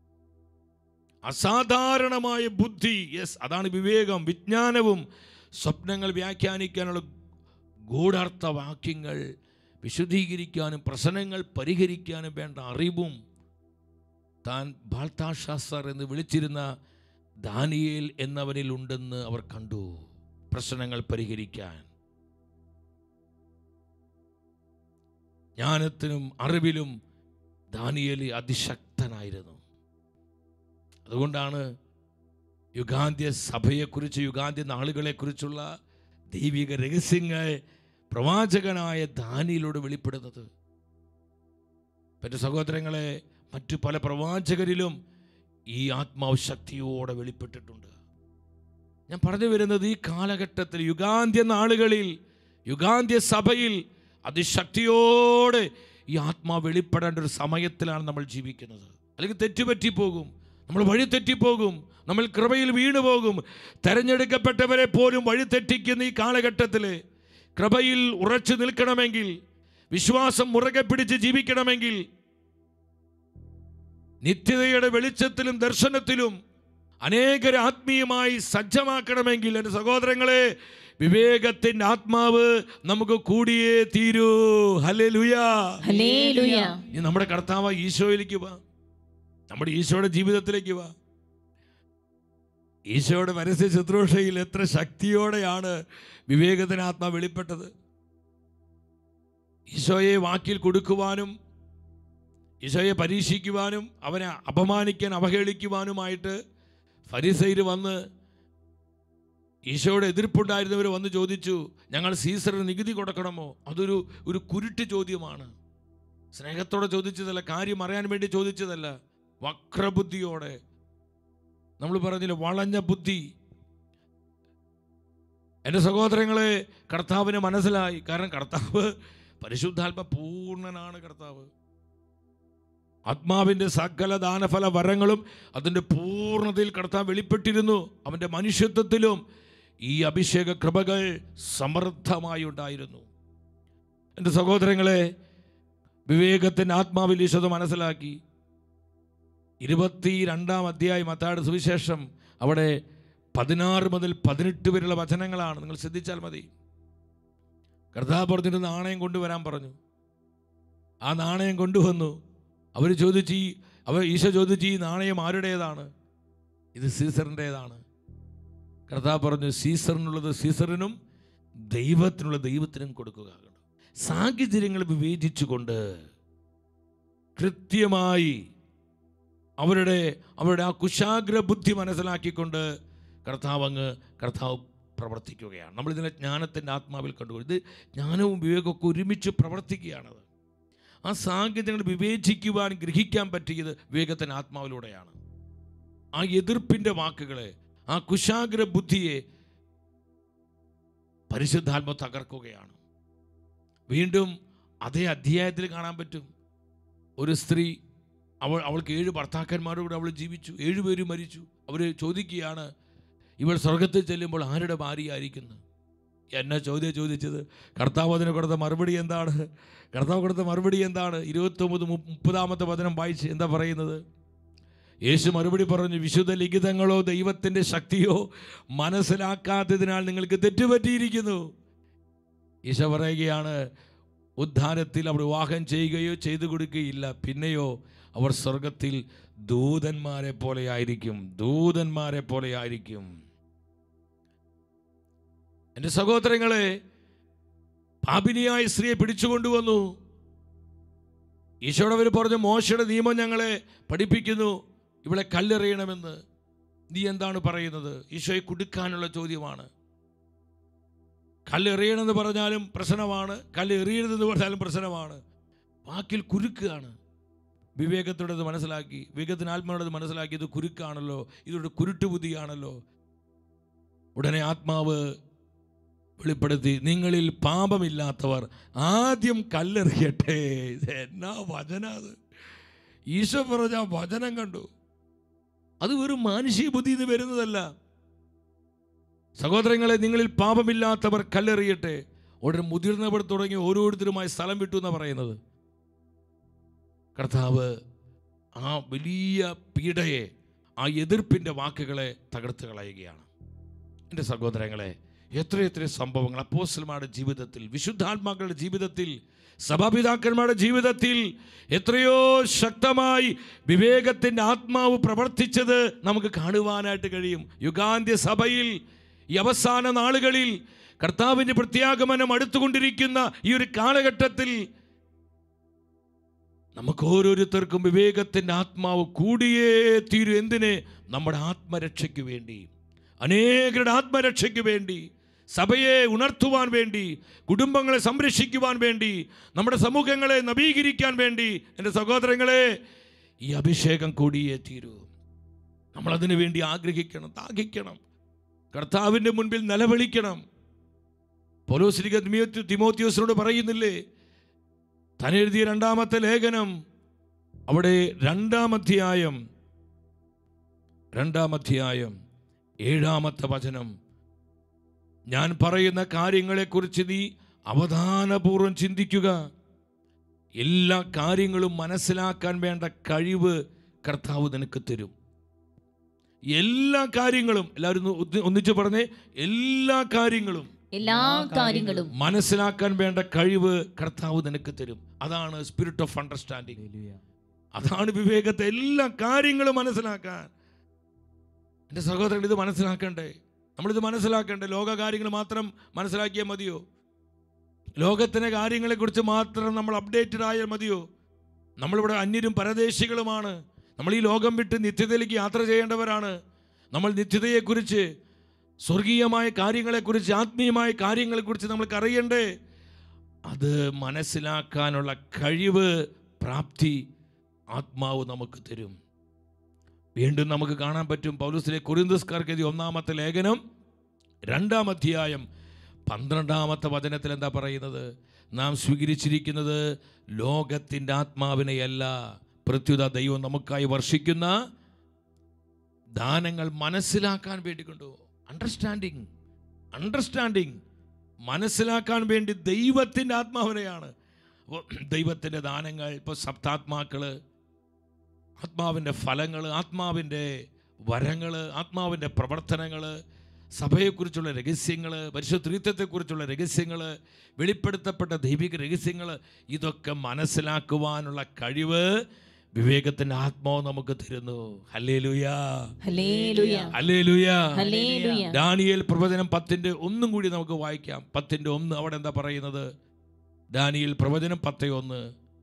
അസാധാരണമായ ബുദ്ധി യെസ് അതാണ് വിവേകം വിജ്ഞാനവും സ്വപ്നങ്ങൾ വ്യാഖ്യാനിക്കാനുള്ള ഗൂഢാർത്ഥ വാക്യങ്ങൾ വിശുദ്ധീകരിക്കാനും പ്രശ്നങ്ങൾ പരിഹരിക്കാനും വേണ്ട അറിവും താൻ ബാൾത്താശാസ്തർ എന്ന് വിളിച്ചിരുന്ന ദാനിയേൽ എന്നവനിൽ ഉണ്ടെന്ന് അവർ കണ്ടു പ്രശ്നങ്ങൾ പരിഹരിക്കാൻ ജ്ഞാനത്തിനും അറിവിലും ദാനിയേലി അതിശക്തനായിരുന്നു അതുകൊണ്ടാണ് യുഗാന്ത്യ സഭയെക്കുറിച്ച് യുഗാന്ത്യ നാളുകളെക്കുറിച്ചുള്ള ദൈവിക രഹസ്യങ്ങൾ പ്രവാചകനായ ദാനിയിലൂടെ വെളിപ്പെടുന്നത് എൻ്റെ സഹോദരങ്ങളെ മറ്റു പല പ്രവാചകരിലും ഈ ആത്മാവ് ശക്തിയോടെ വെളിപ്പെട്ടിട്ടുണ്ട് ഞാൻ പറഞ്ഞു വരുന്നത് ഈ കാലഘട്ടത്തിൽ യുഗാന്ത്യ നാളുകളിൽ യുഗാന്ത്യ സഭയിൽ അതിശക്തിയോടെ ഈ ആത്മാവ് വെളിപ്പെടേണ്ട ഒരു സമയത്തിലാണ് നമ്മൾ ജീവിക്കുന്നത് അല്ലെങ്കിൽ തെറ്റുപറ്റിപ്പോകും നമ്മൾ വഴി തെറ്റിപ്പോകും നമ്മൾ കൃപയിൽ വീണു പോകും തെരഞ്ഞെടുക്കപ്പെട്ടവരെ പോലും വഴി തെറ്റിക്കുന്ന ഈ കാലഘട്ടത്തിൽ കൃപയിൽ ഉറച്ചു നിൽക്കണമെങ്കിൽ വിശ്വാസം മുറുകെ പിടിച്ച് ജീവിക്കണമെങ്കിൽ നിത്യതയുടെ വെളിച്ചത്തിലും ദർശനത്തിലും അനേകരെ ആത്മീയമായി സജ്ജമാക്കണമെങ്കിൽ എൻ്റെ സഹോദരങ്ങളെ വിവേകത്തിൻ്റെ ആത്മാവ് നമുക്ക് കൂടിയേ തീരൂ ഹലേ ലുയാ ഹല്ലേലൂയ ഈ നമ്മുടെ കർത്താവ് ഈശോയിലേക്ക് വാ നമ്മുടെ ഈശോയുടെ ജീവിതത്തിലേക്ക് വാ ഈശോയുടെ പരസ്യ ശുശ്രൂഷയിൽ എത്ര ശക്തിയോടെയാണ് വിവേകത്തിന് ആത്മാ വെളിപ്പെട്ടത് ഈശോയെ വാക്കിൽ കൊടുക്കുവാനും ഈശോയെ പരീക്ഷിക്കുവാനും അവനെ അപമാനിക്കാൻ അവഹേളിക്കുവാനുമായിട്ട് ഫരിസൈര് വന്ന് ഈശോയുടെ എതിർപ്പുണ്ടായിരുന്നവർ വന്ന് ചോദിച്ചു ഞങ്ങൾ സീസറിന് നികുതി കൊടുക്കണമോ അതൊരു ഒരു കുരുട്ട് ചോദ്യമാണ് സ്നേഹത്തോടെ ചോദിച്ചതല്ല കാര്യം അറിയാൻ വേണ്ടി ചോദിച്ചതല്ല വക്രബുദ്ധിയോടെ നമ്മൾ പറഞ്ഞില്ല വളഞ്ഞ ബുദ്ധി എൻ്റെ സഹോദരങ്ങളെ കർത്താവിന് മനസ്സിലായി കാരണം കർത്താവ് പരിശുദ്ധാത്മ പൂർണ്ണനാണ് കർത്താവ് ആത്മാവിൻ്റെ സകല ദാനഫല വരങ്ങളും അതിൻ്റെ പൂർണ്ണതയിൽ കർത്താവ് വെളിപ്പെട്ടിരുന്നു അവൻ്റെ മനുഷ്യത്വത്തിലും ഈ അഭിഷേക കൃപകൾ സമൃദ്ധമായി ഉണ്ടായിരുന്നു എൻ്റെ സഹോദരങ്ങളെ വിവേകത്തിൻ്റെ ആത്മാവിൽ ഈശോ മനസ്സിലാക്കി ഇരുപത്തി രണ്ടാം അധ്യായം മത്താട് സുവിശേഷം അവിടെ പതിനാറ് മുതൽ പതിനെട്ട് വരെയുള്ള വചനങ്ങളാണ് നിങ്ങൾ ശ്രദ്ധിച്ചാൽ മതി കർത്താവ് പറഞ്ഞിട്ട് നാണയം കൊണ്ടുവരാൻ പറഞ്ഞു ആ നാണയം കൊണ്ടുവന്നു അവർ ചോദിച്ചു ഈ അവർ ഈശോ ചോദിച്ചു ഈ നാണയം ആരുടേതാണ് ഇത് സീസറിൻ്റേതാണ് കർത്താവ് പറഞ്ഞു സീസറിനുള്ളത് സീസറിനും ദൈവത്തിനുള്ള ദൈവത്തിനും കൊടുക്കുക സാഹചര്യങ്ങൾ വിവേചിച്ചുകൊണ്ട് കൃത്യമായി അവരുടെ അവരുടെ ആ കുശാഗ്ര ബുദ്ധി മനസ്സിലാക്കിക്കൊണ്ട് കർത്താവ് അങ്ങ് കർത്താവ് പ്രവർത്തിക്കുകയാണ് നമ്മളിതിനെ ജ്ഞാനത്തിൻ്റെ ആത്മാവിൽ കണ്ടു ഇത് ജ്ഞാനവും വിവേകമൊക്കെ ഒരുമിച്ച് പ്രവർത്തിക്കുകയാണത് ആ സാഹചര്യങ്ങൾ വിവേചിക്കുവാൻ ഗ്രഹിക്കാൻ പറ്റിയത് വിവേകത്തിൻ്റെ ആത്മാവിലൂടെയാണ് ആ എതിർപ്പിൻ്റെ വാക്കുകളെ ആ കുശാഗ്ര ബുദ്ധിയെ പരിശുദ്ധാത്മ തകർക്കുകയാണ് വീണ്ടും അതേ അധ്യായത്തിൽ കാണാൻ പറ്റും ഒരു സ്ത്രീ അവൾ അവൾക്ക് ഏഴ് ഭർത്താക്കന്മാരോട് അവൾ ജീവിച്ചു ഏഴുപേരും മരിച്ചു അവർ ചോദിക്കുകയാണ് ഇവൾ സ്വർഗത്തിൽ ചെല്ലുമ്പോൾ ആരുടെ ഭാര്യയായിരിക്കുന്നു എന്നെ ചോദ്യം ചോദിച്ചത് കർത്താവ് അതിന് കൊടുത്ത മറുപടി എന്താണ് കർത്താവ് കൊടുത്ത മറുപടി എന്താണ് ഇരുപത്തൊമ്പത് മുപ്പ- മുപ്പതാമത്തെ വചനം വായിച്ച് എന്താ പറയുന്നത് യേശു മറുപടി പറഞ്ഞു വിശുദ്ധ ലിഖിതങ്ങളോ ദൈവത്തിൻ്റെ ശക്തിയോ മനസ്സിലാക്കാത്തതിനാൽ നിങ്ങൾക്ക് തെറ്റുപറ്റിയിരിക്കുന്നു ഈശോ പറയുകയാണ് ഉദ്ധാരത്തിൽ അവർ വിവാഹം ചെയ്യുകയോ ചെയ്തു കൊടുക്കുകയില്ല പിന്നെയോ അവർ സ്വർഗത്തിൽ ദൂതന്മാരെ പോലെയായിരിക്കും ദൂതന്മാരെ പോലെയായിരിക്കും എൻ്റെ സഹോദരങ്ങളെ പാപിനിയായ സ്ത്രീയെ പിടിച്ചുകൊണ്ടുവന്നു ഈശോയുടെ അവർ പറഞ്ഞു മോശയുടെ നിയമം ഞങ്ങളെ പഠിപ്പിക്കുന്നു ഇവിടെ കല്ലെറിയണമെന്ന് നീ എന്താണ് പറയുന്നത് ഈശോയെ കുടുക്കാനുള്ള ചോദ്യമാണ് കല്ലെറിയണമെന്ന് പറഞ്ഞാലും പ്രശ്നമാണ് കല്ലെറിയരുതെന്ന് പറഞ്ഞാലും പ്രശ്നമാണ് വാക്കിൽ കുരുക്കാണ് വിവേകത്തോടത് മനസ്സിലാക്കി വിവേകത്തിന് ആത്മാവോടത് മനസ്സിലാക്കി ഇത് കുരുക്കാണല്ലോ ഇതൊരു കുരുട്ടുബുദ്ധിയാണല്ലോ ഉടനെ ആത്മാവ് വെളിപ്പെടുത്തി നിങ്ങളിൽ പാപമില്ലാത്തവർ ആദ്യം കല്ലെറിയട്ടെ ഇത് എന്നാ വചന അത് ഈശോ പറഞ്ഞ ആ വചനം കണ്ടു അത് വെറും മാനുഷിക ബുദ്ധി ഇത് വരുന്നതല്ല സഹോദരങ്ങളെ നിങ്ങളിൽ പാപമില്ലാത്തവർ കല്ലെറിയട്ടെ ഉടനെ മുതിർന്നവർ തുടങ്ങി ഓരോരുത്തരുമായി സ്ഥലം വിട്ടു എന്നാണ് പറയുന്നത് കർത്താവ് ആ വലിയ പീഡയെ ആ എതിർപ്പിൻ്റെ വാക്കുകളെ തകർത്ത് കളയുകയാണ് എൻ്റെ സഹോദരങ്ങളെ എത്രയെത്ര സംഭവങ്ങൾ അപ്പോസ്റ്റൽമാരുടെ ജീവിതത്തിൽ വിശുദ്ധാത്മാക്കളുടെ ജീവിതത്തിൽ സഭാപിതാക്കന്മാരുടെ ജീവിതത്തിൽ എത്രയോ ശക്തമായി വിവേകത്തിൻ്റെ ആത്മാവ് പ്രവർത്തിച്ചത് നമുക്ക് കാണുവാനായിട്ട് കഴിയും യുഗാന്ത്യ സഭയിൽ ഈ അവസാന നാളുകളിൽ കർത്താവിൻ്റെ പ്രത്യാഗമനം അടുത്തുകൊണ്ടിരിക്കുന്ന ഈ ഒരു കാലഘട്ടത്തിൽ നമുക്ക് ഓരോരുത്തർക്കും വിവേകത്തിൻ്റെ ആത്മാവ് കൂടിയേ തീരൂ എന്തിന് നമ്മുടെ ആത്മരക്ഷയ്ക്ക് വേണ്ടി അനേകരുടെ ആത്മരക്ഷയ്ക്ക് വേണ്ടി സഭയെ ഉണർത്തുവാൻ വേണ്ടി കുടുംബങ്ങളെ സംരക്ഷിക്കുവാൻ വേണ്ടി നമ്മുടെ സമൂഹങ്ങളെ നവീകരിക്കാൻ വേണ്ടി എൻ്റെ സഹോദരങ്ങളെ ഈ അഭിഷേകം കൂടിയേ തീരൂ നമ്മളതിനു വേണ്ടി ആഗ്രഹിക്കണം ദാഹിക്കണം കർത്താവിൻ്റെ മുൻപിൽ നിലവിളിക്കണം പൊലോസ്ലിക തിമോത്യോസിനോട് പറയുന്നില്ലേ താൻ എഴുതിയ രണ്ടാമത്തെ ലേഖനം അവിടെ രണ്ടാമധ്യായം രണ്ടാമധ്യായം ഏഴാമത്തെ വചനം ഞാൻ പറയുന്ന കാര്യങ്ങളെക്കുറിച്ച് നീ അവധാനപൂർവ്വം ചിന്തിക്കുക എല്ലാ കാര്യങ്ങളും മനസ്സിലാക്കാൻ വേണ്ട കഴിവ് കർത്താവ് നിനക്ക് തരും എല്ലാ കാര്യങ്ങളും എല്ലാവരും ഒന്ന് ഒന്നി- ഒന്നിച്ച് പറഞ്ഞേ എല്ലാ കാര്യങ്ങളും എല്ലാ കാര്യങ്ങളും മനസ്സിലാക്കാൻ വേണ്ട കഴിവ് കർത്താവ് നിനക്ക് തരും അതാണ് സ്പിരിറ്റ് ഓഫ് അണ്ടർസ്റ്റാൻഡിങ് അതാണ് വിവേകത്തെ എല്ലാ കാര്യങ്ങളും മനസ്സിലാക്കാൻ എൻ്റെ സഹോദരൻ ഇത് മനസ്സിലാക്കണ്ടേ നമ്മളിത് മനസ്സിലാക്കണ്ടേ ലോക കാര്യങ്ങൾ മാത്രം മനസ്സിലാക്കിയാൽ മതിയോ ലോകത്തിൻ്റെ കാര്യങ്ങളെക്കുറിച്ച് മാത്രം നമ്മൾ അപ്ഡേറ്റഡ് ആയാൽ മതിയോ നമ്മളിവിടെ അന്യരും പരദേശികളുമാണ് നമ്മൾ ഈ ലോകം വിട്ട് നിത്യതയിലേക്ക് യാത്ര ചെയ്യേണ്ടവരാണ് നമ്മൾ നിത്യതയെക്കുറിച്ച് സ്വർഗീയമായ കാര്യങ്ങളെക്കുറിച്ച് ആത്മീയമായ കാര്യങ്ങളെക്കുറിച്ച് നമ്മൾക്ക് അറിയണ്ടേ അത് മനസ്സിലാക്കാനുള്ള കഴിവ് പ്രാപ്തി ആത്മാവ് നമുക്ക് തരും വീണ്ടും നമുക്ക് കാണാൻ പറ്റും പൗലൂസിലെ കുറിന്തസ്കാർക്ക് എഴുതിയ ഒന്നാമത്തെ ലേഖനം രണ്ടാം അധ്യായം പന്ത്രണ്ടാമത്തെ വചനത്തിൽ എന്താ പറയുന്നത് നാം സ്വീകരിച്ചിരിക്കുന്നത് ലോകത്തിൻ്റെ ആത്മാവിനെയല്ല പ്രത്യുത ദൈവം നമുക്കായി വർഷിക്കുന്ന ദാനങ്ങൾ മനസ്സിലാക്കാൻ വേണ്ടി കൊണ്ടു അണ്ടർസ്റ്റാൻഡിങ് അണ്ടർസ്റ്റാൻഡിങ് മനസ്സിലാക്കാൻ വേണ്ടി ദൈവത്തിൻ്റെ ആത്മാവിനെയാണ് അപ്പോൾ ദൈവത്തിൻ്റെ ദാനങ്ങൾ ഇപ്പോൾ സപ്താത്മാക്കൾ ആത്മാവിൻ്റെ ഫലങ്ങൾ ആത്മാവിൻ്റെ വരങ്ങൾ ആത്മാവിൻ്റെ പ്രവർത്തനങ്ങൾ സഭയെക്കുറിച്ചുള്ള രഹസ്യങ്ങൾ പരിശുദ്ധത്വത്തെക്കുറിച്ചുള്ള രഹസ്യങ്ങൾ വെളിപ്പെടുത്തപ്പെട്ട ദൈവിക രഹസ്യങ്ങൾ ഇതൊക്കെ മനസ്സിലാക്കുവാനുള്ള കഴിവ് വിവേകത്തിൻ്റെ ആത്മാവ് നമുക്ക് തരുന്നു ഹല്ലേ ലുയാ ഹല്ലേലൂയ ഹല്ലേ ലുയാ ഹല്ലേലൂയ ഡാനിയേൽ പ്രവചനം പത്തിൻ്റെ ഒന്നും കൂടി നമുക്ക് വായിക്കാം പത്തിൻ്റെ ഒന്ന് അവിടെ എന്താ പറയുന്നത് ഡാനിയേൽ പ്രവചനം പത്ത് ഒന്ന്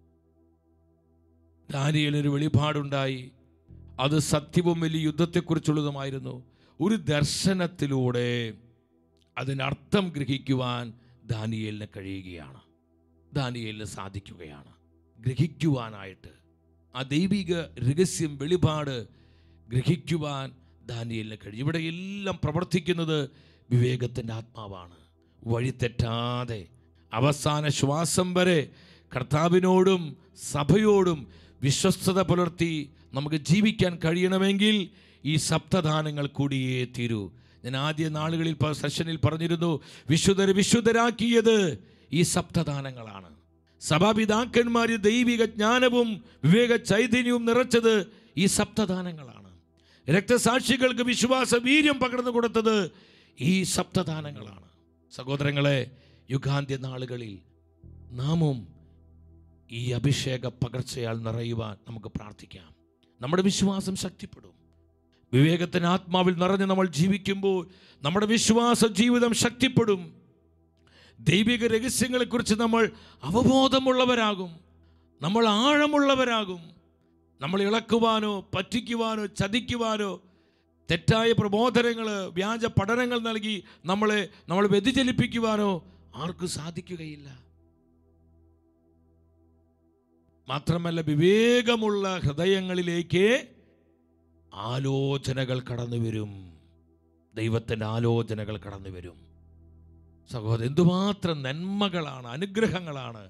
ഡാനിയേലിന് ഒരു വെളിപാടുണ്ടായി അത് സത്യവും വലിയ യുദ്ധത്തെക്കുറിച്ചുള്ളതുമായിരുന്നു ഒരു ദർശനത്തിലൂടെ അതിനർത്ഥം ഗ്രഹിക്കുവാൻ ദാനിയേലിന് കഴിയുകയാണ് ദാനിയേലിന് സാധിക്കുകയാണ് ഗ്രഹിക്കുവാനായിട്ട് ആ ദൈവിക രഹസ്യം വെളിപാട് ഗ്രഹിക്കുവാൻ ദാനിയേലിന് കഴിയും ഇവിടെ എല്ലാം പ്രവർത്തിക്കുന്നത് വിവേകത്തിൻ്റെ ആത്മാവാണ് വഴി തെറ്റാതെ അവസാന ശ്വാസം വരെ കർത്താവിനോടും സഭയോടും വിശ്വസ്തത പുലർത്തി നമുക്ക് ജീവിക്കാൻ കഴിയണമെങ്കിൽ ഈ സപ്തദാനങ്ങൾ കൂടിയേ തീരൂ ഞാൻ ആദ്യ നാളുകളിൽ പ- സെഷനിൽ പറഞ്ഞിരുന്നു വിശുദ്ധരെ വിശുദ്ധരാക്കിയത് ഈ സപ്തദാനങ്ങളാണ് സഭാപിതാക്കന്മാർ ദൈവിക ജ്ഞാനവും വിവേക ചൈതന്യവും നിറച്ചത് ഈ സപ്തദാനങ്ങളാണ് രക്തസാക്ഷികൾക്ക് വിശ്വാസ വീര്യം പകർന്നു കൊടുത്തത് ഈ സപ്തദാനങ്ങളാണ് സഹോദരങ്ങളെ യുഗാന്ത്യ നാളുകളിൽ നാമും ഈ അഭിഷേക പകർച്ചയാൽ നിറയുവാൻ നമുക്ക് പ്രാർത്ഥിക്കാം നമ്മുടെ വിശ്വാസം ശക്തിപ്പെടും വിവേകത്തിന് ആത്മാവിൽ നിറഞ്ഞ് നമ്മൾ ജീവിക്കുമ്പോൾ നമ്മുടെ വിശ്വാസ ജീവിതം ശക്തിപ്പെടും ദൈവിക രഹസ്യങ്ങളെക്കുറിച്ച് നമ്മൾ അവബോധമുള്ളവരാകും നമ്മൾ ആഴമുള്ളവരാകും നമ്മൾ ഇളക്കുവാനോ പറ്റിക്കുവാനോ ചതിക്കുവാനോ തെറ്റായ പ്രബോധനങ്ങൾ വ്യാജ പഠനങ്ങൾ നൽകി നമ്മളെ നമ്മൾ വ്യതിചലിപ്പിക്കുവാനോ ആർക്കും സാധിക്കുകയില്ല മാത്രമല്ല വിവേകമുള്ള ഹൃദയങ്ങളിലേക്ക് ആലോചനകൾ കടന്നു വരും ദൈവത്തിൻ്റെ ആലോചനകൾ കടന്നു വരും സഹോദരൻ എന്തുമാത്രം നന്മകളാണ് അനുഗ്രഹങ്ങളാണ്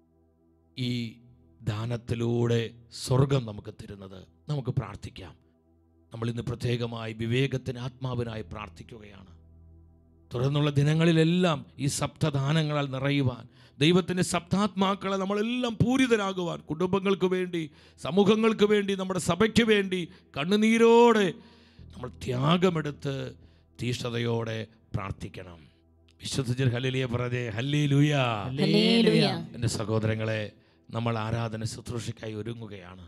ഈ ദാനത്തിലൂടെ സ്വർഗം നമുക്ക് തരുന്നത് നമുക്ക് പ്രാർത്ഥിക്കാം നമ്മൾ ഇന്ന് പ്രത്യേകമായി വിവേകത്തിന് ആത്മാവിനായി പ്രാർത്ഥിക്കുകയാണ് തുടർന്നുള്ള ദിനങ്ങളിലെല്ലാം ഈ സപ്തദാനങ്ങളാൽ നിറയുവാൻ ദൈവത്തിൻ്റെ സപ്താത്മാക്കളെ നമ്മളെല്ലാം പൂരിതരാകുവാൻ കുടുംബങ്ങൾക്ക് വേണ്ടി സമൂഹങ്ങൾക്ക് വേണ്ടി നമ്മുടെ സഭയ്ക്ക് വേണ്ടി കണ്ണുനീരോടെ നമ്മൾ ത്യാഗമെടുത്ത് തീഷ്ണതയോടെ പ്രാർത്ഥിക്കണം വിശ്വസിച്ചർ ഹല്ലേലൂയ പറഞ്ഞേ ഹല്ലേ ലുയാ ഹല്ലേലൂയ. എൻ്റെ സഹോദരങ്ങളെ നമ്മൾ ആരാധന ശുശ്രൂഷയ്ക്കായി ഒരുങ്ങുകയാണ്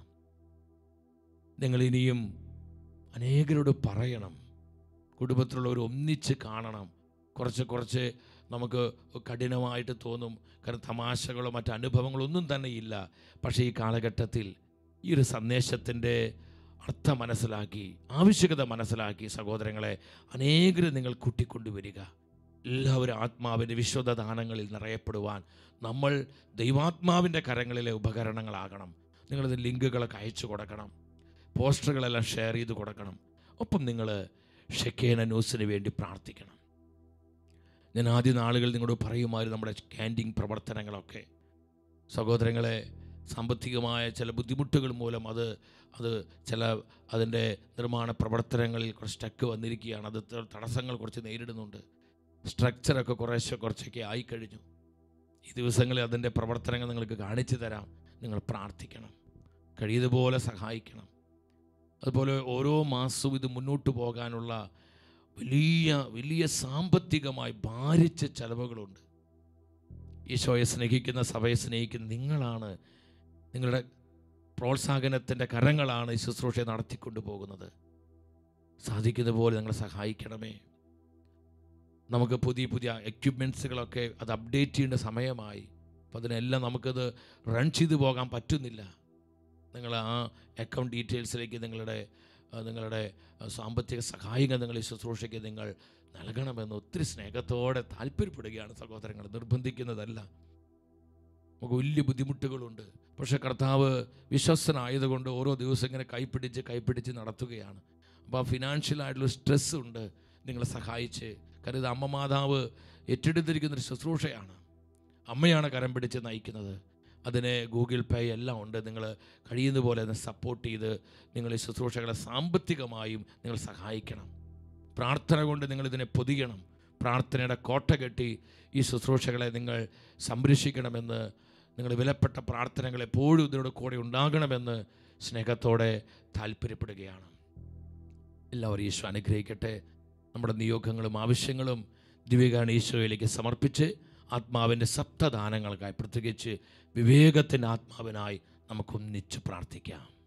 നിങ്ങൾ ഇനിയും അനേകരോട് പറയണം കുടുംബത്തിലുള്ളവർ ഒന്നിച്ച് കാണണം കുറച്ച് കുറച്ച് നമുക്ക് കഠിനമായിട്ട് തോന്നും കാരണം തമാശകളോ മറ്റ് അനുഭവങ്ങളോ ഒന്നും തന്നെ ഇല്ല പക്ഷേ ഈ കാലഘട്ടത്തിൽ ഈ ഒരു സന്ദേശത്തിൻ്റെ അർത്ഥം മനസ്സിലാക്കി ആവശ്യകത മനസ്സിലാക്കി സഹോദരങ്ങളെ അനേകരും നിങ്ങൾ കൂട്ടിക്കൊണ്ടുവരിക എല്ലാവരും ആത്മാവിൻ്റെ വിശ്വത ദാനങ്ങളിൽ നിറയപ്പെടുവാൻ നമ്മൾ ദൈവാത്മാവിൻ്റെ കരങ്ങളിലെ ഉപകരണങ്ങളാകണം നിങ്ങളിത് ലിങ്കുകളൊക്കെ അയച്ചു കൊടുക്കണം പോസ്റ്ററുകളെല്ലാം ഷെയർ ചെയ്ത് കൊടുക്കണം ഒപ്പം നിങ്ങൾ ഷെക്കേന ന്യൂസിന് വേണ്ടി പ്രാർത്ഥിക്കണം ഞാൻ ആദ്യ നാളുകൾ നിങ്ങളോട് പറയുമായിരുന്നു നമ്മുടെ ക്യാൻറ്റീൻ പ്രവർത്തനങ്ങളൊക്കെ സഹോദരങ്ങളെ സാമ്പത്തികമായ ചില ബുദ്ധിമുട്ടുകൾ മൂലം അത് അത് ചില അതിൻ്റെ നിർമ്മാണ പ്രവർത്തനങ്ങളിൽ കുറച്ച് സ്റ്റക്ക് വന്നിരിക്കുകയാണ് അത് ത- തടസ്സങ്ങൾ കുറച്ച് നേരിടുന്നുണ്ട് സ്ട്രക്ചറൊക്കെ കുറേശ്ശെ കുറച്ചൊക്കെ ആയിക്കഴിഞ്ഞു ഈ ദിവസങ്ങളിൽ അതിൻ്റെ പ്രവർത്തനങ്ങൾ നിങ്ങൾക്ക് കാണിച്ചു തരാം നിങ്ങൾ പ്രാർത്ഥിക്കണം കഴിയുന്നതുപോലെ സഹായിക്കണം അതുപോലെ ഓരോ മാസവും ഇത് മുന്നോട്ട് പോകാനുള്ള വലിയ വലിയ സാമ്പത്തികമായി ഭാരിച്ച ചെലവുകളുണ്ട് ഈശോയെ സ്നേഹിക്കുന്ന സഭയെ സ്നേഹിക്കുന്ന നിങ്ങളാണ് നിങ്ങളുടെ പ്രോത്സാഹനത്തിൻ്റെ കരങ്ങളാണ് ഈ ശുശ്രൂഷ നടത്തിക്കൊണ്ടു പോകുന്നത് സാധിക്കുന്ന പോലെ നിങ്ങളെ സഹായിക്കണമേ നമുക്ക് പുതിയ പുതിയ എക്യുപ്മെൻസുകളൊക്കെ അത് അപ്ഡേറ്റ് ചെയ്യേണ്ട സമയമായി അപ്പം അതിനെല്ലാം നമുക്കത് റൺ ചെയ്തു പോകാൻ പറ്റുന്നില്ല നിങ്ങൾ ആ അക്കൗണ്ട് ഡീറ്റെയിൽസിലേക്ക് നിങ്ങളുടെ ആ, നിങ്ങളുടെ ആ, സാമ്പത്തിക സഹായങ്ങൾ നിങ്ങൾ ഈ ശുശ്രൂഷയ്ക്ക് നിങ്ങൾ നൽകണമെന്ന് ഒത്തിരി സ്നേഹത്തോടെ താല്പര്യപ്പെടുകയാണ് സഹോദരങ്ങൾ നിർബന്ധിക്കുന്നതല്ല നമുക്ക് വലിയ ബുദ്ധിമുട്ടുകളുണ്ട് പക്ഷേ കർത്താവ് വിശ്വസ്തനായതുകൊണ്ട് ഓരോ ദിവസം ഇങ്ങനെ കൈപ്പിടിച്ച് കൈപ്പിടിച്ച് നടത്തുകയാണ് അപ്പോൾ ആ ഫിനാൻഷ്യലായിട്ടുള്ള സ്ട്രെസ് ഉണ്ട് നിങ്ങളെ സഹായിച്ച് കാരണം ഇത് അമ്മ മാതാവ് ഏറ്റെടുത്തിരിക്കുന്നൊരു ശുശ്രൂഷയാണ് അമ്മയാണ് കരം പിടിച്ച് നയിക്കുന്നത് അതിന് ഗൂഗിൾ പേ എല്ലാം ഉണ്ട് നിങ്ങൾ കഴിയുന്ന പോലെ അതിനെ സപ്പോർട്ട് ചെയ്ത് നിങ്ങൾ ഈ ശുശ്രൂഷകളെ സാമ്പത്തികമായും നിങ്ങൾ സഹായിക്കണം പ്രാർത്ഥന കൊണ്ട് നിങ്ങൾ ഇതിനെ പൊതിയണം പ്രാർത്ഥനയുടെ കോട്ട കെട്ടി ഈ ശുശ്രൂഷകളെ നിങ്ങൾ സംരക്ഷിക്കണമെന്ന് നിങ്ങൾ വിലപ്പെട്ട പ്രാർത്ഥനകൾ എപ്പോഴും ഇതിനോട് കൂടെ ഉണ്ടാകണമെന്ന് സ്നേഹത്തോടെ താല്പര്യപ്പെടുകയാണ് എല്ലാവരും ഈശോ അനുഗ്രഹിക്കട്ടെ നമ്മുടെ നിയോഗങ്ങളും ആവശ്യങ്ങളും ദിവ്യഗാന ഈശോയിലേക്ക് സമർപ്പിച്ച് ആത്മാവിൻ്റെ സപ്തദാനങ്ങൾക്കായി പ്രത്യേകിച്ച് വിവേകത്തിൻ്റെ ആത്മാവിനായി നമുക്കൊന്നിച്ച് പ്രാർത്ഥിക്കാം